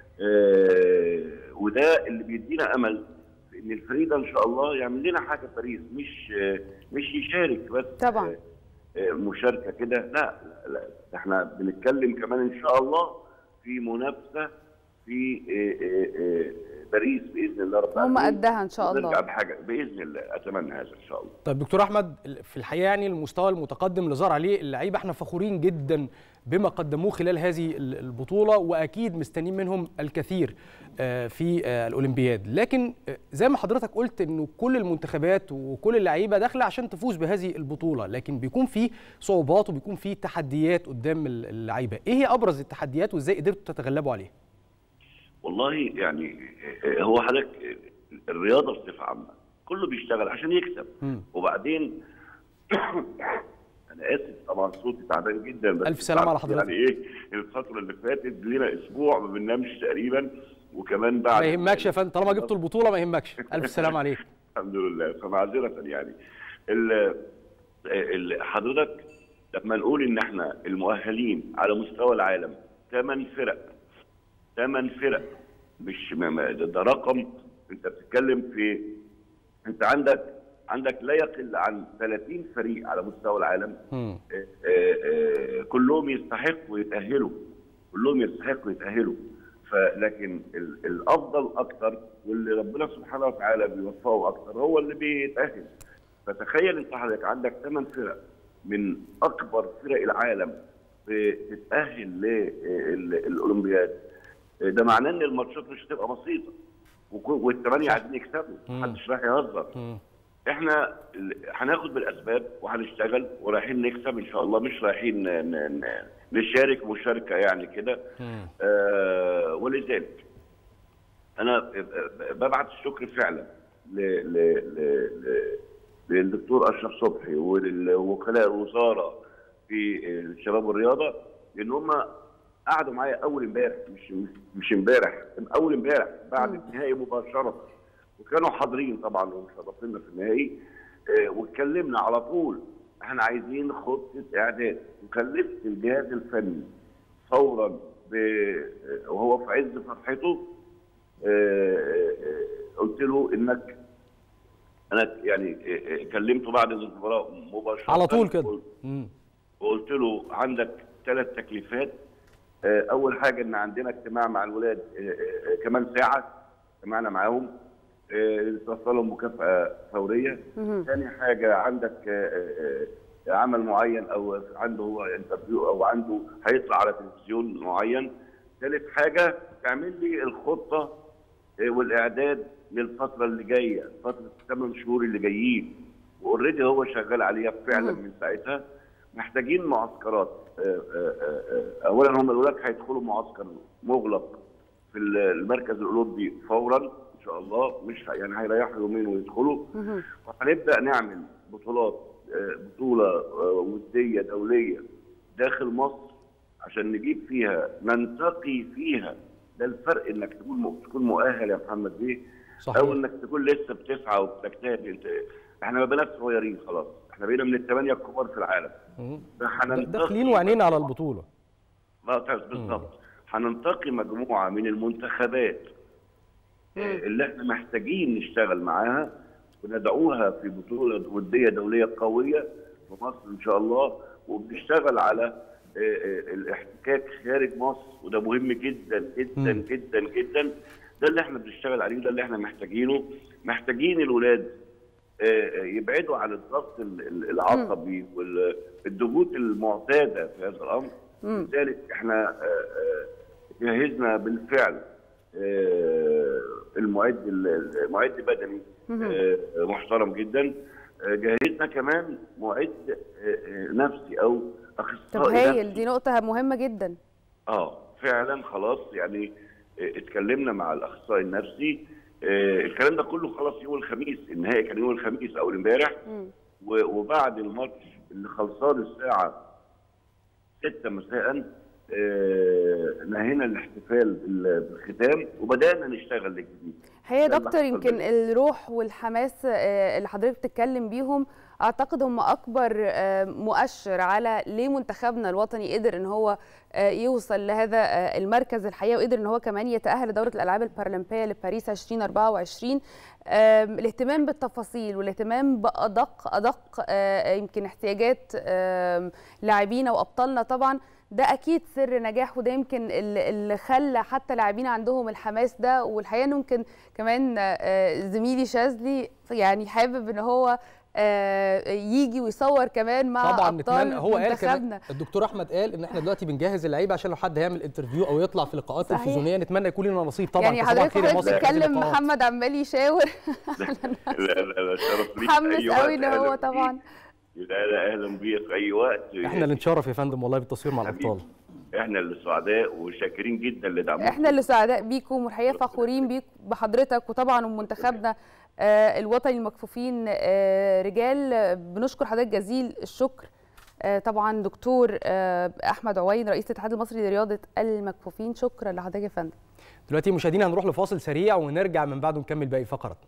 آه، وده اللي بيدينا امل في ان الفريق ده ان شاء الله يعمل لنا حاجه في باريس مش آه، مش يشارك بس طبعا آه، مشاركه كده لا لا لا، احنا بنتكلم كمان ان شاء الله في منافسه في آه، آه، آه، باريس باذن الله رب هم العالمين قدها ان شاء ونرجع الله بحاجه باذن الله اتمنى هذا ان شاء الله طيب دكتور احمد في الحقيقه يعني المستوى المتقدم اللي ظهر عليه اللعيبه احنا فخورين جدا بما قدموه خلال هذه ال- البطوله واكيد مستنيين منهم الكثير آه، في آه، الاولمبياد لكن آه، زي ما حضرتك قلت انه كل المنتخبات وكل اللعيبه داخله عشان تفوز بهذه البطوله لكن بيكون في صعوبات وبيكون في تحديات قدام ال- اللعيبه ايه هي ابرز التحديات وازاي قدرتوا تتغلبوا عليها والله يعني آه، هو حضرتك آه، الرياضه بصفه عامه كله بيشتغل عشان يكسب وبعدين انا اسف طبعا صوتي تعبان جدا بس ألف سلامة على حضرتك. يعني ايه الفتره اللي فاتت لينا اسبوع ما بننامش تقريبا وكمان بعد ما يهمكش يا فندم طالما جبتوا البطوله ما يهمكش الف سلام عليك الحمد لله فمعذره يعني ال ال حضرتك لما نقول ان احنا المؤهلين على مستوى العالم ثمان فرق ثمان فرق مش ما- ما- ده ده رقم انت بتتكلم في انت عندك عندك لا يقل عن 30 فريق على مستوى العالم آه، آه، كلهم يستحقوا يتأهلوا كلهم يستحقوا يتأهلوا فلكن ال- الافضل اكتر واللي ربنا سبحانه وتعالى بيوفقه اكتر هو اللي بيتأهل فتخيل انت حضرتك عندك ثمان فرق من اكبر فرق العالم بتتأهل للاولمبياد ده معناه ان الماتشات مش هتبقى بسيطه وك- والثمانيه عايزين يكسبوا محدش رايح يهزر احنا ال- هناخد بالاسباب وهنشتغل ورايحين نكسب ان شاء الله مش رايحين ن- ن- ن- نشارك مشاركه يعني كده آه ولذلك انا ب- ب- ببعت الشكر فعلا ل ل ل ل للدكتور اشرف صبحي ولوكلاء الوزاره في الشباب والرياضه لان هم قعدوا معايا اول امبارح مش مش- مش امبارح اول امبارح بعد النهائي مباشره وكانوا حاضرين طبعا ومشرفينا في النهائي آه، واتكلمنا على طول احنا عايزين خطه اعداد وكلفت الجهاز الفني فورا ب- وهو في عز فرحته آه، آه، قلت له انك انا يعني آه، آه، كلمته بعد المباراه مباشره على طول كده مم. وقلت له عندك ثلاث تكليفات آه، اول حاجه ان عندنا اجتماع مع الولاد آه، آه، آه، كمان ساعه اجتمعنا معاهم آه، توصلهم مكافاه فوريه مهم. ثاني حاجه عندك آه، آه، آه، عمل معين او عنده هو انترفيو او عنده هيطلع على تلفزيون معين ثالث حاجه اعمل لي الخطه آه، والاعداد للفتره اللي جايه فتره الثمان شهور اللي جايين واوريدي هو شغال عليها فعلا من ساعتها محتاجين معسكرات آه، آه، آه، اولا هم الولاد هيدخلوا معسكر مغلق في المركز الاولمبي فورا ان شاء الله مش ه- يعني هيريحوا يومين ويدخلوا وهنبدا نعمل بطولات آه، بطوله آه، وديه دوليه داخل مصر عشان نجيب فيها ننتقي فيها ده الفرق انك تكون م- تكون مؤهل يا محمد بيه صحيح. او انك تكون لسه بتسعى وبتجتهد انت احنا ما بقيناش صغيرين خلاص احنا بقينا من الثمانيه الكبار في العالم مم. ده هننتقي داخلين وعينينا على البطوله اه طيب، بالظبط هننتقي مجموعه من المنتخبات آه، اللي احنا محتاجين نشتغل معاها وندعوها في بطوله وديه دوليه قويه في مصر ان شاء الله وبنشتغل على آه، آه، الاحتكاك خارج مصر وده مهم جدا جدا مم. جدا جدا ده اللي احنا بنشتغل عليه وده اللي احنا محتاجينه محتاجين الولاد آه، آه، يبعدوا عن الضغط ال- ال- العصبي والضغوط المعتاده في هذا الامر مم. لذلك احنا آه، آه، جهزنا بالفعل آه، المعد المعد بدني مهم. آه، محترم جدا آه، جهزنا كمان معد آه، آه، نفسي او طب اخصائي هايل نفسي دي نقطة مهمة جدا اه فعلا خلاص يعني آه، اتكلمنا مع الاخصائي النفسي آه، الكلام ده كله خلاص يوم الخميس النهائي كان يوم الخميس او امبارح و- وبعد الماتش اللي خلصان الساعه 6 مساء آه، نهينا الاحتفال بال- بالختام وبدانا نشتغل للجديد هي يا ده اللي دكتور حصل يمكن بينا. الروح والحماس آه، اللي حضرتك بتتكلم بيهم اعتقد هم اكبر آه، مؤشر على ليه منتخبنا الوطني قدر ان هو آه، يوصل لهذا آه، المركز الحقيقه وقدر ان هو كمان يتاهل لدوره الالعاب البارالمبيه لباريس 2024 آم، الاهتمام بالتفاصيل والاهتمام بادق ادق آه، يمكن احتياجات آم، لاعبينا وابطالنا طبعا ده اكيد سر نجاح وده يمكن اللي اللي خلى حتى لاعبين عندهم الحماس ده والحقيقه إنه يمكن كمان آه، زميلي شاذلي يعني حابب ان هو آه، يجي ويصور كمان مع طبعا ابطال نتمنى هو قال كمان منتخبنا الدكتور احمد قال ان احنا دلوقتي بنجهز اللعيبه عشان لو حد هيعمل انترفيو او يطلع في لقاءات صحيح. تلفزيونيه نتمنى يكون لنا نصيب طبعا يعني كصباح حضرتك الخير يا حضرتك مصر في هذه بتتكلم اللقاءات. محمد عمال يشاور لا لا لا شرف ليك متحمس أي وقت قوي ان هو أهلاً طبعا بيك. لا لا اهلا بيك في اي وقت احنا اللي نتشرف يا فندم والله بالتصوير مع الابطال احنا اللي سعداء وشاكرين جدا لدعمكم احنا اللي سعداء بيكم والحقيقه فخورين بيك بحضرتك وطبعا ومنتخبنا آه، الوطني المكفوفين آه، رجال آه، بنشكر حضرتك جزيل الشكر آه، طبعا دكتور آه، احمد عوين رئيس الاتحاد المصري لرياضه المكفوفين شكرا لحضرتك يا فندم دلوقتي مشاهدينا هنروح لفاصل سريع ونرجع من بعده نكمل باقي فقراتنا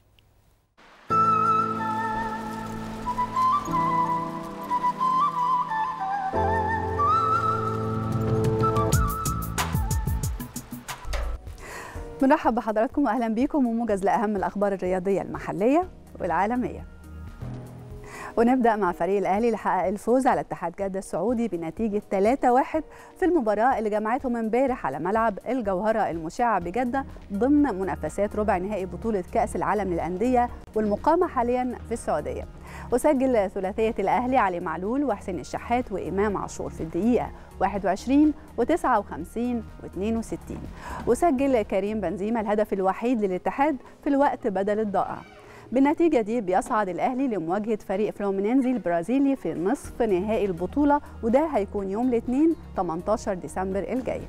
بنرحب بحضراتكم واهلا بيكم وموجز لاهم الاخبار الرياضيه المحليه والعالميه ونبدا مع فريق الاهلي اللي حقق الفوز على اتحاد جده السعودي بنتيجه 3-1 في المباراه اللي جمعتهم امبارح على ملعب الجوهره المشعه بجده ضمن منافسات ربع نهائي بطوله كاس العالم للانديه والمقامه حاليا في السعوديه وسجل ثلاثيه الاهلي علي معلول وحسين الشحات وامام عاشور في الدقيقه 21 و59 و62 وسجل كريم بنزيما الهدف الوحيد للاتحاد في الوقت بدل الضائع بالنتيجة دي بيصعد الأهلي لمواجهة فريق فلومينينزي البرازيلي في نصف نهائي البطولة وده هيكون يوم الاثنين 18 ديسمبر الجاي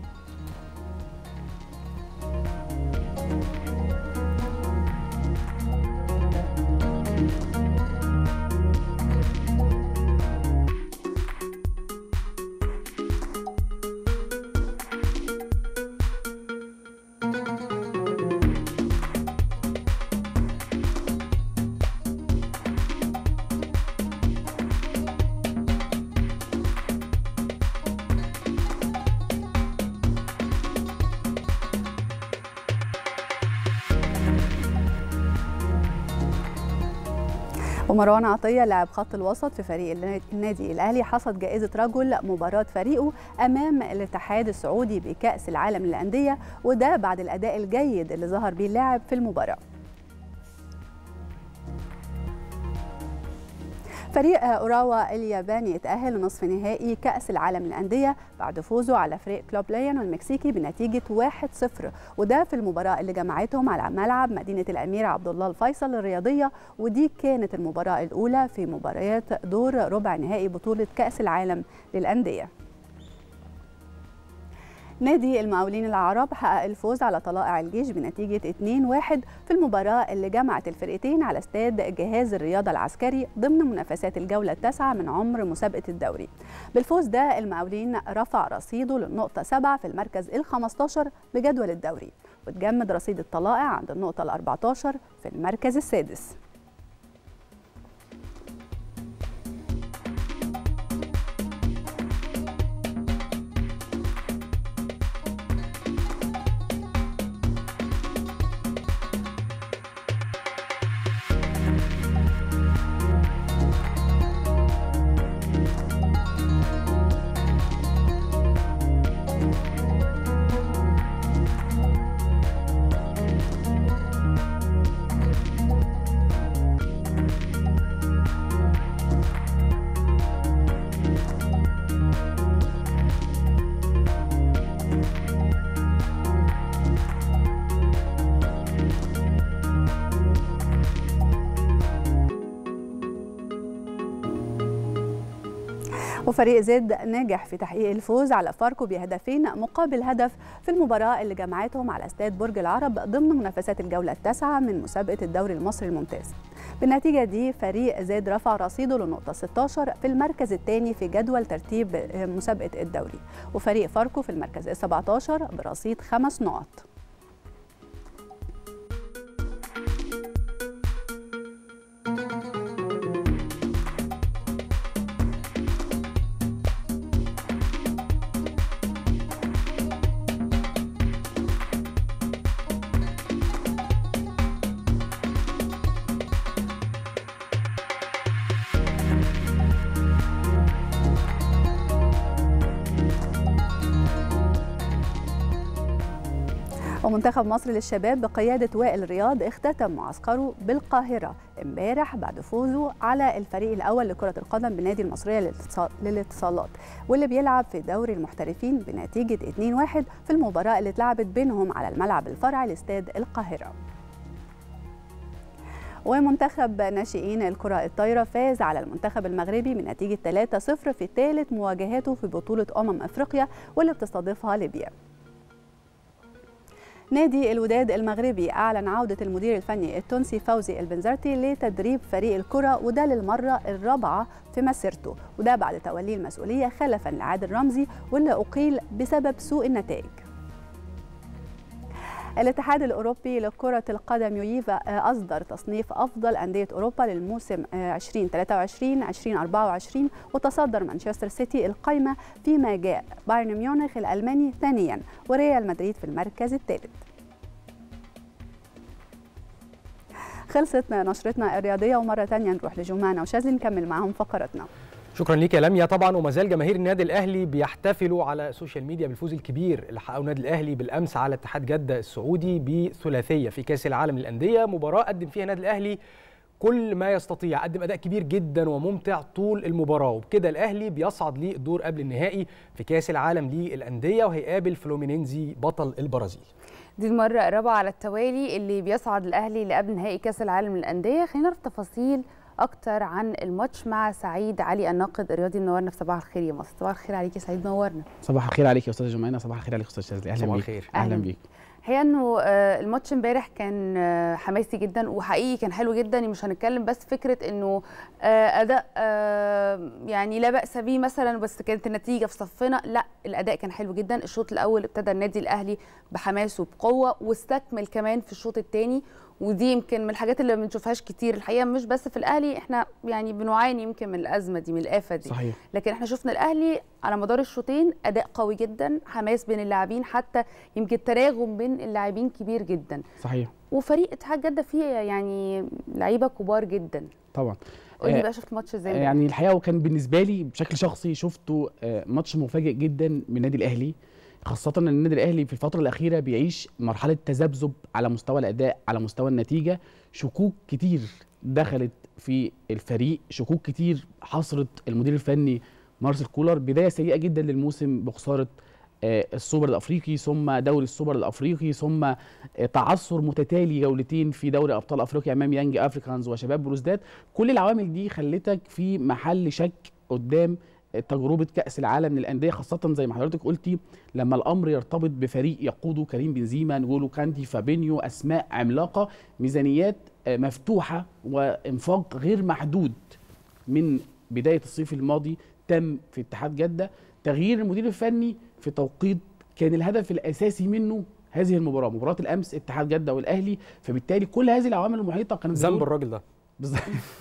ومروان عطية لاعب خط الوسط في فريق النادي الأهلي حصد جائزة رجل مباراة فريقه أمام الاتحاد السعودي بكأس العالم للأندية وده بعد الأداء الجيد اللي ظهر بيه اللاعب في المباراة فريق أوراوا الياباني اتأهل لنصف نهائي كأس العالم للأندية بعد فوزه على فريق كلوب ليون المكسيكي بنتيجة 1-0 وده في المباراة اللي جمعتهم على ملعب مدينة الأمير عبد الله الفيصل الرياضية ودي كانت المباراة الأولى في مباريات دور ربع نهائي بطولة كأس العالم للأندية نادي المقاولين العرب حقق الفوز على طلائع الجيش بنتيجة 2-1 في المباراة اللي جمعت الفرقتين على استاد جهاز الرياضة العسكري ضمن منافسات الجولة التاسعة من عمر مسابقة الدوري بالفوز ده المقاولين رفع رصيده للنقطة 7 في المركز ال 15 بجدول الدوري وتجمد رصيد الطلائع عند النقطة ال 14 في المركز السادس وفريق زد نجح في تحقيق الفوز على فاركو بهدفين مقابل هدف في المباراة اللي جمعتهم على استاد برج العرب ضمن منافسات الجولة التاسعة من مسابقة الدوري المصري الممتاز بالنتيجة دي فريق زد رفع رصيده للنقطة 16 في المركز الثاني في جدول ترتيب مسابقة الدوري وفريق فاركو في المركز ال 17 برصيد خمس نقط ومنتخب مصر للشباب بقيادة وائل رياض اختتم معسكره بالقاهرة امبارح بعد فوزه على الفريق الأول لكرة القدم بالنادي المصرية للاتصالات واللي بيلعب في دوري المحترفين بنتيجة 2-1 في المباراة اللي اتلعبت بينهم على الملعب الفرعي لاستاد القاهرة ومنتخب ناشئين الكرة الطايرة فاز على المنتخب المغربي بنتيجة 3-0 في ثالث مواجهاته في بطولة أمم أفريقيا واللي بتستضيفها ليبيا نادي الوداد المغربي أعلن عودة المدير الفني التونسي فوزي البنزرتي لتدريب فريق الكرة وده للمرة الرابعة في مسيرته وده بعد توليه المسؤولية خلفا لعادل رمزي واللي أقيل بسبب سوء النتائج الاتحاد الأوروبي لكرة القدم يويفا أصدر تصنيف أفضل أندية أوروبا للموسم 2023-2024 وتصدر مانشستر سيتي القائمة فيما جاء بايرن ميونخ الألماني ثانيا وريال مدريد في المركز الثالث خلصت نشرتنا الرياضية ومرة تانية نروح لجمانة وشاذلي نكمل معهم فقرتنا شكرا ليك يا لميا طبعا وما زال جماهير النادي الاهلي بيحتفلوا على السوشيال ميديا بالفوز الكبير اللي حققه النادي الاهلي بالامس على اتحاد جده السعودي بثلاثيه في كاس العالم للانديه مباراه قدم فيها النادي الاهلي كل ما يستطيع قدم اداء كبير جدا وممتع طول المباراه وبكده الاهلي بيصعد للدور قبل النهائي في كاس العالم للانديه وهيقابل فلومينينزي بطل البرازيل دي المره الرابعه على التوالي اللي بيصعد الاهلي لقبل نهائي كاس العالم للانديه خلينا نعرف تفاصيل اكتر عن الماتش مع سعيد علي الناقد الرياضي منورنا في صباح الخير يا مصر صباح الخير عليك يا سعيد نورنا صباح الخير عليك يا استاذه جمانه صباح الخير عليك يا استاذ شاذلي اهلا صباح بيك الخير. اهلا بيك هي انه آه، الماتش امبارح كان آه، حماسي جدا وحقيقي كان حلو جدا مش هنتكلم بس فكره انه آه، اداء آه، يعني لا باس به مثلا بس كانت النتيجه في صفنا لا الاداء كان حلو جدا الشوط الاول ابتدى النادي الاهلي بحماسه بقوه واستكمل كمان في الشوط الثاني ودي يمكن من الحاجات اللي ما بنشوفهاش كتير الحقيقه مش بس في الاهلي احنا يعني بنعاني يمكن من الازمه دي من الافه دي صحيح لكن احنا شفنا الاهلي على مدار الشوطين اداء قوي جدا حماس بين اللاعبين حتى يمكن تراغم بين اللاعبين كبير جدا صحيح وفريق اتحاد جده فيه يعني لعيبه كبار جدا طبعا قولي آه، بقى شفت الماتش ازاي يعني الحقيقه وكان بالنسبه لي بشكل شخصي شفته آه، ماتش مفاجئ جدا من النادي الاهلي خاصة ان النادي الاهلي في الفترة الأخيرة بيعيش مرحلة تذبذب على مستوى الأداء على مستوى النتيجة شكوك كتير دخلت في الفريق شكوك كتير حصرت المدير الفني مارسيل كولر بداية سيئة جدا للموسم بخسارة آه، السوبر الافريقي ثم دوري السوبر الافريقي ثم آه، تعثر متتالي جولتين في دوري ابطال افريقيا امام يانج افريكانز وشباب بلوزداد كل العوامل دي خلتك في محل شك قدام تجربه كاس العالم للانديه خاصه زي ما حضرتك قلتي لما الامر يرتبط بفريق يقوده كريم بنزيما نجولو كانتي فابينيو اسماء عملاقه ميزانيات آه، مفتوحه وانفاق غير محدود من بدايه الصيف الماضي تم في اتحاد جده تغيير المدير الفني في توقيت كان الهدف الاساسي منه هذه المباراه مباراه الامس اتحاد جده والاهلي فبالتالي كل هذه العوامل المحيطه كانت ذنب بتقول- الراجل ده بالظبط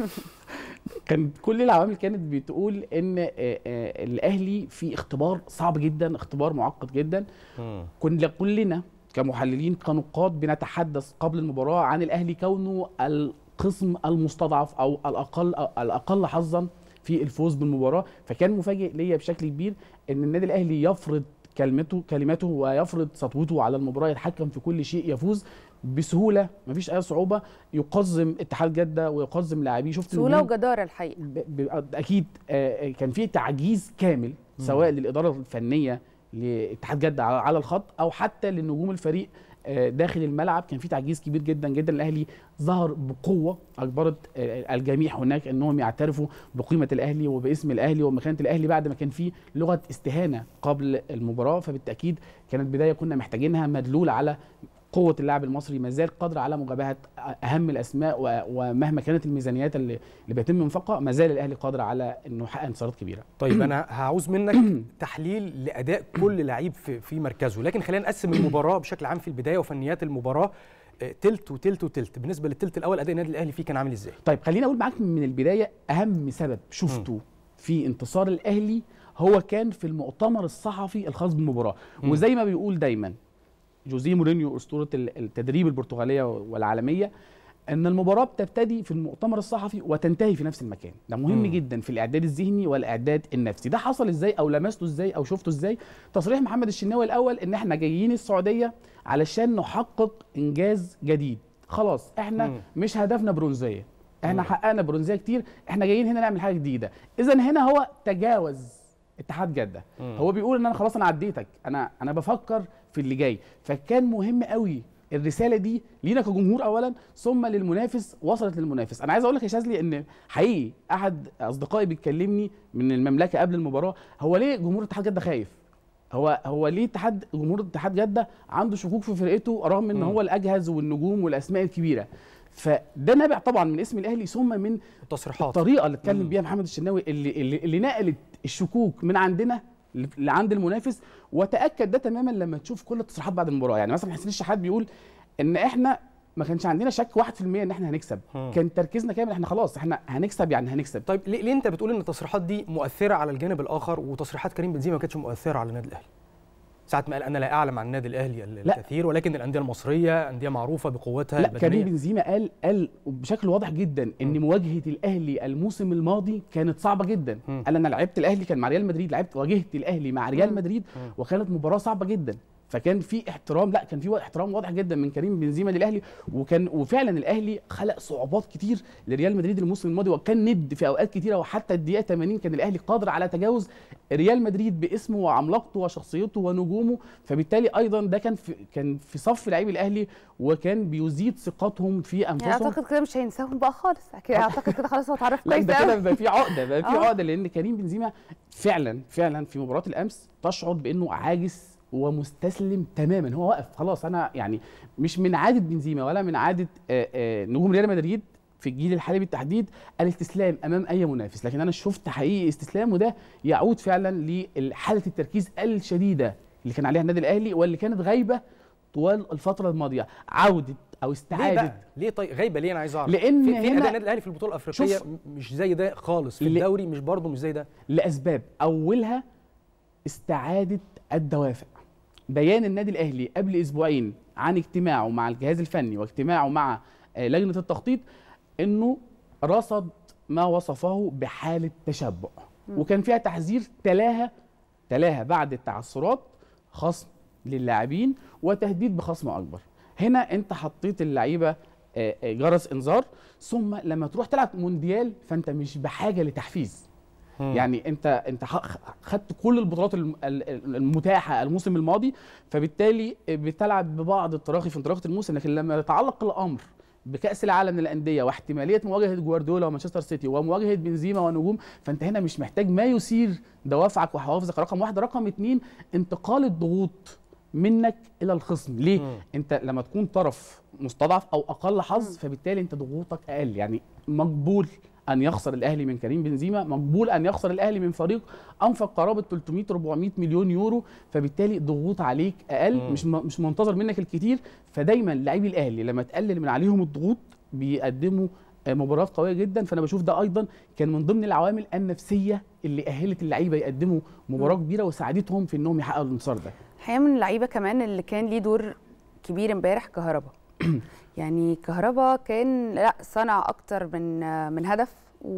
كانت كل العوامل كانت بتقول ان آه، آه، الاهلي في اختبار صعب جدا اختبار معقد جدا كنا كلنا كمحللين كنقاد بنتحدث قبل المباراه عن الاهلي كونه القسم المستضعف او الاقل أو الاقل حظا في الفوز بالمباراه فكان مفاجئ ليا بشكل كبير ان النادي الاهلي يفرض كلمته كلماته ويفرض سطوته على المباراه يتحكم في كل شيء يفوز بسهوله مفيش اي صعوبه يقزم اتحاد جده ويقزم لاعبيه شفت سهوله النجوم- وجداره الحقيقه ب- ب- اكيد آه، كان في تعجيز كامل سواء للاداره الفنيه لاتحاد جده على على الخط او حتى لنجوم الفريق آه، داخل الملعب كان في تعجيز كبير جدا جدا الاهلي ظهر بقوه اجبرت آه، الجميع هناك انهم يعترفوا بقيمه الاهلي وباسم الاهلي ومكانه الاهلي بعد ما كان في لغه استهانه قبل المباراه فبالتاكيد كانت بدايه كنا محتاجينها مدلول على قوه اللاعب المصري ما زال قادر على مجابهه اهم الاسماء و- ومهما كانت الميزانيات اللي اللي بيتم انفاقها ما زال الاهلي قادر على انه يحقق انتصارات كبيره طيب انا هعوز منك تحليل لاداء كل لعيب في في مركزه لكن خلينا نقسم المباراه بشكل عام في البدايه وفنيات المباراه آه، تلت وتلت وتلت بالنسبه للتلت الاول اداء النادي الاهلي فيه كان عامل ازاي طيب خليني اقول معاك من البدايه اهم سبب شفته في انتصار الاهلي هو كان في المؤتمر الصحفي الخاص بالمباراه مم. وزي ما بيقول دايما جوزيه مورينيو اسطوره ال- التدريب البرتغاليه والعالميه ان المباراه بتبتدي في المؤتمر الصحفي وتنتهي في نفس المكان ده مهم مم. جدا في الاعداد الذهني والاعداد النفسي ده حصل ازاي او لمسته ازاي او شفته ازاي تصريح محمد الشناوي الاول ان احنا جايين السعوديه علشان نحقق انجاز جديد خلاص احنا مم. مش هدفنا برونزيه احنا مم. حققنا برونزيه كتير احنا جايين هنا نعمل حاجه جديده اذا هنا هو تجاوز اتحاد جده مم. هو بيقول ان انا خلاص انا عديتك انا انا بفكر في اللي جاي فكان مهم قوي الرساله دي لينا كجمهور اولا ثم للمنافس وصلت للمنافس انا عايز اقول لك يا شاذلي ان حقيقي احد اصدقائي بيكلمني من المملكه قبل المباراه هو ليه جمهور اتحاد جده خايف هو هو ليه اتحاد جمهور اتحاد جده عنده شكوك في فرقته رغم ان مم. هو الاجهز والنجوم والاسماء الكبيره فده نابع طبعا من اسم الاهلي ثم من التصريحات الطريقه اللي اتكلم مم. بيها محمد الشناوي اللي, اللي اللي نقلت الشكوك من عندنا ل- لعند المنافس وتاكد ده تماما لما تشوف كل التصريحات بعد المباراه يعني مثلا حسين الشحات بيقول ان احنا ما كانش عندنا شك 1% ان احنا هنكسب مم. كان تركيزنا كامل احنا خلاص احنا هنكسب يعني هنكسب طيب ليه, ليه انت بتقول ان التصريحات دي مؤثره على الجانب الاخر وتصريحات كريم بنزيما ما كانتش مؤثره على النادي الاهلي ساعه ما قال انا لا اعلم عن النادي الاهلي ال- لا. الكثير ولكن الانديه المصريه انديه معروفه بقوتها لا كريم البدنيه بنزيما قال قال بشكل واضح جدا ان مواجهه الاهلي الموسم الماضي كانت صعبه جدا مم. قال انا لعبت الاهلي كان مع ريال مدريد لعبت واجهت الاهلي مع ريال مم. مدريد مم. وكانت مباراه صعبه جدا فكان في احترام لا كان في احترام واضح جدا من كريم بنزيما للاهلي وكان وفعلا الاهلي خلق صعوبات كتير لريال مدريد الموسم الماضي وكان ند في اوقات كتيره وحتى الدقيقه 80 كان الاهلي قادر على تجاوز ريال مدريد باسمه وعملاقته وشخصيته ونجومه فبالتالي ايضا ده كان في كان في صف لاعبي الاهلي وكان بيزيد ثقتهم في يعني انفسهم اعتقد كده مش هينساهم بقى خالص كده اعتقد كده خلاص هو اتعرف لا كويس ده كده قوي بقى في عقده بقى في آه. عقده لان كريم بنزيما فعلا فعلا في مباراه الامس تشعر بانه عاجز ومستسلم تماما هو واقف خلاص انا يعني مش من عاده بنزيما ولا من عاده آه، آه، نجوم ريال مدريد في الجيل الحالي بالتحديد الاستسلام امام اي منافس لكن انا شفت حقيقي استسلام وده يعود فعلا لحاله التركيز الشديده اللي كان عليها النادي الاهلي واللي كانت غايبه طوال الفتره الماضيه عوده او ليه استعاده بقى؟ ليه طيب غايبه ليه انا عايز اعرف لأن في, في هنا- اداء النادي الاهلي في البطوله الافريقيه شوف. م- مش زي ده خالص في ل- الدوري مش برضه مش زي ده لاسباب اولها استعاده الدوافع بيان النادي الاهلي قبل اسبوعين عن اجتماعه مع الجهاز الفني واجتماعه مع آه، لجنه التخطيط انه رصد ما وصفه بحاله تشبع وكان فيها تحذير تلاها تلاها بعد التعثرات خصم للاعبين وتهديد بخصم اكبر هنا انت حطيت اللعيبه آه، آه، جرس انذار ثم لما تروح تلعب مونديال فانت مش بحاجه لتحفيز مم. يعني انت انت ح- خدت كل البطولات الم- ال- ال- المتاحه الموسم الماضي فبالتالي بتلعب ببعض التراخي في انطلاقه الموسم لكن لما يتعلق الامر بكاس العالم للانديه واحتماليه مواجهه جوارديولا ومانشستر سيتي ومواجهه بنزيما ونجوم فانت هنا مش محتاج ما يثير دوافعك وحوافزك رقم واحد رقم اتنين انتقال الضغوط منك الى الخصم ليه مم. انت لما تكون طرف مستضعف او اقل حظ فبالتالي انت ضغوطك اقل يعني مقبول ان يخسر الاهلي من كريم بنزيما مقبول ان يخسر الاهلي من فريق انفق قرابه 300 400 مليون يورو فبالتالي ضغوط عليك اقل مم. مش م- مش منتظر منك الكتير فدايما لاعبي الاهلي لما تقلل من عليهم الضغوط بيقدموا آه، مباريات قويه جدا فانا بشوف ده ايضا كان من ضمن العوامل النفسيه اللي اهلت اللعيبه يقدموا مباراه كبيره وساعدتهم في انهم يحققوا الانتصار ده الحقيقه من اللعيبه كمان اللي كان ليه دور كبير امبارح كهربا يعني كهربا كان لا صنع اكتر من من هدف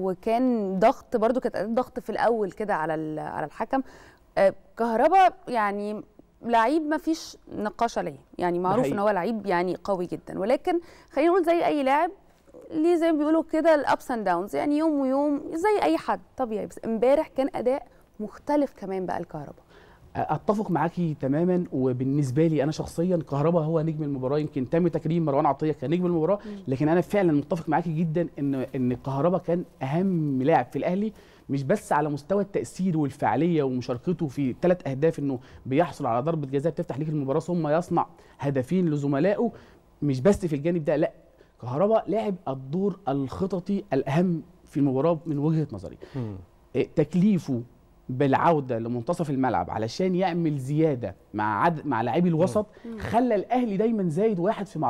وكان ضغط برضو كانت أداة ضغط في الاول كده على ال- على الحكم آه، كهربا يعني لعيب ما فيش نقاش عليه يعني معروف حقيقي. ان هو لعيب يعني قوي جدا ولكن خلينا نقول زي اي لاعب ليه زي ما بيقولوا كده الابس اند داونز يعني يوم ويوم زي اي حد طبيعي بس امبارح كان اداء مختلف كمان بقى الكهرباء اتفق معاكي تماما وبالنسبه لي انا شخصيا كهربا هو نجم المباراه يمكن تم تكريم مروان عطيه كنجم المباراه لكن انا فعلا متفق معاكي جدا ان ان كهربا كان اهم لاعب في الاهلي مش بس على مستوى التاثير والفعاليه ومشاركته في ثلاث اهداف انه بيحصل على ضربه جزاء بتفتح ليك المباراه ثم يصنع هدفين لزملائه مش بس في الجانب ده لا كهربا لعب الدور الخططي الاهم في المباراه من وجهه نظري مم. إيه، تكليفه بالعوده لمنتصف الملعب علشان يعمل زياده مع عد... مع لاعبي الوسط خلى الاهلي دايما زايد واحد في معركه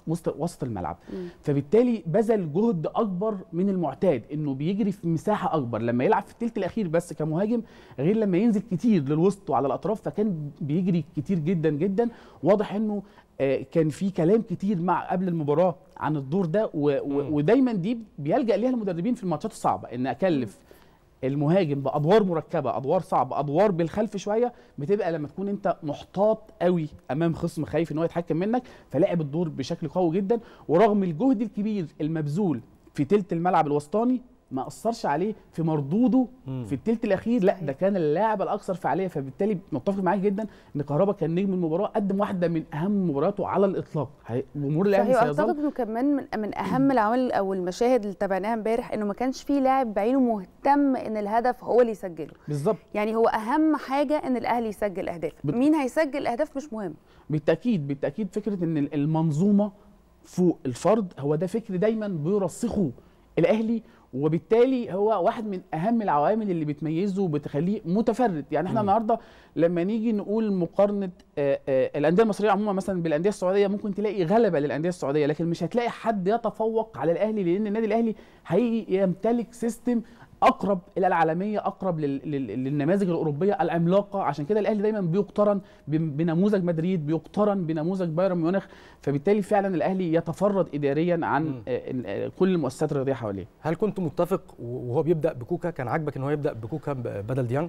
وسط وسط الملعب مم. فبالتالي بذل جهد اكبر من المعتاد انه بيجري في مساحه اكبر لما يلعب في الثلث الاخير بس كمهاجم غير لما ينزل كتير للوسط وعلى الاطراف فكان بيجري كتير جدا جدا واضح انه آه، كان في كلام كتير مع قبل المباراه عن الدور ده و و ودايما دي بيلجا ليها المدربين في الماتشات الصعبه ان اكلف المهاجم بادوار مركبه ادوار صعبه ادوار بالخلف شويه بتبقى لما تكون انت محتاط قوي امام خصم خايف ان هو يتحكم منك فلعب الدور بشكل قوي جدا ورغم الجهد الكبير المبذول في تلت الملعب الوسطاني ما اثرش عليه في مردوده في التلت الاخير لا ده كان اللاعب الاكثر فعاليه فبالتالي متفق معاك جدا ان كهربا كان نجم المباراه قدم واحده من اهم مبارياته على الاطلاق هي- جمهور الاهلي صحيح سيظل اعتقد انه كمان من, من اهم العوامل او المشاهد اللي تابعناها امبارح انه ما كانش فيه لاعب بعينه مهتم ان الهدف هو اللي يسجله بالظبط يعني هو اهم حاجه ان الاهلي يسجل اهداف بت- مين هيسجل اهداف مش مهم بالتاكيد بالتاكيد فكره ان المنظومه فوق الفرد هو ده فكر دايما بيرسخه الاهلي وبالتالي هو واحد من اهم العوامل اللي بتميزه وبتخليه متفرد يعني احنا النهارده لما نيجي نقول مقارنه آه، آه، الانديه المصريه عموما مثلا بالانديه السعوديه ممكن تلاقي غلبه للانديه السعوديه لكن مش هتلاقي حد يتفوق على الاهلي لان النادي الاهلي حقيقي يمتلك سيستم اقرب الى العالميه اقرب لل- لل- للنماذج الاوروبيه العملاقه عشان كده الاهلي دايما بيقترن ب- بنموذج مدريد بيقترن بنموذج بايرن ميونخ فبالتالي فعلا الاهلي يتفرد اداريا عن آه، آه، كل المؤسسات الرياضيه حواليه هل كنت متفق وهو بيبدا بكوكا كان عاجبك ان هو يبدا بكوكا ب- بدل ديانج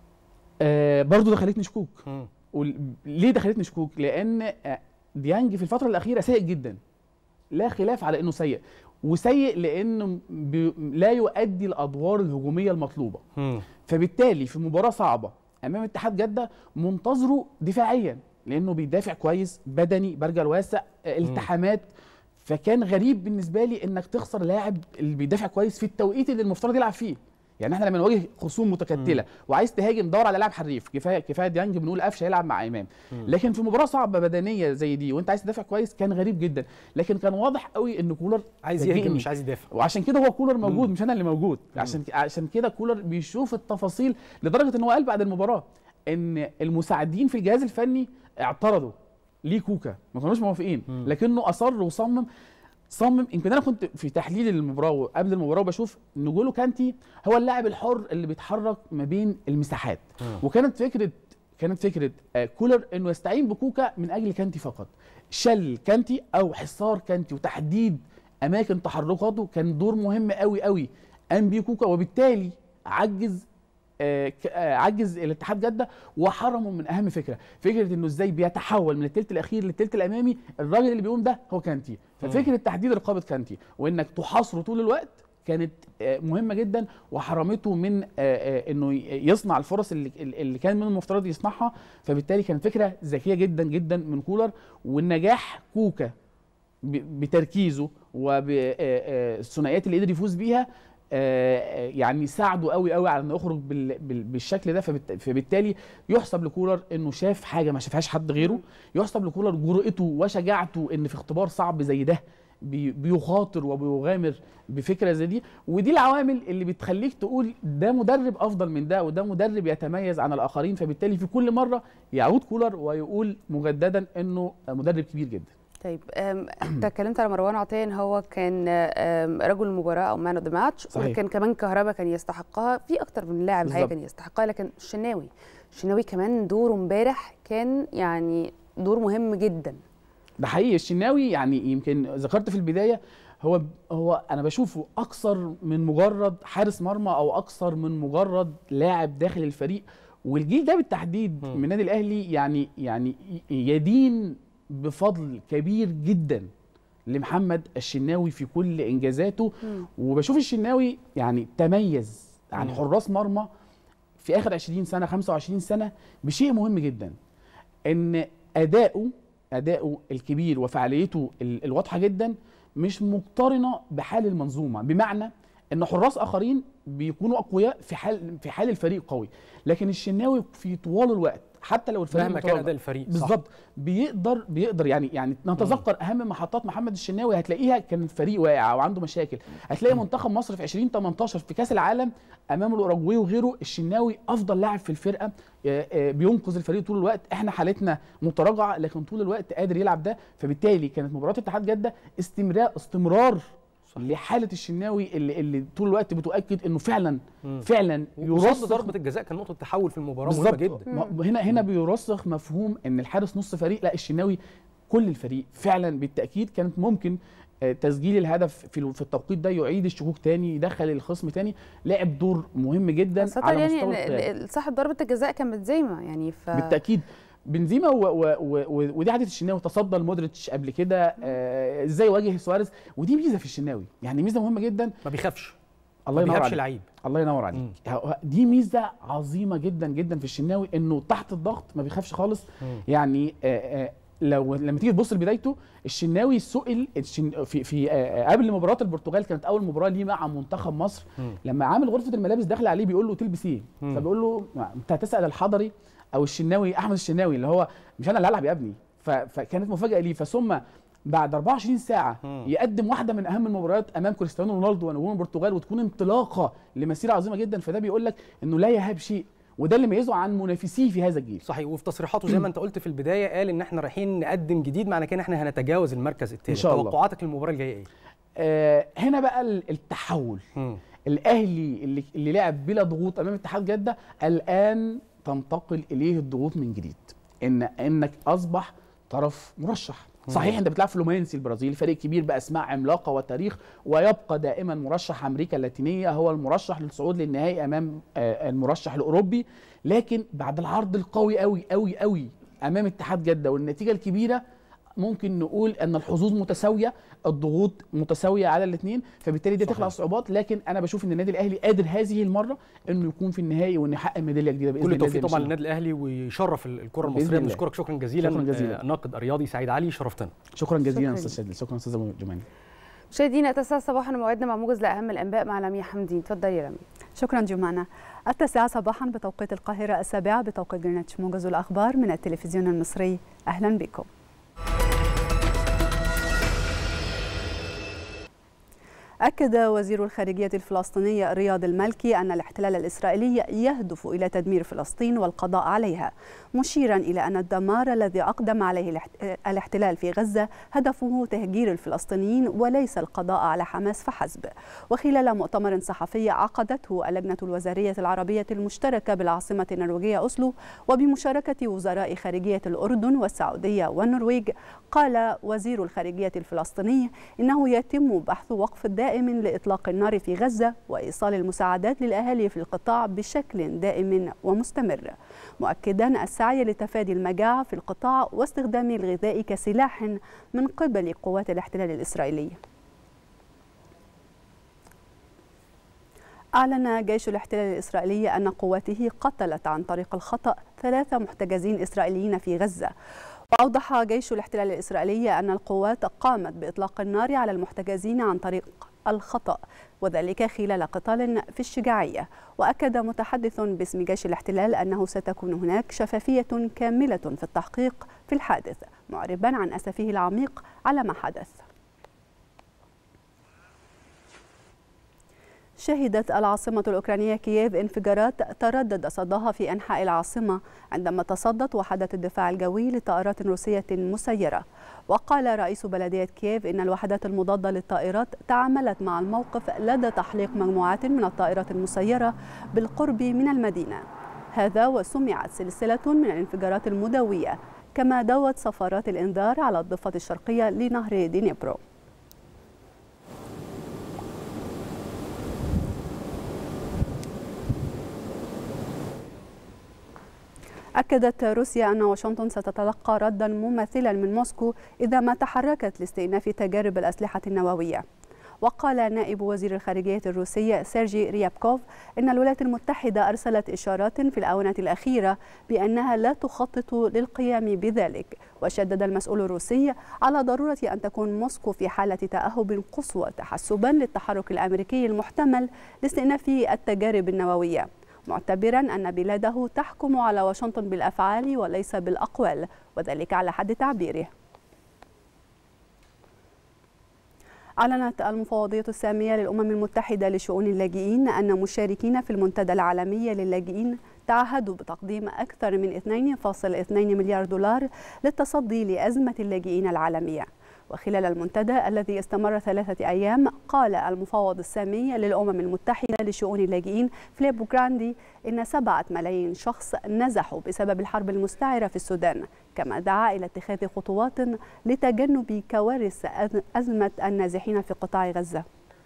آه برضه دخلتني شكوك وال- ليه دخلتني شكوك لان آه، ديانج في الفتره الاخيره سيء جدا لا خلاف على انه سيء وسيء لانه بي لا يؤدي الادوار الهجوميه المطلوبه فبالتالي في مباراه صعبه امام اتحاد جده منتظره دفاعيا لانه بيدافع كويس بدني برجل واسع آه، التحامات فكان غريب بالنسبه لي انك تخسر لاعب اللي بيدافع كويس في التوقيت اللي المفترض يلعب فيه يعني احنا لما نواجه خصوم متكتله وعايز تهاجم دور على لاعب حريف كفايه كفايه ديانج بنقول قفشه يلعب مع امام لكن في مباراه صعبه بدنيه زي دي وانت عايز تدافع كويس كان غريب جدا لكن كان واضح قوي ان كولر عايز فاجئني. يهاجم مش عايز يدافع وعشان كده هو كولر موجود مش انا اللي موجود عشان عشان كده كولر بيشوف التفاصيل لدرجه ان هو قال بعد المباراه ان المساعدين في الجهاز الفني اعترضوا ليه كوكا ما كانوش موافقين لكنه اصر وصمم صمم يمكن انا كنت في تحليل المباراه وقبل المباراه وبشوف ان جولو كانتي هو اللاعب الحر اللي بيتحرك ما بين المساحات وكانت فكره كانت فكره آه، كولر انه يستعين بكوكا من اجل كانتي فقط شل كانتي او حصار كانتي وتحديد اماكن تحركاته كان دور مهم قوي قوي قام بيه كوكا وبالتالي عجز آه، ك- آه، عجز الاتحاد جده وحرمه من اهم فكره فكره انه ازاي بيتحول من الثلث الاخير للثلث الامامي الراجل اللي بيقوم ده هو كانتي ففكره تحديد رقابه كانتي وانك تحاصره طول الوقت كانت آه، مهمه جدا وحرمته من آه، آه، انه ي- يصنع الفرص اللي اللي كان من المفترض يصنعها فبالتالي كانت فكره ذكيه جدا جدا من كولر والنجاح كوكا ب- بتركيزه وبالثنائيات اللي قدر يفوز بيها آه، يعني ساعده قوي قوي على انه يخرج بال- بال- بالشكل ده فبالت- فبالتالي يحسب لكولر انه شاف حاجه ما شافهاش حد غيره يحسب لكولر جرأته وشجاعته ان في اختبار صعب زي ده بي- بيخاطر وبيغامر بفكره زي دي ودي العوامل اللي بتخليك تقول ده مدرب افضل من ده وده مدرب يتميز عن الاخرين فبالتالي في كل مره يعود كولر ويقول مجددا انه مدرب كبير جدا طيب أم، انت اتكلمت على مروان عطيه ان هو كان أم، رجل المباراه او مان اوف ذا ماتش صحيح. وكان كمان كهربا كان يستحقها في اكتر من لاعب الحقيقه بالظبط. كان يستحقها لكن الشناوي الشناوي كمان دوره امبارح كان يعني دور مهم جدا ده حقيقي الشناوي يعني يمكن ذكرت في البدايه هو هو انا بشوفه اكثر من مجرد حارس مرمى او اكثر من مجرد لاعب داخل الفريق والجيل ده بالتحديد من النادي الاهلي يعني يعني يدين بفضل كبير جدا لمحمد الشناوي في كل انجازاته وبشوف الشناوي يعني تميز عن مم. حراس مرمى في اخر 20 سنه 25 سنه بشيء مهم جدا ان اداؤه اداؤه الكبير وفعاليته ال- الواضحه جدا مش مقترنه بحال المنظومه بمعنى ان حراس اخرين بيكونوا اقوياء في حال في حال الفريق قوي لكن الشناوي في طوال الوقت حتى لو الفريق مهما كان متراجع. اداء الفريق صح. بالظبط بيقدر بيقدر يعني يعني نتذكر اهم محطات محمد الشناوي هتلاقيها كان الفريق واقع وعنده مشاكل هتلاقي منتخب مصر في 2018 في كاس العالم امام الاوروجواي وغيره الشناوي افضل لاعب في الفرقه آه، آه، بينقذ الفريق طول الوقت احنا حالتنا متراجعه لكن طول الوقت قادر يلعب ده فبالتالي كانت مباراه اتحاد جده استمرار استمرار لحاله الشناوي اللي اللي طول الوقت بتؤكد انه فعلا فعلا وصد يرسخ ضربه الجزاء كان نقطه تحول في المباراه مهمه بالظبط جدا م- هنا هنا بيرسخ مفهوم ان الحارس نص فريق لا الشناوي كل الفريق فعلا بالتاكيد كانت ممكن آه، تسجيل الهدف في ال- في التوقيت ده يعيد الشكوك تاني يدخل الخصم تاني لعب دور مهم جدا خاصة على يعني مستوى إن القيادة. ال- صاحب ضربة الجزاء كان بنزيما يعني ف بالتاكيد بنزيما و و و و ودي عاده الشناوي تصدى لمودريتش قبل كده آه، ازاي يواجه سواريز ودي ميزه في الشناوي يعني ميزه مهمه جدا ما بيخافش الله ما ينور بيهابش عليك لعيب الله ينور عليك هو- دي ميزه عظيمه جدا جدا في الشناوي انه تحت الضغط ما بيخافش خالص يعني آه، آه، لو لما تيجي تبص لبدايته الشناوي سئل الشن... في في آه، قبل مباراه البرتغال كانت اول مباراه ليه مع منتخب مصر لما عامل غرفه الملابس داخل عليه بيقول له تلبس ايه مم. فبيقول له ما انت هتسال الحضري او الشناوي احمد الشناوي اللي هو مش انا اللي هلعب يا ابني ف... فكانت مفاجاه ليه فثم بعد 24 ساعه يقدم واحده من اهم المباريات امام كريستيانو رونالدو ونجوم البرتغال وتكون انطلاقه لمسيره عظيمه جدا فده بيقول لك انه لا يهاب شيء وده اللي ميزه عن منافسيه في هذا الجيل صحيح وفي تصريحاته زي ما انت قلت في البدايه قال ان احنا رايحين نقدم جديد معنى كده احنا هنتجاوز المركز الثالث إن شاء الله. توقعاتك للمباراه الجايه ايه آه هنا بقى ال- التحول الاهلي اللي, اللي لعب بلا ضغوط امام اتحاد جده الان تنتقل اليه الضغوط من جديد ان انك اصبح طرف مرشح صحيح انت بتلعب فلومينسي البرازيل فريق كبير باسماء عملاقه وتاريخ ويبقى دائما مرشح امريكا اللاتينيه هو المرشح للصعود للنهائي امام آه، المرشح الاوروبي لكن بعد العرض القوي قوي قوي قوي امام اتحاد جده والنتيجه الكبيره ممكن نقول ان الحظوظ متساويه الضغوط متساويه على الاثنين فبالتالي دي تخلق صعوبات لكن انا بشوف ان النادي الاهلي قادر هذه المره انه يكون في النهائي وانه يحقق ميداليه جديده باذن كل الله التوفيق زي طبعا ما للنادي الاهلي ويشرف ال- الكره بإذن المصريه الله. بنشكرك شكرا جزيلا شكراً جزيلاً. آه، الناقد الرياضي سعيد علي شرفتنا شكرا جزيلا شكراً. استاذ شادي شكرا استاذ جماني مشاهدينا تسعة صباحا موعدنا مع موجز لاهم الانباء مع لميا حمدين اتفضلي يا لميا شكرا جمانة التاسعة صباحا بتوقيت القاهرة السابعة بتوقيت جرينتش موجز الأخبار من التلفزيون المصري أهلا بكم أكد وزير الخارجية الفلسطيني رياض المالكي أن الاحتلال الإسرائيلي يهدف إلى تدمير فلسطين والقضاء عليها مشيرا إلى أن الدمار الذي أقدم عليه الاحت- الاحتلال في غزة هدفه تهجير الفلسطينيين وليس القضاء على حماس فحسب وخلال مؤتمر صحفي عقدته اللجنة الوزارية العربية المشتركة بالعاصمة النرويجية أوسلو وبمشاركة وزراء خارجية الأردن والسعودية والنرويج قال وزير الخارجية الفلسطيني إنه يتم بحث وقف دائم لإطلاق النار في غزة وإيصال المساعدات للأهالي في القطاع بشكل دائم ومستمر مؤكدا السعي لتفادي المجاعة في القطاع واستخدام الغذاء كسلاح من قبل قوات الاحتلال الإسرائيلي أعلن جيش الاحتلال الإسرائيلي أن قواته قتلت عن طريق الخطأ ثلاثة محتجزين إسرائيليين في غزة وأوضح جيش الاحتلال الإسرائيلي أن القوات قامت بإطلاق النار على المحتجزين عن طريق الخطأ وذلك خلال قتال في الشجاعية وأكد متحدث باسم جيش الاحتلال أنه ستكون هناك شفافية كاملة في التحقيق في الحادث معربا عن أسفه العميق على ما حدث شهدت العاصمة الأوكرانية كييف انفجارات تردد صداها في أنحاء العاصمة عندما تصدت وحدة الدفاع الجوي لطائرات روسية مسيرة وقال رئيس بلدية كييف إن الوحدات المضادة للطائرات تعاملت مع الموقف لدى تحليق مجموعات من الطائرات المسيرة بالقرب من المدينة هذا وسمعت سلسلة من الانفجارات المدوية كما دوت صفارات الإنذار على الضفة الشرقية لنهر دينيبرو أكدت روسيا أن واشنطن ستتلقى ردا مماثلا من موسكو إذا ما تحركت لاستئناف تجارب الأسلحة النووية وقال نائب وزير الخارجية الروسي سيرجي ريابكوف إن الولايات المتحدة أرسلت إشارات في الآونة الأخيرة بأنها لا تخطط للقيام بذلك وشدد المسؤول الروسي على ضرورة أن تكون موسكو في حالة تأهب قصوى تحسبا للتحرك الأمريكي المحتمل لاستئناف التجارب النووية معتبرا أن بلاده تحكم على واشنطن بالأفعال وليس بالأقوال وذلك على حد تعبيره أعلنت المفوضية السامية للأمم المتحدة لشؤون اللاجئين أن مشاركين في المنتدى العالمي للاجئين تعهدوا بتقديم أكثر من 2.2 مليار دولار للتصدي لأزمة اللاجئين العالمية وخلال المنتدى الذي استمر ثلاثة أيام قال المفوض السامي للأمم المتحدة لشؤون اللاجئين فليبو جراندي إن سبعة ملايين شخص نزحوا بسبب الحرب المستعرة في السودان كما دعا إلى اتخاذ خطوات لتجنب كوارث أزمة النازحين في قطاع غزة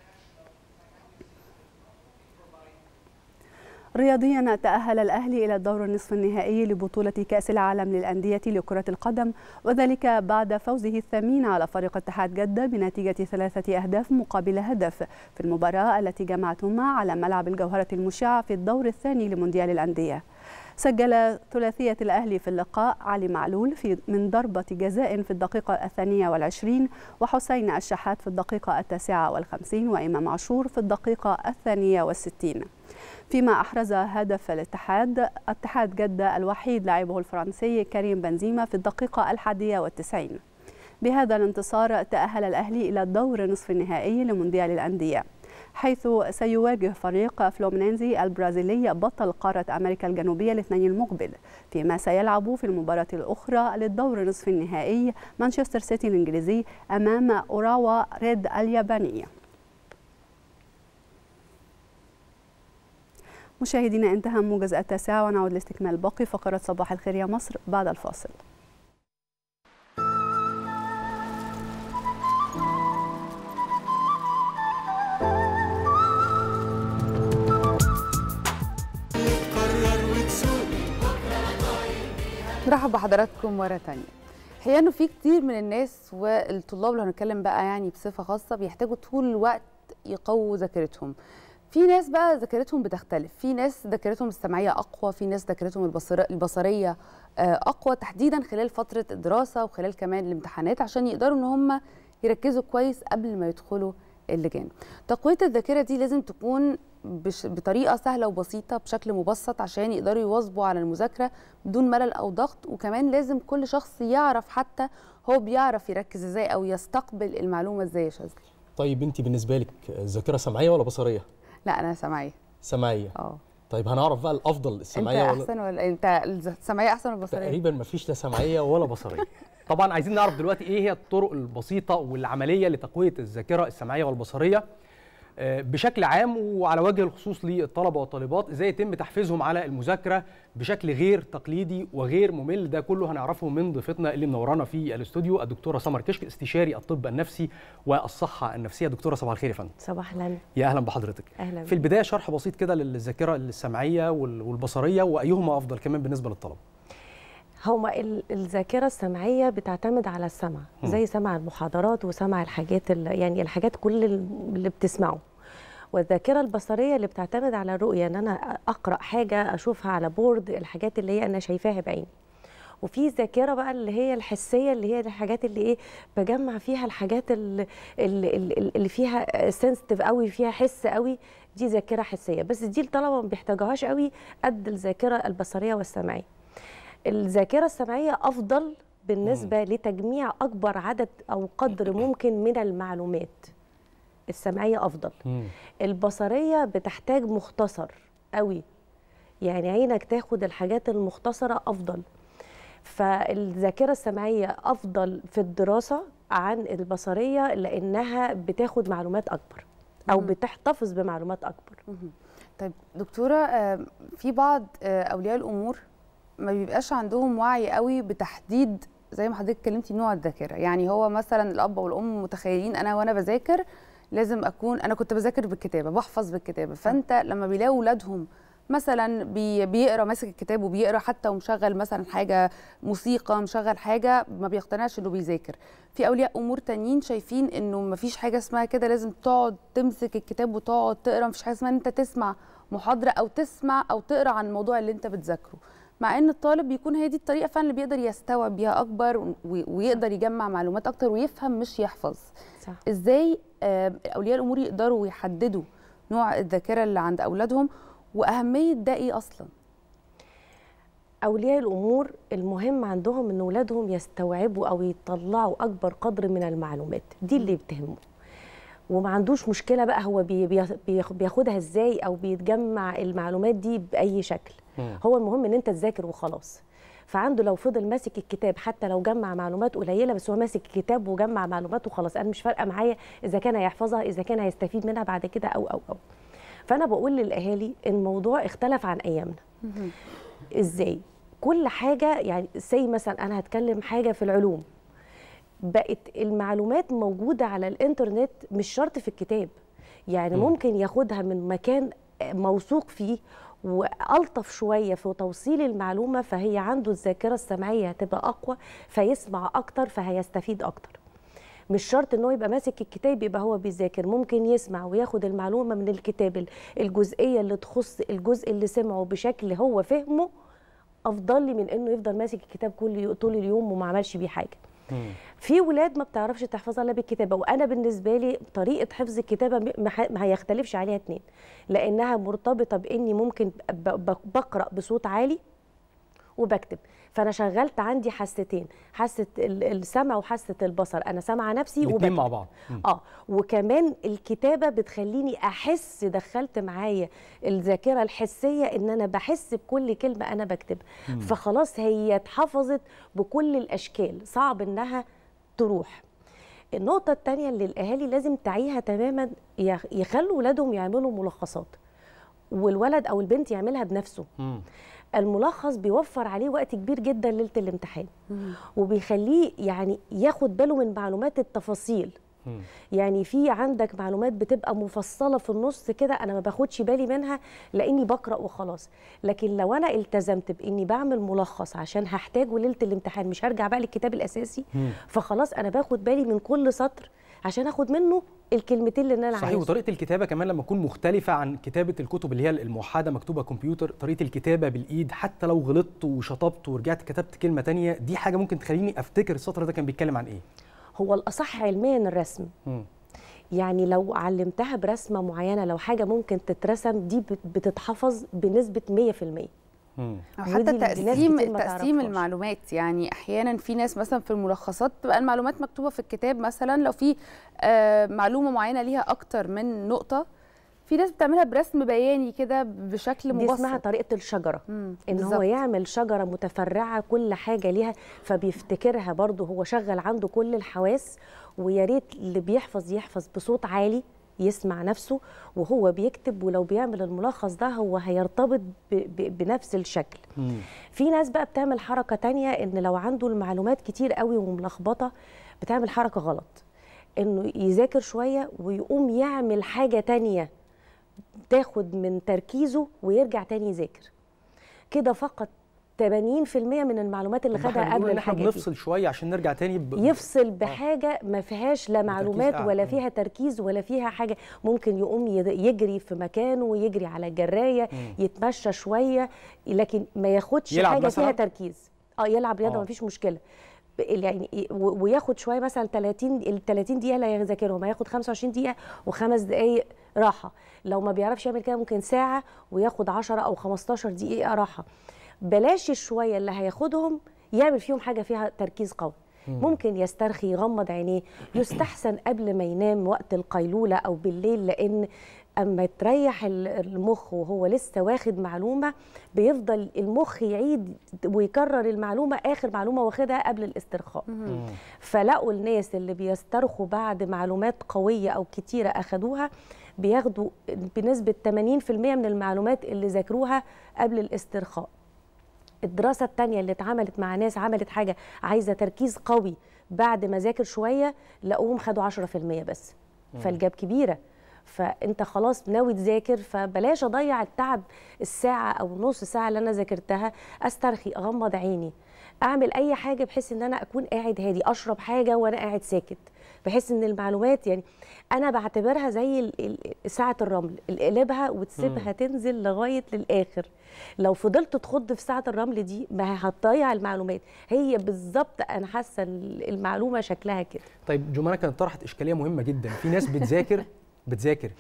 رياضيا تأهل الأهلي إلى الدور النصف النهائي لبطولة كأس العالم للأندية لكرة القدم وذلك بعد فوزه الثمين على فريق اتحاد جدة بنتيجة ثلاثة أهداف مقابل هدف في المباراة التي جمعتهما على ملعب الجوهرة المشعة في الدور الثاني لمونديال الأندية سجل ثلاثية الأهلي في اللقاء علي معلول في من ضربة جزاء في الدقيقة الثانية والعشرين وحسين الشحات في الدقيقة التاسعة والخمسين وإمام عاشور في الدقيقة الثانية والستين فيما أحرز هدف الاتحاد اتحاد جدة الوحيد لاعبه الفرنسي كريم بنزيما في الدقيقة الحادية والتسعين بهذا الانتصار تأهل الأهلي إلى الدور نصف النهائي لمونديال الأندية حيث سيواجه فريق فلومنينزي البرازيلي بطل قارة أمريكا الجنوبية الاثنين المقبل فيما سيلعب في المباراة الأخرى للدور نصف النهائي مانشستر سيتي الإنجليزي أمام أوراوا ريد اليابانية مشاهدينا انتهى موجز التاسعة ونعود لاستكمال باقي فقرات صباح الخير يا مصر بعد الفاصل مرحبا بحضراتكم مرة تانية الحقيقة انه في كتير من الناس والطلاب اللي هنتكلم بقى يعني بصفة خاصة بيحتاجوا طول الوقت يقووا ذاكرتهم في ناس بقى ذاكرتهم بتختلف في ناس ذاكرتهم السمعيه اقوى في ناس ذاكرتهم البصر... البصريه اقوى تحديدا خلال فتره الدراسه وخلال كمان الامتحانات عشان يقدروا ان هم يركزوا كويس قبل ما يدخلوا اللجان تقويه الذاكره دي لازم تكون بش... بطريقه سهله وبسيطه بشكل مبسط عشان يقدروا يواظبوا على المذاكره بدون ملل او ضغط وكمان لازم كل شخص يعرف حتى هو بيعرف يركز ازاي او يستقبل المعلومه ازاي يا شاذلي طيب انت بالنسبه لك ذاكره سمعيه ولا بصريه لا انا سمعيه سمعيه اه طيب هنعرف بقى الافضل السمعيه انت احسن ولا انت السمعيه احسن ولا البصريه تقريبا مفيش لا سمعيه ولا بصريه طبعا عايزين نعرف دلوقتي ايه هي الطرق البسيطه والعمليه لتقويه الذاكره السمعيه والبصريه بشكل عام وعلى وجه الخصوص للطلبه والطالبات ازاي يتم تحفيزهم على المذاكره بشكل غير تقليدي وغير ممل ده كله هنعرفه من ضيفتنا اللي منورانا في الاستوديو الدكتوره سمر كشك استشاري الطب النفسي والصحه النفسيه دكتوره صباح الخير يا فندم صباح الخير يا اهلا بحضرتك اهلا في البدايه شرح بسيط كده للذاكره السمعيه والبصريه وايهما افضل كمان بالنسبه للطلبه هما الذاكره السمعيه بتعتمد على السمع م. زي سمع المحاضرات وسمع الحاجات يعني الحاجات كل اللي بتسمعه والذاكره البصريه اللي بتعتمد على الرؤيه ان انا اقرا حاجه اشوفها على بورد الحاجات اللي هي انا شايفاها بعيني وفي ذاكره بقى اللي هي الحسيه اللي هي الحاجات اللي ايه بجمع فيها الحاجات اللي, اللي, اللي فيها سنسيتيف قوي فيها حس قوي دي ذاكره حسيه بس دي الطلبه ما بيحتاجوهاش قوي قد الذاكره البصريه والسمعيه الذاكره السمعيه افضل بالنسبه مم. لتجميع اكبر عدد او قدر ممكن من المعلومات السمعيه افضل مم. البصريه بتحتاج مختصر قوي يعني عينك تاخد الحاجات المختصره افضل فالذاكره السمعيه افضل في الدراسه عن البصريه لانها بتاخد معلومات اكبر او مم. بتحتفظ بمعلومات اكبر مم. طيب دكتوره في بعض اولياء الامور ما بيبقاش عندهم وعي قوي بتحديد زي ما حضرتك اتكلمتي نوع الذاكره يعني هو مثلا الاب والام متخيلين انا وانا بذاكر لازم اكون انا كنت بذاكر بالكتابه بحفظ بالكتابه فانت لما بيلاقوا اولادهم مثلا بي بيقرا ماسك الكتاب وبيقرا حتى ومشغل مثلا حاجه موسيقى مشغل حاجه ما بيقتنعش انه بيذاكر في اولياء امور تانيين شايفين انه ما فيش حاجه اسمها كده لازم تقعد تمسك الكتاب وتقعد تقرا مفيش حاجه اسمها ان انت تسمع محاضره او تسمع او تقرا عن الموضوع اللي انت بتذاكره مع ان الطالب بيكون هي دي الطريقه فعلا اللي بيقدر يستوعب بيها اكبر ويقدر يجمع معلومات اكتر ويفهم مش يحفظ صح. ازاي اولياء الامور يقدروا يحددوا نوع الذاكره اللي عند اولادهم واهميه ده ايه اصلا اولياء الامور المهم عندهم ان اولادهم يستوعبوا او يطلعوا اكبر قدر من المعلومات دي اللي بتهمه وما عندوش مشكله بقى هو بي بي بياخدها ازاي او بيتجمع المعلومات دي باي شكل مم. هو المهم ان انت تذاكر وخلاص فعنده لو فضل ماسك الكتاب حتى لو جمع معلومات قليله بس هو ماسك الكتاب وجمع معلومات وخلاص انا مش فارقه معايا اذا كان هيحفظها اذا كان هيستفيد منها بعد كده او او او فانا بقول للاهالي الموضوع اختلف عن ايامنا ازاي كل حاجه يعني زي مثلا انا هتكلم حاجه في العلوم بقت المعلومات موجوده على الانترنت مش شرط في الكتاب يعني مم. ممكن ياخدها من مكان موثوق فيه والطف شويه في توصيل المعلومه فهي عنده الذاكره السمعيه هتبقى اقوى فيسمع اكتر فهيستفيد اكتر مش شرط ان هو يبقى ماسك الكتاب يبقى هو بيذاكر ممكن يسمع وياخد المعلومه من الكتاب الجزئيه اللي تخص الجزء اللي سمعه بشكل هو فهمه افضل لي من انه يفضل ماسك الكتاب كل يو- طول اليوم وما عملش بيه حاجه في ولاد ما بتعرفش تحفظها الا بالكتابه وانا بالنسبه لي طريقه حفظ الكتابه م- ما ح- ما هيختلفش عليها اتنين لانها مرتبطه باني ممكن ب- ب- بقرا بصوت عالي وبكتب فانا شغلت عندي حاستين حاسه ال- السمع وحاسه البصر انا سامعه نفسي الاثنين وبكتب مع بعض مم. اه وكمان الكتابه بتخليني احس دخلت معايا الذاكره الحسيه ان انا بحس بكل كلمه انا بكتبها مم. فخلاص هي اتحفظت بكل الاشكال صعب انها تروح النقطه الثانيه اللي الاهالي لازم تعيها تماما يخ- يخلوا ولادهم يعملوا ملخصات والولد او البنت يعملها بنفسه الملخص بيوفر عليه وقت كبير جدا ليله الامتحان وبيخليه يعني ياخد باله من معلومات التفاصيل يعني في عندك معلومات بتبقى مفصله في النص كده انا ما باخدش بالي منها لاني بقرا وخلاص لكن لو انا التزمت باني بعمل ملخص عشان هحتاجه ليله الامتحان مش هرجع بقى للكتاب الاساسي مم. فخلاص انا باخد بالي من كل سطر عشان اخد منه الكلمتين اللي انا صحيح عايزه وطريقه الكتابه كمان لما تكون مختلفه عن كتابه الكتب اللي هي الموحده مكتوبه كمبيوتر طريقه الكتابه بالايد حتى لو غلطت وشطبت ورجعت كتبت كلمه تانية دي حاجه ممكن تخليني افتكر السطر ده كان بيتكلم عن ايه هو الاصح علميا الرسم مم. يعني لو علمتها برسمه معينه لو حاجه ممكن تترسم دي بت- بتتحفظ بنسبه 100% مم. أو ودي حتى اللي ناس تقسيم كتير ما تقسيم تعرفهاش. المعلومات يعني احيانا في ناس مثلا في الملخصات تبقى المعلومات مكتوبه في الكتاب مثلا لو في آه، معلومه معينه ليها اكتر من نقطه في ناس بتعملها برسم بياني كده بشكل دي مبسط اسمها طريقه الشجره ان بالظبط. هو يعمل شجره متفرعه كل حاجه ليها فبيفتكرها برضه هو شغل عنده كل الحواس ويا ريت اللي بيحفظ يحفظ بصوت عالي يسمع نفسه وهو بيكتب ولو بيعمل الملخص ده هو هيرتبط ب- ب- بنفس الشكل في ناس بقى بتعمل حركة تانية ان لو عنده المعلومات كتير قوي وملخبطة بتعمل حركة غلط انه يذاكر شوية ويقوم يعمل حاجة تانية تاخد من تركيزه ويرجع تاني يذاكر كده فقط 80% من المعلومات اللي طب احنا خدها بنقول قبل ان احنا الحاجة دي بنفصل شويه عشان نرجع تاني ب... يفصل بحاجه ما فيهاش لا معلومات أعلى. ولا مم. فيها تركيز ولا فيها حاجه ممكن يقوم يد- يجري في مكانه ويجري على الجرايه يتمشى شويه لكن ما ياخدش يلعب حاجه مثلاً؟ فيها تركيز اه يلعب رياضه آه. ما فيش مشكله ب- يعني ي- و- وياخد شويه مثلا 30 ال 30 دقيقه اللي هيذاكرهم هياخد 25 دقيقه وخمس دقائق راحه لو ما بيعرفش يعمل كده ممكن ساعه وياخد 10 او 15 دقيقه راحه بلاش الشويه اللي هياخدهم يعمل فيهم حاجه فيها تركيز قوي مم. ممكن يسترخي يغمض عينيه يستحسن قبل ما ينام وقت القيلوله او بالليل لان اما تريح ال- المخ وهو لسه واخد معلومه بيفضل المخ يعيد ويكرر المعلومه اخر معلومه واخدها قبل الاسترخاء فلقوا الناس اللي بيسترخوا بعد معلومات قويه او كتيره اخدوها بياخدوا بنسبه 80% من المعلومات اللي ذاكروها قبل الاسترخاء الدراسة التانية اللي اتعملت مع ناس عملت حاجة عايزة تركيز قوي بعد ما ذاكر شوية لقوهم خدوا 10% بس مم. فالجاب كبيرة فانت خلاص ناوي تذاكر فبلاش اضيع التعب الساعة او نص ساعة اللي انا ذاكرتها استرخي اغمض عيني اعمل اي حاجة بحيث ان انا اكون قاعد هادي اشرب حاجة وانا قاعد ساكت بحيث ان المعلومات يعني انا بعتبرها زي ال- ال- ساعة الرمل اقلبها وتسيبها مم. تنزل لغاية للاخر لو فضلت تخض في ساعة الرمل دي ما هتضيع المعلومات هي بالظبط انا حاسة ال- المعلومة شكلها كده طيب جمانة كانت طرحت اشكاليه مهمه جدا في ناس بتذاكر بتذاكر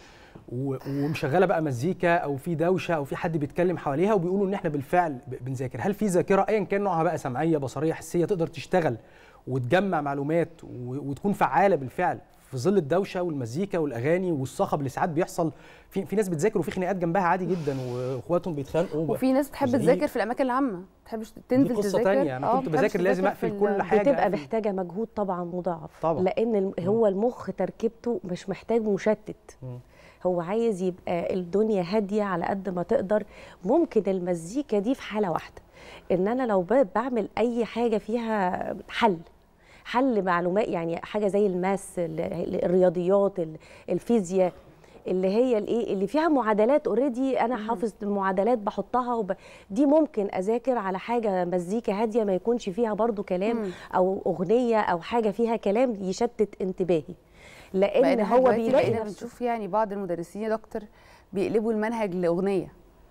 و- ومشغله بقى مزيكا او في دوشه او في حد بيتكلم حواليها وبيقولوا ان احنا بالفعل ب- بنذاكر هل في ذاكره ايا كان نوعها بقى سمعيه بصريه حسيه تقدر تشتغل وتجمع معلومات و- وتكون فعاله بالفعل في ظل الدوشه والمزيكا والاغاني والصخب اللي ساعات بيحصل في في ناس بتذاكر وفي خناقات جنبها عادي جدا واخواتهم بيتخانقوا وفي ناس بتحب وزعيق. تذاكر في الاماكن العامه ما بتحبش تنزل قصة تذاكر تانية. أنا آه، كنت ما بتحبش بذاكر لازم تذاكر أقفل في كل ال- حاجة. بتبقى في- محتاجه مجهود طبعا مضاعف طبعا. لان الم- هو المخ تركيبته مش محتاج مشتت هو عايز يبقى الدنيا هاديه على قد ما تقدر ممكن المزيكا دي في حاله واحده ان انا لو ب- بعمل اي حاجه فيها حل حل معلومات يعني حاجه زي الماس ال- الرياضيات ال- الفيزياء اللي هي الايه اللي فيها معادلات اوريدي انا حافظ المعادلات بحطها وب... دي ممكن اذاكر على حاجه مزيكا هاديه ما يكونش فيها برضو كلام مم. او اغنيه او حاجه فيها كلام يشتت انتباهي لان بقينا هو دلوقتي بيلاقي بقينا نفسه بنشوف يعني بعض المدرسين يا دكتور بيقلبوا المنهج لاغنيه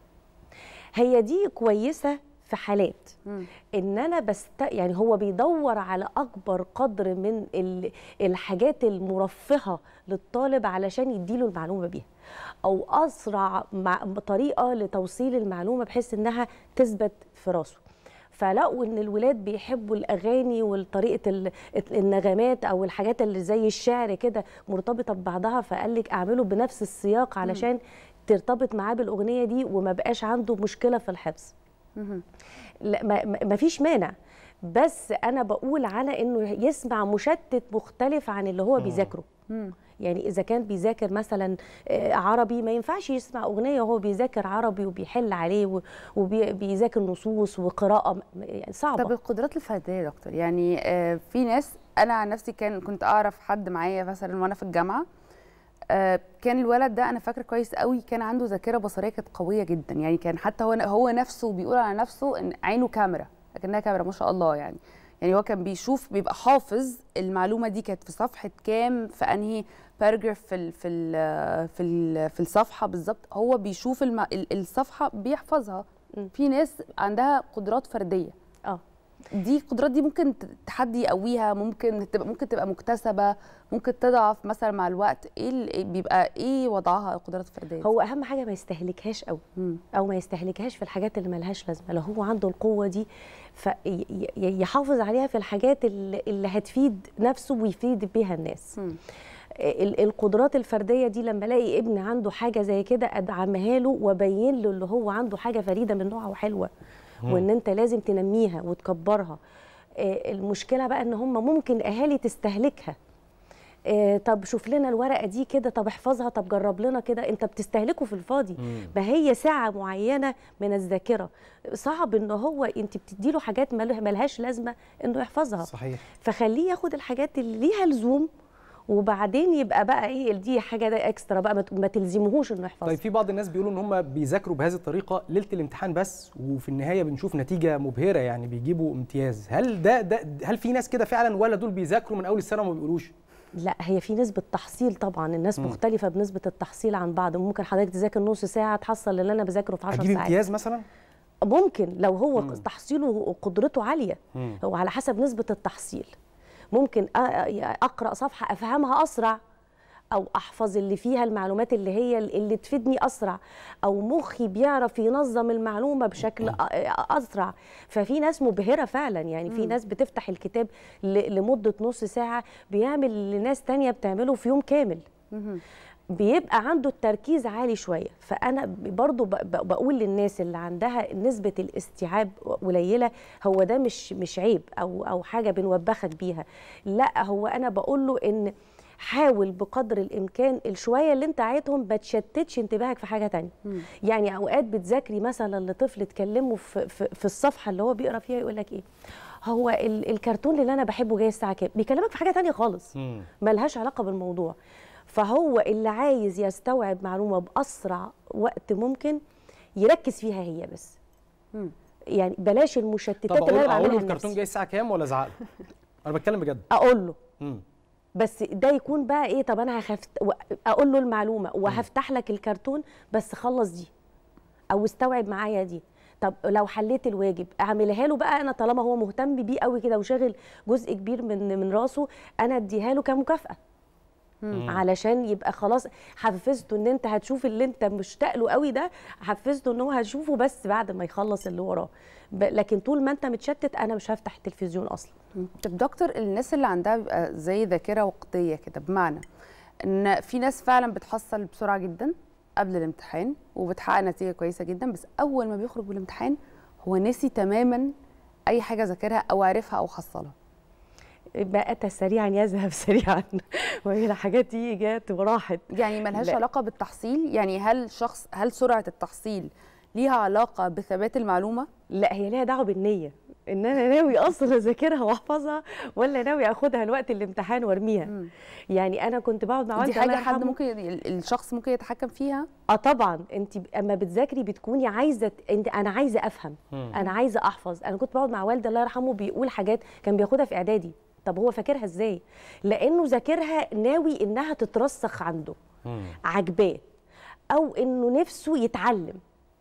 هي دي كويسه في حالات مم. ان انا بست يعني هو بيدور على اكبر قدر من ال... الحاجات المرفهه للطالب علشان يديله المعلومه بيها او اسرع مع... طريقه لتوصيل المعلومه بحيث انها تثبت في راسه فلقوا ان الولاد بيحبوا الاغاني وطريقه ال- النغمات او الحاجات اللي زي الشعر كده مرتبطه ببعضها فقال لك اعمله بنفس السياق علشان ترتبط معاه بالاغنيه دي وما بقاش عنده مشكله في الحفظ مهم. لا ما- ما ما فيش مانع بس انا بقول على انه يسمع مشتت مختلف عن اللي هو بيذاكره مم. يعني اذا كان بيذاكر مثلا آه، عربي ما ينفعش يسمع اغنيه وهو بيذاكر عربي وبيحل عليه وبيذاكر نصوص وقراءه م- يعني صعبه طب القدرات الفرديه يا دكتور يعني آه، في ناس انا عن نفسي كان كنت اعرف حد معايا مثلا وانا في الجامعه آه، كان الولد ده انا فاكره كويس قوي كان عنده ذاكره بصريه كانت قويه جدا يعني كان حتى هو هو نفسه بيقول على نفسه ان عينه كاميرا لكنها كاميرا ما شاء الله يعني يعني هو كان بيشوف بيبقى حافظ المعلومه دي كانت في صفحه كام في انهي باراجراف في ال في ال في ال في الصفحه بالظبط هو بيشوف الم... ال- الصفحه بيحفظها في ناس عندها قدرات فرديه اه دي القدرات دي ممكن ت- تحدي يقويها ممكن تبقى ممكن تبقى مكتسبه ممكن تضعف مثلا مع الوقت ايه ال- بيبقى ايه وضعها القدرات الفرديه دي؟ هو اهم حاجه ما يستهلكهاش قوي او ما يستهلكهاش في الحاجات اللي ملهاش لازمه لو هو عنده القوه دي فيحافظ عليها في الحاجات اللي اللي هتفيد نفسه ويفيد بيها الناس ال- القدرات الفرديه دي لما الاقي ابن عنده حاجه زي كده ادعمها له وابين له اللي هو عنده حاجه فريده من نوعها وحلوه مم. وان انت لازم تنميها وتكبرها آه، المشكله بقى ان هم ممكن اهالي تستهلكها آه، طب شوف لنا الورقه دي كده طب احفظها طب جرب لنا كده انت بتستهلكه في الفاضي مم. ما هي ساعه معينه من الذاكره صعب ان هو انت بتديله حاجات ماله- ملهاش لازمه انه يحفظها صحيح فخليه ياخد الحاجات اللي ليها لزوم وبعدين يبقى بقى ايه دي حاجه ده اكسترا بقى ما ت- ما تلزمهوش انه يحفظها طيب في بعض الناس بيقولوا ان هم بيذاكروا بهذه الطريقه ليله الامتحان بس وفي النهايه بنشوف نتيجه مبهره يعني بيجيبوا امتياز هل ده ده هل في ناس كده فعلا ولا دول بيذاكروا من اول السنه وما بيقولوش لا هي في نسبة تحصيل طبعا الناس مم. مختلفة بنسبة التحصيل عن بعض ممكن حضرتك تذاكر نص ساعة تحصل اللي أنا بذاكره في 10 هجيب ساعات امتياز مثلا ممكن لو هو مم. تحصيله وقدرته عالية مم. هو على حسب نسبة التحصيل ممكن أ- أقرأ صفحة أفهمها أسرع أو أحفظ اللي فيها المعلومات اللي هي اللي تفيدني أسرع أو مخي بيعرف ينظم المعلومة بشكل أ- أسرع ففي ناس مبهرة فعلا يعني في مم. ناس بتفتح الكتاب ل- لمدة نص ساعة بيعمل لناس تانية بتعمله في يوم كامل بيبقى عنده التركيز عالي شويه فانا برضو ب- ب- بقول للناس اللي عندها نسبه الاستيعاب قليله هو ده مش مش عيب او او حاجه بنوبخك بيها لا هو انا بقول له ان حاول بقدر الامكان الشويه اللي انت عايزهم ما تشتتش انتباهك في حاجه تانية يعني اوقات بتذاكري مثلا لطفل تكلمه في, في, في الصفحه اللي هو بيقرا فيها يقول لك ايه هو ال- الكرتون اللي انا بحبه جاي الساعه كام بيكلمك في حاجه تانية خالص ملهاش علاقه بالموضوع فهو اللي عايز يستوعب معلومه باسرع وقت ممكن يركز فيها هي بس يعني بلاش طب المشتتات اقول اللي انا اقول له بعملها الكرتون لنفسي جاي الساعه كام ولا ازعق له انا بتكلم بجد اقول له مم. بس ده يكون بقى ايه طب انا هخفت و- اقول له المعلومه وهفتح لك الكرتون بس خلص دي او استوعب معايا دي طب لو حليت الواجب اعملها له بقى انا طالما هو مهتم بيه قوي كده وشاغل جزء كبير من من راسه انا اديها له كمكافاه مم. علشان يبقى خلاص حفزته ان انت هتشوف اللي انت مشتاق له قوي ده حفزته ان هو هتشوفه بس بعد ما يخلص اللي وراه ب- لكن طول ما انت متشتت انا مش هفتح التلفزيون اصلا طب دكتور الناس اللي عندها بيبقى زي ذاكره وقتيه كده بمعنى ان في ناس فعلا بتحصل بسرعه جدا قبل الامتحان وبتحقق نتيجه كويسه جدا بس اول ما بيخرج من الامتحان هو نسي تماما اي حاجه ذاكرها او عرفها او حصلها ما اتى سريعا يذهب سريعا وهي الحاجات دي جت وراحت يعني ملهاش لا. علاقه بالتحصيل يعني هل شخص هل سرعه التحصيل ليها علاقه بثبات المعلومه لا هي ليها دعوه بالنيه ان انا ناوي اصلا اذاكرها واحفظها ولا ناوي اخدها الوقت الامتحان وارميها يعني انا كنت بقعد مع دي والدي الله حاجه حد يرحمه. ممكن ال- الشخص ممكن يتحكم فيها اه طبعا انت ب- اما بتذاكري بتكوني عايزه ت- انت انا عايزه افهم مم. انا عايزه احفظ انا كنت بقعد مع والدي الله يرحمه بيقول حاجات كان بياخدها في اعدادي طب هو فاكرها ازاي لانه ذاكرها ناوي انها تترسخ عنده عجباه او انه نفسه يتعلم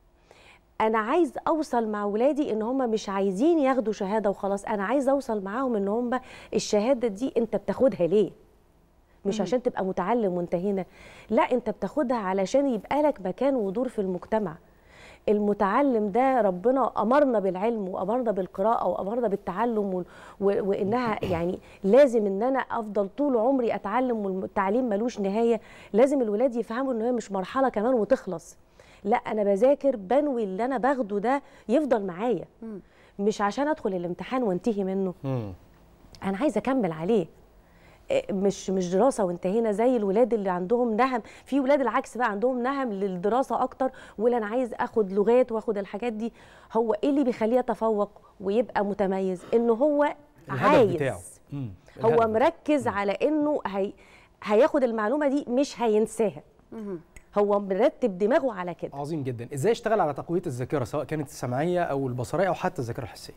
انا عايز اوصل مع ولادي ان هم مش عايزين ياخدوا شهاده وخلاص انا عايز اوصل معاهم ان هم الشهاده دي انت بتاخدها ليه مش مم. عشان تبقى متعلم وانت هنا لا انت بتاخدها علشان يبقى لك مكان ودور في المجتمع المتعلم ده ربنا امرنا بالعلم وامرنا بالقراءه وامرنا بالتعلم و... و... وانها يعني لازم ان انا افضل طول عمري اتعلم والتعليم ملوش نهايه لازم الولاد يفهموا ان هي مش مرحله كمان وتخلص لا انا بذاكر بنوي اللي انا باخده ده يفضل معايا مش عشان ادخل الامتحان وانتهي منه انا عايزه اكمل عليه إيه، مش مش دراسه وانتهينا زي الولاد اللي عندهم نهم في ولاد العكس بقى عندهم نهم للدراسه اكتر ولا انا عايز اخد لغات واخد الحاجات دي هو ايه اللي بيخليه يتفوق ويبقى متميز ان هو الهدف عايز بتاعه مم. هو الهدف. مركز على انه هي هياخد المعلومه دي مش هينساها هو مرتب دماغه على كده عظيم جدا ازاي اشتغل على تقويه الذاكره سواء كانت السمعيه او البصريه او حتى الذاكره الحسيه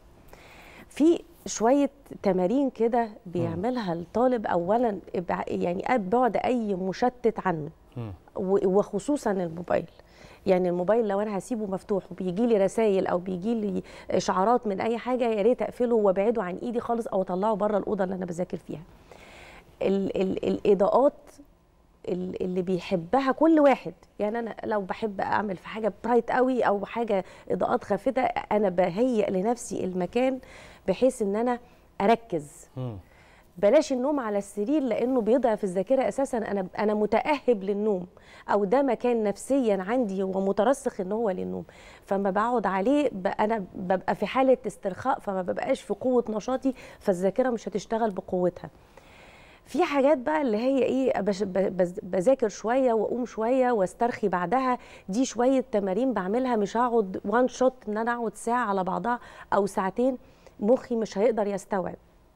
في شويه تمارين كده بيعملها الطالب اولا إبع- يعني بعد اي مشتت عنه و- وخصوصا الموبايل يعني الموبايل لو انا هسيبه مفتوح وبيجي لي رسائل او بيجي لي اشعارات من اي حاجه يا ريت اقفله وابعده عن ايدي خالص او اطلعه بره الاوضه اللي انا بذاكر فيها ال ال الاضاءات ال- اللي بيحبها كل واحد يعني انا لو بحب اعمل في حاجه برايت قوي او حاجه اضاءات خافته انا بهيئ لنفسي المكان بحيث ان انا اركز بلاش النوم على السرير لانه بيضعف الذاكره اساسا انا انا متاهب للنوم او ده مكان نفسيا عندي ومترسخ ان هو للنوم فما بقعد عليه ب- انا ببقى في حاله استرخاء فما ببقاش في قوه نشاطي فالذاكره مش هتشتغل بقوتها في حاجات بقى اللي هي ايه بش- ب- بز- بذاكر شويه واقوم شويه واسترخي بعدها دي شويه تمارين بعملها مش هقعد وان شوت ان انا اقعد ساعه على بعضها او ساعتين مخي مش هيقدر يستوعب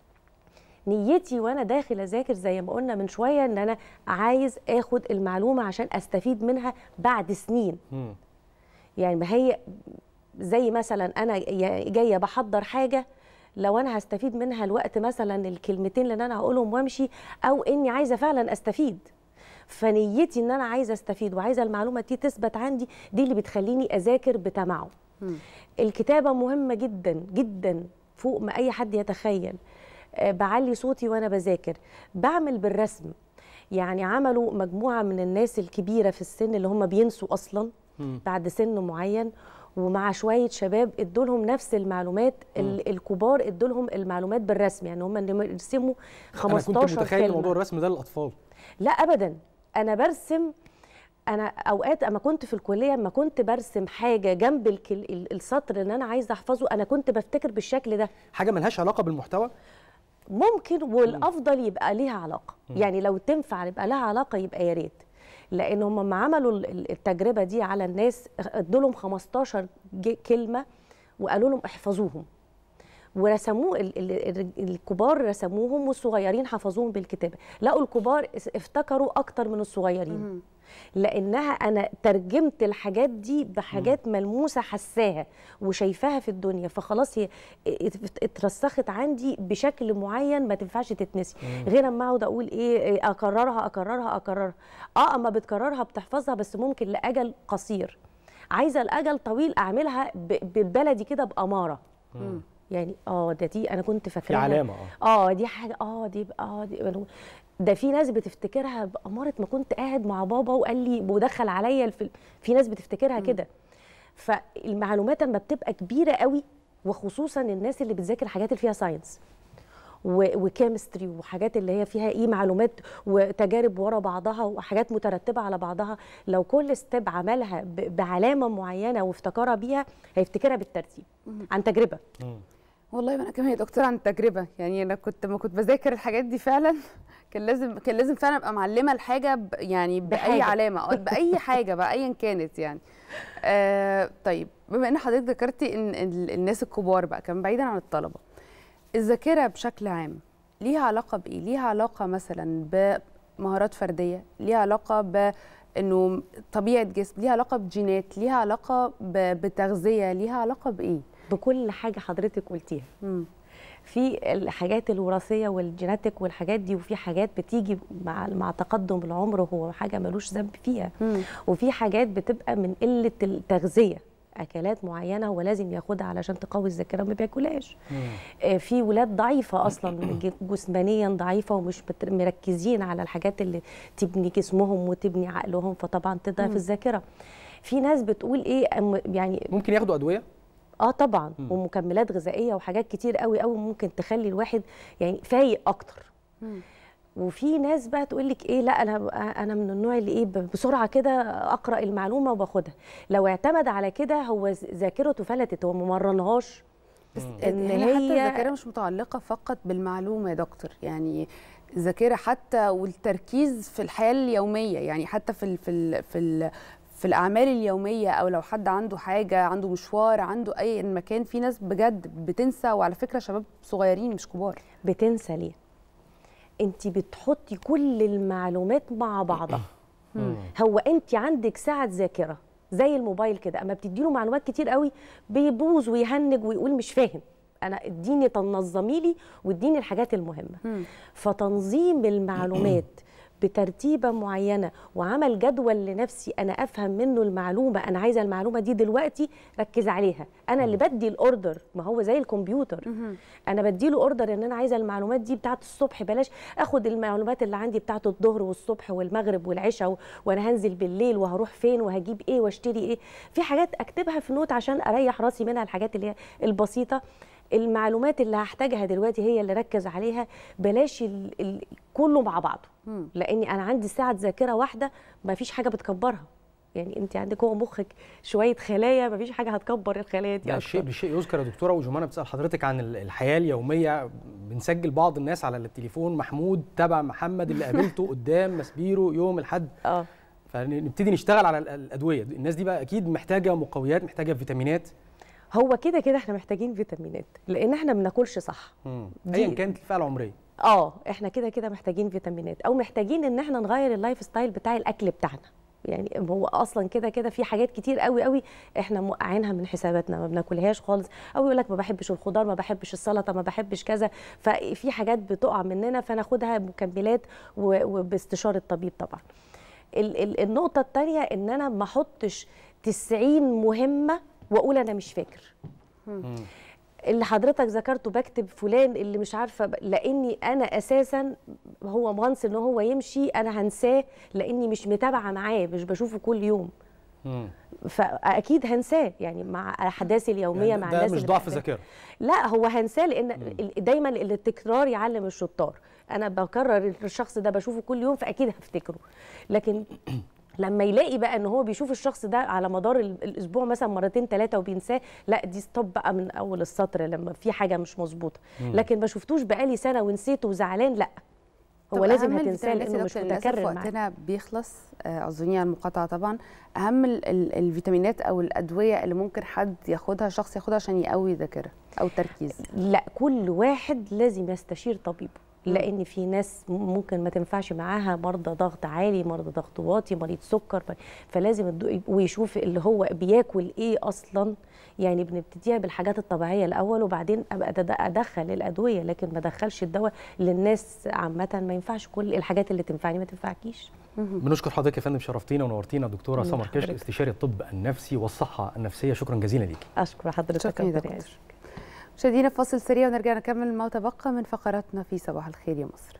نيتي وانا داخل اذاكر زي ما قلنا من شويه ان انا عايز اخد المعلومه عشان استفيد منها بعد سنين يعني ما هي زي مثلا انا يا- جايه بحضر حاجه لو انا هستفيد منها الوقت مثلا الكلمتين اللي انا هقولهم وامشي او اني عايزه فعلا استفيد فنيتي ان انا عايزه استفيد وعايزه المعلومه دي تثبت عندي دي اللي بتخليني اذاكر بتمعن الكتابه مهمه جدا جدا فوق ما اي حد يتخيل آه، بعلي صوتي وانا بذاكر بعمل بالرسم يعني عملوا مجموعه من الناس الكبيره في السن اللي هم بينسوا اصلا بعد سن معين ومع شويه شباب ادوا لهم نفس المعلومات ال- الكبار ادوا لهم المعلومات بالرسم يعني هم اللي يرسموا 15 انا كنت متخيل كلمة. موضوع الرسم ده للاطفال لا ابدا انا برسم انا اوقات اما كنت في الكليه اما كنت برسم حاجه جنب الكل... ال- السطر اللي انا عايزه احفظه انا كنت بفتكر بالشكل ده حاجه ملهاش علاقه بالمحتوى ممكن والافضل يبقى ليها علاقه يعني لو تنفع يبقى لها علاقه يبقى يا ريت لان هم لما عملوا ال- ال- التجربه دي على الناس ادوا لهم 15 ج- كلمه وقالوا لهم احفظوهم ورسموه ال- ال- ال- الكبار رسموهم والصغيرين حفظوهم بالكتابه لقوا الكبار اس- افتكروا اكتر من الصغيرين لانها انا ترجمت الحاجات دي بحاجات ملموسه حساها وشايفاها في الدنيا فخلاص هي ات- اترسخت عندي بشكل معين ما تنفعش تتنسي مم. غير اما اقعد اقول ايه إيه، اكررها اكررها اكررها اه اما بتكررها بتحفظها بس ممكن لاجل قصير عايزه الاجل طويل اعملها ب- بالبلدي كده باماره يعني اه ده دي انا كنت فاكراها علامة، اه دي حاجه اه دي اه دي ده في ناس بتفتكرها بأمارة ما كنت قاعد مع بابا وقال لي ودخل عليا الفيلم في ناس بتفتكرها كده فالمعلومات اما بتبقى كبيره قوي وخصوصا الناس اللي بتذاكر حاجات اللي فيها ساينس وكيمستري وحاجات اللي هي فيها ايه معلومات وتجارب ورا بعضها وحاجات مترتبه على بعضها لو كل ستيب عملها ب- بعلامه معينه وافتكرها بيها هيفتكرها بالترتيب عن تجربه والله انا كمان يا دكتور عن تجربه يعني انا كنت ما كنت بذاكر الحاجات دي فعلا كان لازم كان لازم فعلا ابقى معلمه الحاجه ب يعني باي بحاجة. علامه أو باي حاجه بقى ايا كانت يعني آه طيب بما ان حضرتك ذكرتي ان ال- الناس الكبار بقى كمان بعيدا عن الطلبه الذاكره بشكل عام ليها علاقه بايه ليها علاقه مثلا بمهارات فرديه ليها علاقه ب انه طبيعه جسم ليها علاقه بجينات ليها علاقه ب- بتغذيه ليها علاقه بايه بكل حاجه حضرتك قلتيها في الحاجات الوراثيه والجيناتيك والحاجات دي وفي حاجات بتيجي مع مع تقدم العمر هو حاجه ملوش ذنب فيها وفي حاجات بتبقى من قله التغذيه اكلات معينه هو لازم ياخدها علشان تقوي الذاكره ما بياكلهاش آه، في ولاد ضعيفه اصلا ج- جسمانيا ضعيفه ومش بت- مركزين على الحاجات اللي تبني جسمهم وتبني عقلهم فطبعا تضعف مم. الذاكره في ناس بتقول ايه أم- يعني ممكن ياخدوا ادويه اه طبعا مم. ومكملات غذائيه وحاجات كتير قوي قوي ممكن تخلي الواحد يعني فايق اكتر وفي ناس بقى تقول لك ايه لا انا انا من النوع اللي ايه ب- بسرعه كده اقرا المعلومه وباخدها لو اعتمد على كده هو ذ- ذاكرته فلتت هو ما مرنهاش ان هي حتى الذاكره مش متعلقه فقط بالمعلومه يا دكتور يعني الذاكره حتى والتركيز في الحياه اليوميه يعني حتى في ال في ال في ال في الاعمال اليوميه او لو حد عنده حاجه عنده مشوار عنده اي مكان في ناس بجد بتنسى وعلى فكره شباب صغيرين مش كبار بتنسى ليه انت بتحطي كل المعلومات مع بعضها هو انت عندك ساعه ذاكره زي الموبايل كده اما بتديله معلومات كتير قوي بيبوظ ويهنج ويقول مش فاهم انا اديني تنظمي لي واديني الحاجات المهمه فتنظيم المعلومات بترتيبه معينه وعمل جدول لنفسي انا افهم منه المعلومه انا عايزه المعلومه دي دلوقتي ركز عليها انا اللي بدي الاوردر ما هو زي الكمبيوتر انا بدي له اوردر ان انا عايزه المعلومات دي بتاعه الصبح بلاش اخد المعلومات اللي عندي بتاعه الظهر والصبح والمغرب والعشاء و- وانا هنزل بالليل وهروح فين وهجيب ايه واشتري ايه في حاجات اكتبها في نوت عشان اريح راسي منها الحاجات اللي هي البسيطه المعلومات اللي هحتاجها دلوقتي هي اللي ركز عليها بلاش ال ال كله مع بعضه لاني انا عندي ساعه ذاكره واحده ما فيش حاجه بتكبرها يعني انت عندك هو مخك شويه خلايا ما فيش حاجه هتكبر الخلايا دي ده أكتر. شيء بشيء يذكر يا دكتوره وجمانه بتسال حضرتك عن ال- الحياه اليوميه بنسجل بعض الناس على التليفون محمود تبع محمد اللي قابلته قدام مسبيرو يوم الحد اه فنبتدي نشتغل على ال- الادويه الناس دي بقى اكيد محتاجه مقويات محتاجه فيتامينات هو كده كده احنا محتاجين فيتامينات لان احنا ما بناكلش صح مم. دي- ايا كانت الفئه العمريه اه احنا كده كده محتاجين فيتامينات او محتاجين ان احنا نغير اللايف ستايل بتاع الاكل بتاعنا يعني هو اصلا كده كده في حاجات كتير قوي قوي احنا موقعينها من حساباتنا ما بناكلهاش خالص او يقول لك ما بحبش الخضار ما بحبش السلطه ما بحبش كذا ففي حاجات بتقع مننا فناخدها مكملات و- وباستشاره طبيب طبعا ال- ال- النقطه الثانيه ان انا ما احطش 90 مهمه واقول انا مش فاكر اللي حضرتك ذكرته بكتب فلان اللي مش عارفه ب- لاني انا اساسا هو وانس ان هو يمشي انا هنساه لاني مش متابعه معاه مش بشوفه كل يوم فاكيد هنساه يعني مع احداثي اليوميه يعني مع ده الناس مش اللي ضعف بحبها. ذاكره لا هو هنساه لان ال- دايما اللي التكرار يعلم الشطار انا بكرر الشخص ده بشوفه كل يوم فاكيد هفتكره لكن لما يلاقي بقى ان هو بيشوف الشخص ده على مدار ال- الاسبوع مثلا مرتين ثلاثه وبينساه لا دي ستوب بقى من اول السطر لما في حاجه مش مظبوطه مم. لكن ما شوفتوش بقالي سنه ونسيته وزعلان لا هو طب لازم أهم هتنساه الفيتامينات يا لانه مش دكتور، للأسف متكرر معاك وقتنا بيخلص آه، اعذروني على المقاطعه طبعا اهم ال- ال- الفيتامينات او الادويه اللي ممكن حد ياخدها شخص ياخدها عشان يقوي ذاكره او تركيز لا كل واحد لازم يستشير طبيبه لان في ناس ممكن ما تنفعش معاها مرضى ضغط عالي مرضى ضغط واطي مريض سكر ف- فلازم الدو- ويشوف اللي هو بياكل ايه اصلا يعني بنبتديها بالحاجات الطبيعيه الاول وبعدين ابقى أد- ادخل الادويه لكن ما ادخلش الدواء للناس عامه ما ينفعش كل الحاجات اللي تنفعني ما تنفعكيش بنشكر حضرتك يا فندم شرفتينا ونورتينا دكتوره الله سمر كشك يحفظك. استشاري الطب النفسي والصحه النفسيه شكرا جزيلا ليكي اشكر حضرتك شكرا يا ربنا دكتور. يعزك. مشاهدينا فاصل سريع ونرجع نكمل ما تبقى من فقراتنا في صباح الخير يا مصر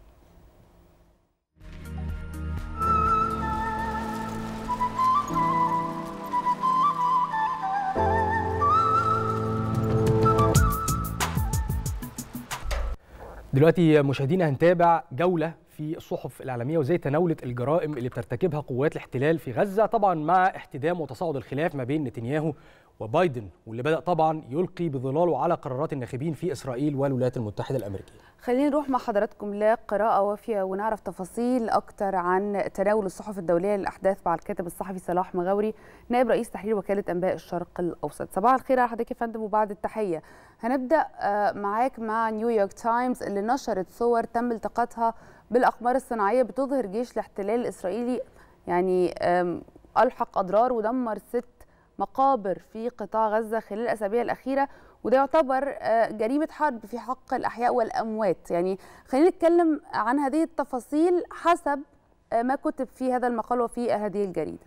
دلوقتي مشاهدينا هنتابع جولة في الصحف العالمية وزي تناولت الجرائم اللي بترتكبها قوات الاحتلال في غزة طبعا مع احتدام وتصاعد الخلاف ما بين نتنياهو وبايدن واللي بدأ طبعا يلقي بظلاله على قرارات الناخبين في إسرائيل والولايات المتحدة الأمريكية خلينا نروح مع حضراتكم لقراءة وافية ونعرف تفاصيل أكتر عن تناول الصحف الدولية للأحداث مع الكاتب الصحفي صلاح مغاوري نائب رئيس تحرير وكالة أنباء الشرق الأوسط صباح الخير على حضرتك يا فندم وبعد التحية هنبدأ معاك مع نيويورك تايمز اللي نشرت صور تم التقاطها بالأقمار الصناعية بتظهر جيش الاحتلال الإسرائيلي يعني ألحق أضرار ودمر ست مقابر في قطاع غزة خلال الأسابيع الأخيرة وده يعتبر جريمة حرب في حق الأحياء والأموات يعني خلينا نتكلم عن هذه التفاصيل حسب ما كتب في هذا المقال وفي هذه الجريدة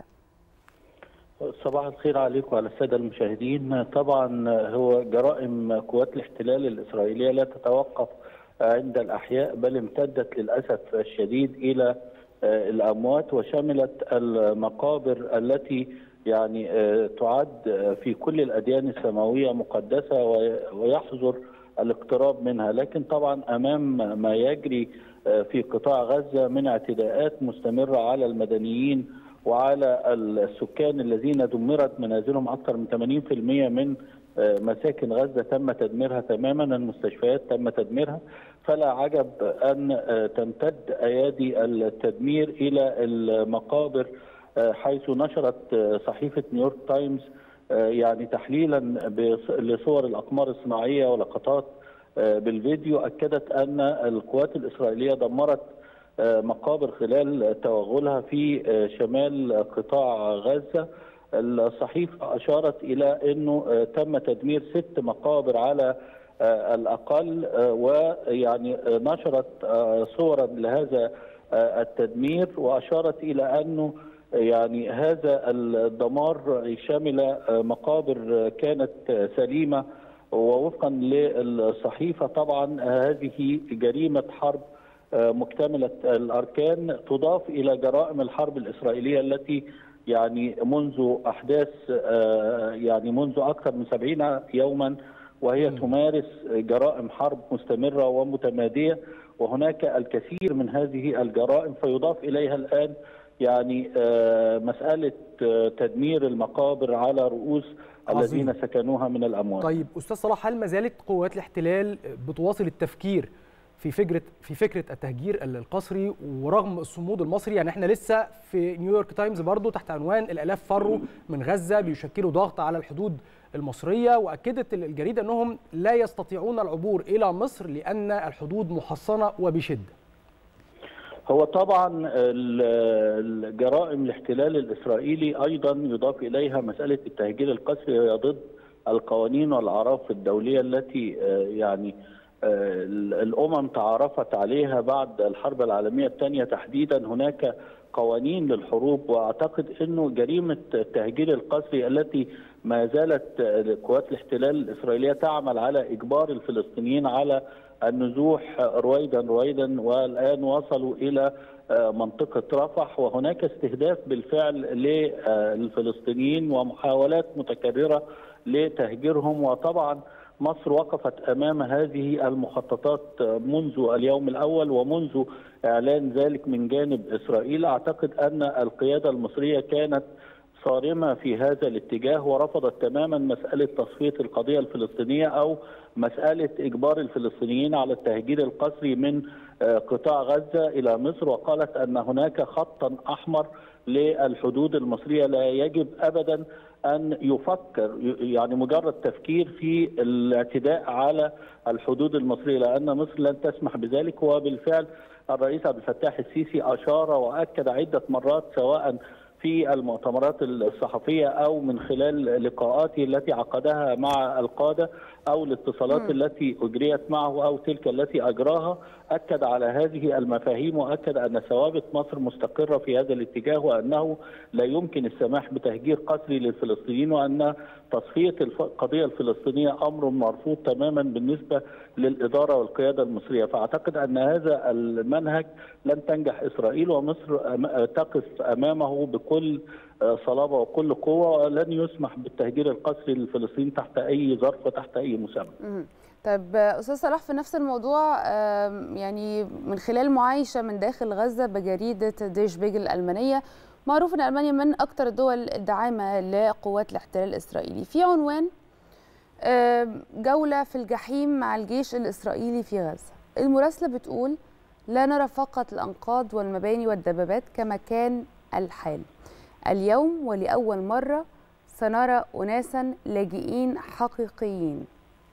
صباح الخير عليكم وعلى السادة المشاهدين طبعا هو جرائم قوات الاحتلال الإسرائيلية لا تتوقف عند الأحياء بل امتدت للأسف الشديد إلى الأموات وشملت المقابر التي يعني تعد في كل الأديان السماوية مقدسة ويحظر الاقتراب منها لكن طبعا أمام ما يجري في قطاع غزة من اعتداءات مستمرة على المدنيين وعلى السكان الذين دمرت منازلهم أكثر من 80% من مساكن غزة تم تدميرها تماما المستشفيات تم تدميرها فلا عجب أن تمتد أيادي التدمير إلى المقابر حيث نشرت صحيفة نيويورك تايمز يعني تحليلا لصور الأقمار الصناعية ولقطات بالفيديو أكدت أن القوات الإسرائيلية دمرت مقابر خلال توغلها في شمال قطاع غزة الصحيفة أشارت إلى أنه تم تدمير ست مقابر على الأقل ويعني نشرت صورا لهذا التدمير وأشارت إلى أنه يعني هذا الدمار شمل مقابر كانت سليمة ووفقا للصحيفة طبعا هذه جريمة حرب مكتملة الأركان تضاف إلى جرائم الحرب الإسرائيلية التي يعني منذ أحداث يعني منذ أكثر من سبعين يوما وهي تمارس جرائم حرب مستمرة ومتمادية وهناك الكثير من هذه الجرائم فيضاف إليها الآن يعني مسألة تدمير المقابر على رؤوس عظيم. الذين سكنوها من الأموال طيب أستاذ صلاح هل ما زالت قوات الاحتلال بتواصل التفكير في فكرة في فكرة التهجير القسري ورغم الصمود المصري يعني احنا لسه في نيويورك تايمز برضو تحت عنوان الآلاف فروا من غزة بيشكلوا ضغط على الحدود المصرية وأكدت الجريدة أنهم لا يستطيعون العبور إلى مصر لأن الحدود محصنة وبشدة هو طبعا الجرائم الاحتلال الاسرائيلي ايضا يضاف اليها مساله التهجير القسري وهي ضد القوانين والاعراف الدوليه التي يعني الامم تعارفت عليها بعد الحرب العالميه الثانيه تحديدا هناك قوانين للحروب واعتقد انه جريمه التهجير القسري التي ما زالت قوات الاحتلال الاسرائيليه تعمل على اجبار الفلسطينيين على النزوح رويدا رويدا والان وصلوا الى منطقه رفح وهناك استهداف بالفعل للفلسطينيين ومحاولات متكرره لتهجيرهم وطبعا مصر وقفت امام هذه المخططات منذ اليوم الاول ومنذ اعلان ذلك من جانب اسرائيل اعتقد ان القياده المصريه كانت صارمه في هذا الاتجاه ورفضت تماما مساله تصفيه القضيه الفلسطينيه او مساله اجبار الفلسطينيين على التهجير القسري من قطاع غزه الى مصر وقالت ان هناك خطا احمر للحدود المصريه لا يجب ابدا ان يفكر يعني مجرد تفكير في الاعتداء على الحدود المصريه لان مصر لن تسمح بذلك وبالفعل الرئيس عبد الفتاح السيسي اشار واكد عده مرات سواء في المؤتمرات الصحفيه او من خلال لقاءاته التي عقدها مع القاده او الاتصالات مم. التي اجريت معه او تلك التي اجراها اكد على هذه المفاهيم واكد ان ثوابت مصر مستقره في هذا الاتجاه وانه لا يمكن السماح بتهجير قسري للفلسطينيين وان تصفيه الف- القضيه الفلسطينيه امر مرفوض تماما بالنسبه للاداره والقياده المصريه فاعتقد ان هذا المنهج لن تنجح اسرائيل ومصر أم- تقف امامه بكل آه، صلابه وكل قوه ولن يسمح بالتهجير القسري للفلسطينيين تحت اي ظرف وتحت اي مسمى مهم. طيب آه، استاذ صلاح في نفس الموضوع آم، يعني من خلال معايشه من داخل غزه بجريده ديش بيجل الالمانيه معروف ان المانيا من اكثر الدول الداعمه لقوات الاحتلال الاسرائيلي في عنوان آم، جوله في الجحيم مع الجيش الاسرائيلي في غزه المراسله بتقول لا نرى فقط الانقاض والمباني والدبابات كما كان الحال اليوم ولاول مره سنرى اناسا لاجئين حقيقيين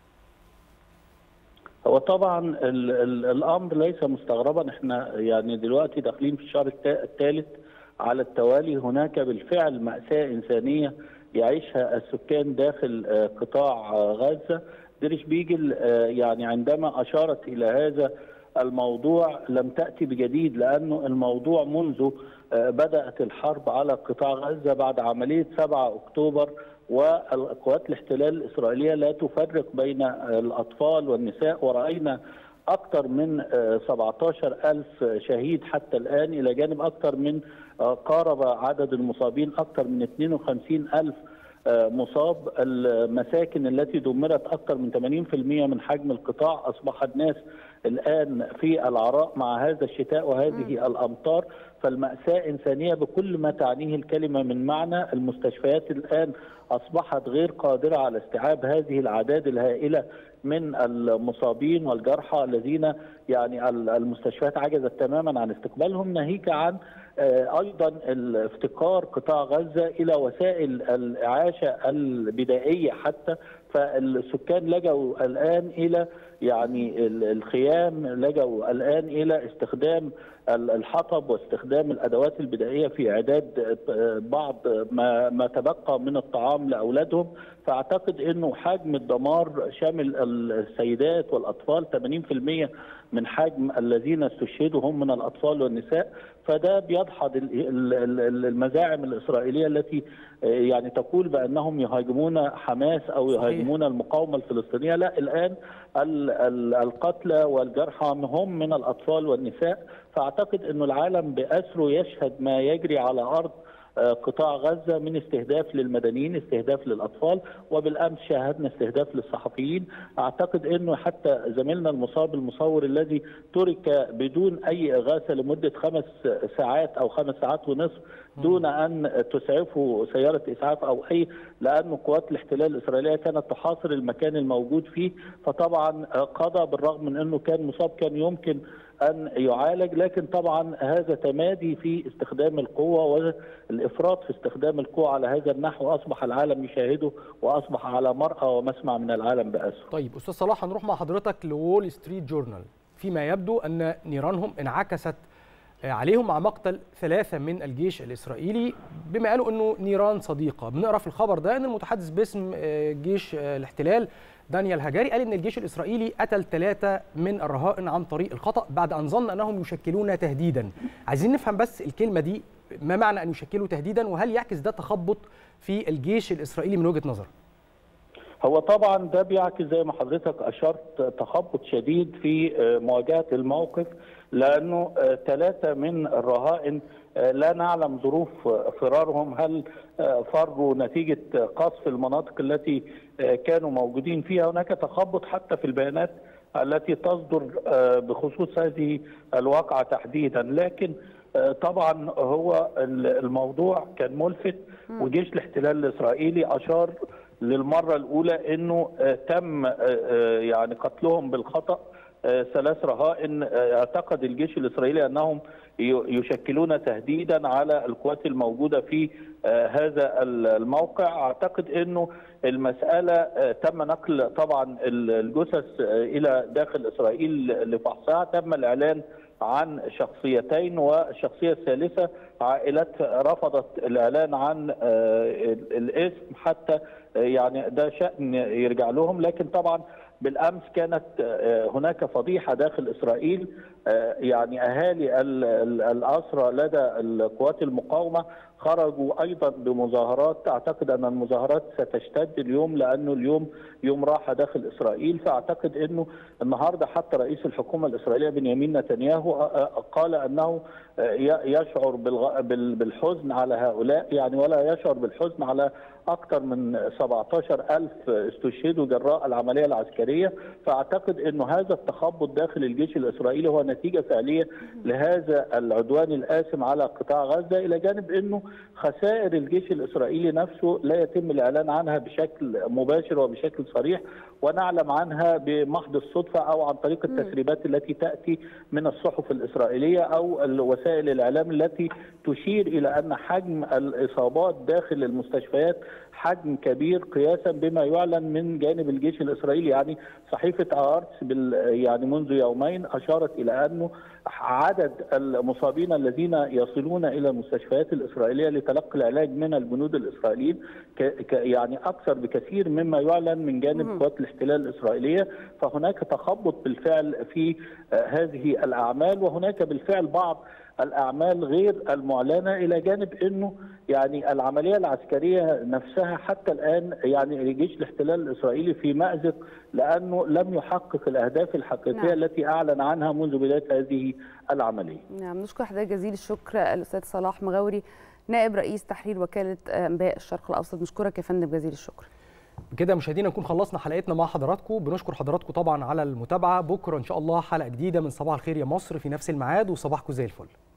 هو طبعا ال ال الامر ليس مستغربا احنا يعني دلوقتي داخلين في الشهر التا- الثالث على التوالي هناك بالفعل مأساة إنسانية يعيشها السكان داخل آه، قطاع آه، غزة ديرش بيجل آه، يعني عندما أشارت إلى هذا الموضوع لم تأتي بجديد لأنه الموضوع منذ آه، بدأت الحرب على قطاع غزة بعد عملية 7 أكتوبر والقوات الاحتلال الإسرائيلية لا تفرق بين الأطفال والنساء ورأينا أكثر من آه، 17 ألف شهيد حتى الآن إلى جانب أكثر من آه، قارب عدد المصابين أكثر من 52 ألف آه، مصاب المساكن التي دمرت أكثر من 80% من حجم القطاع أصبح الناس الآن في العراء مع هذا الشتاء وهذه الأمطار فالمأساة إنسانية بكل ما تعنيه الكلمة من معنى المستشفيات الآن أصبحت غير قادرة على استيعاب هذه الأعداد الهائلة من المصابين والجرحى الذين يعني المستشفيات عجزت تماما عن استقبالهم ناهيك عن آه، ايضا افتقار قطاع غزه الى وسائل الاعاشه البدائيه حتى فالسكان لجوا الان الى يعني ال- الخيام لجوا الان الى استخدام ال- الحطب واستخدام الادوات البدائيه في اعداد آه، بعض ما ما تبقى من الطعام لاولادهم فاعتقد انه حجم الدمار شامل السيدات والاطفال 80% من حجم الذين استشهدوا هم من الاطفال والنساء فده بيدحض ال- ال- ال- المزاعم الاسرائيليه التي آه، يعني تقول بانهم يهاجمون حماس او يهاجمون المقاومه الفلسطينيه لا الان ال- ال- القتلى والجرحى هم من الاطفال والنساء فاعتقد انه العالم باسره يشهد ما يجري على ارض آه، قطاع غزه من استهداف للمدنيين استهداف للاطفال وبالامس شاهدنا استهداف للصحفيين اعتقد انه حتى زميلنا المصاب المصور الذي ترك بدون اي اغاثه لمده خمس ساعات او خمس ساعات ونصف دون ان تسعفه سياره اسعاف او اي لانه قوات الاحتلال الاسرائيليه كانت تحاصر المكان الموجود فيه فطبعا آه، قضى بالرغم من انه كان مصاب كان يمكن ان يعالج لكن طبعا هذا تمادي في استخدام القوه والافراط في استخدام القوه على هذا النحو اصبح العالم يشاهده واصبح على مرأى ومسمع من العالم باسره. طيب استاذ صلاح هنروح مع حضرتك لوول ستريت جورنال فيما يبدو ان نيرانهم انعكست عليهم مع مقتل ثلاثة من الجيش الإسرائيلي بما قالوا أنه نيران صديقة بنقرأ في الخبر ده أن المتحدث باسم آه، جيش آه، الاحتلال دانيال هجاري قال أن الجيش الإسرائيلي قتل ثلاثة من الرهائن عن طريق الخطأ بعد أن ظن أنهم يشكلون تهديدا عايزين نفهم بس الكلمة دي ما معنى أن يشكلوا تهديدا وهل يعكس ده تخبط في الجيش الإسرائيلي من وجهة نظر هو طبعا ده بيعكس زي ما حضرتك اشرت تخبط شديد في آه، مواجهه الموقف لانه ثلاثه من الرهائن آه، لا نعلم ظروف آه، فرارهم هل آه، فروا نتيجه قصف المناطق التي آه، كانوا موجودين فيها هناك تخبط حتى في البيانات التي تصدر آه، بخصوص هذه الواقعه تحديدا لكن آه، طبعا هو الموضوع كان ملفت وجيش الاحتلال الاسرائيلي اشار للمره الاولى انه آه، تم آه، آه، يعني قتلهم بالخطا آه، ثلاث رهائن آه، اعتقد الجيش الاسرائيلي انهم ي- يشكلون تهديدا على القوات الموجوده في آه، هذا ال- الموقع اعتقد انه المساله آه، تم نقل طبعا ال- الجثث آه، الى داخل اسرائيل لفحصها تم الاعلان عن شخصيتين والشخصيه الثالثه عائلات رفضت الاعلان عن الاسم حتى يعني ده شان يرجع لهم لكن طبعا بالامس كانت هناك فضيحه داخل اسرائيل يعني اهالي الاسرى لدى القوات المقاومه خرجوا ايضا بمظاهرات اعتقد ان المظاهرات ستشتد اليوم لانه اليوم يوم راحه داخل اسرائيل فاعتقد انه النهارده حتى رئيس الحكومه الاسرائيليه بنيامين نتنياهو قال انه يشعر بالحزن على هؤلاء يعني ولا يشعر بالحزن على اكثر من 17 ألف استشهدوا جراء العمليه العسكريه فاعتقد انه هذا التخبط داخل الجيش الاسرائيلي هو نتيجه فعليه لهذا العدوان الآثم على قطاع غزه الى جانب انه خسائر الجيش الاسرائيلي نفسه لا يتم الاعلان عنها بشكل مباشر وبشكل صريح ونعلم عنها بمحض الصدفه او عن طريق التسريبات التي تاتي من الصحف الاسرائيليه او وسائل الاعلام التي تشير الى ان حجم الاصابات داخل المستشفيات حجم كبير قياسا بما يعلن من جانب الجيش الاسرائيلي يعني صحيفه ارتس يعني منذ يومين اشارت الى انه عدد المصابين الذين يصلون الى المستشفيات الاسرائيليه لتلقي العلاج من الجنود الاسرائيليين يعني اكثر بكثير مما يعلن من جانب قوات الاحتلال الاسرائيليه فهناك تخبط بالفعل في هذه الاعمال وهناك بالفعل بعض الاعمال غير المعلنه الى جانب انه يعني العمليه العسكريه نفسها حتى الان يعني جيش الاحتلال الاسرائيلي في مازق لانه لم يحقق الاهداف الحقيقيه نعم. التي اعلن عنها منذ بدايه هذه العمليه. نعم نشكر حضرتك جزيل الشكر الاستاذ صلاح مغاوري نائب رئيس تحرير وكاله انباء الشرق الاوسط نشكرك يا فندم جزيل الشكر. بكده مشاهدينا نكون خلصنا حلقتنا مع حضراتكم بنشكر حضراتكم طبعا على المتابعه بكره ان شاء الله حلقه جديده من صباح الخير يا مصر في نفس الميعاد وصباحكم زي الفل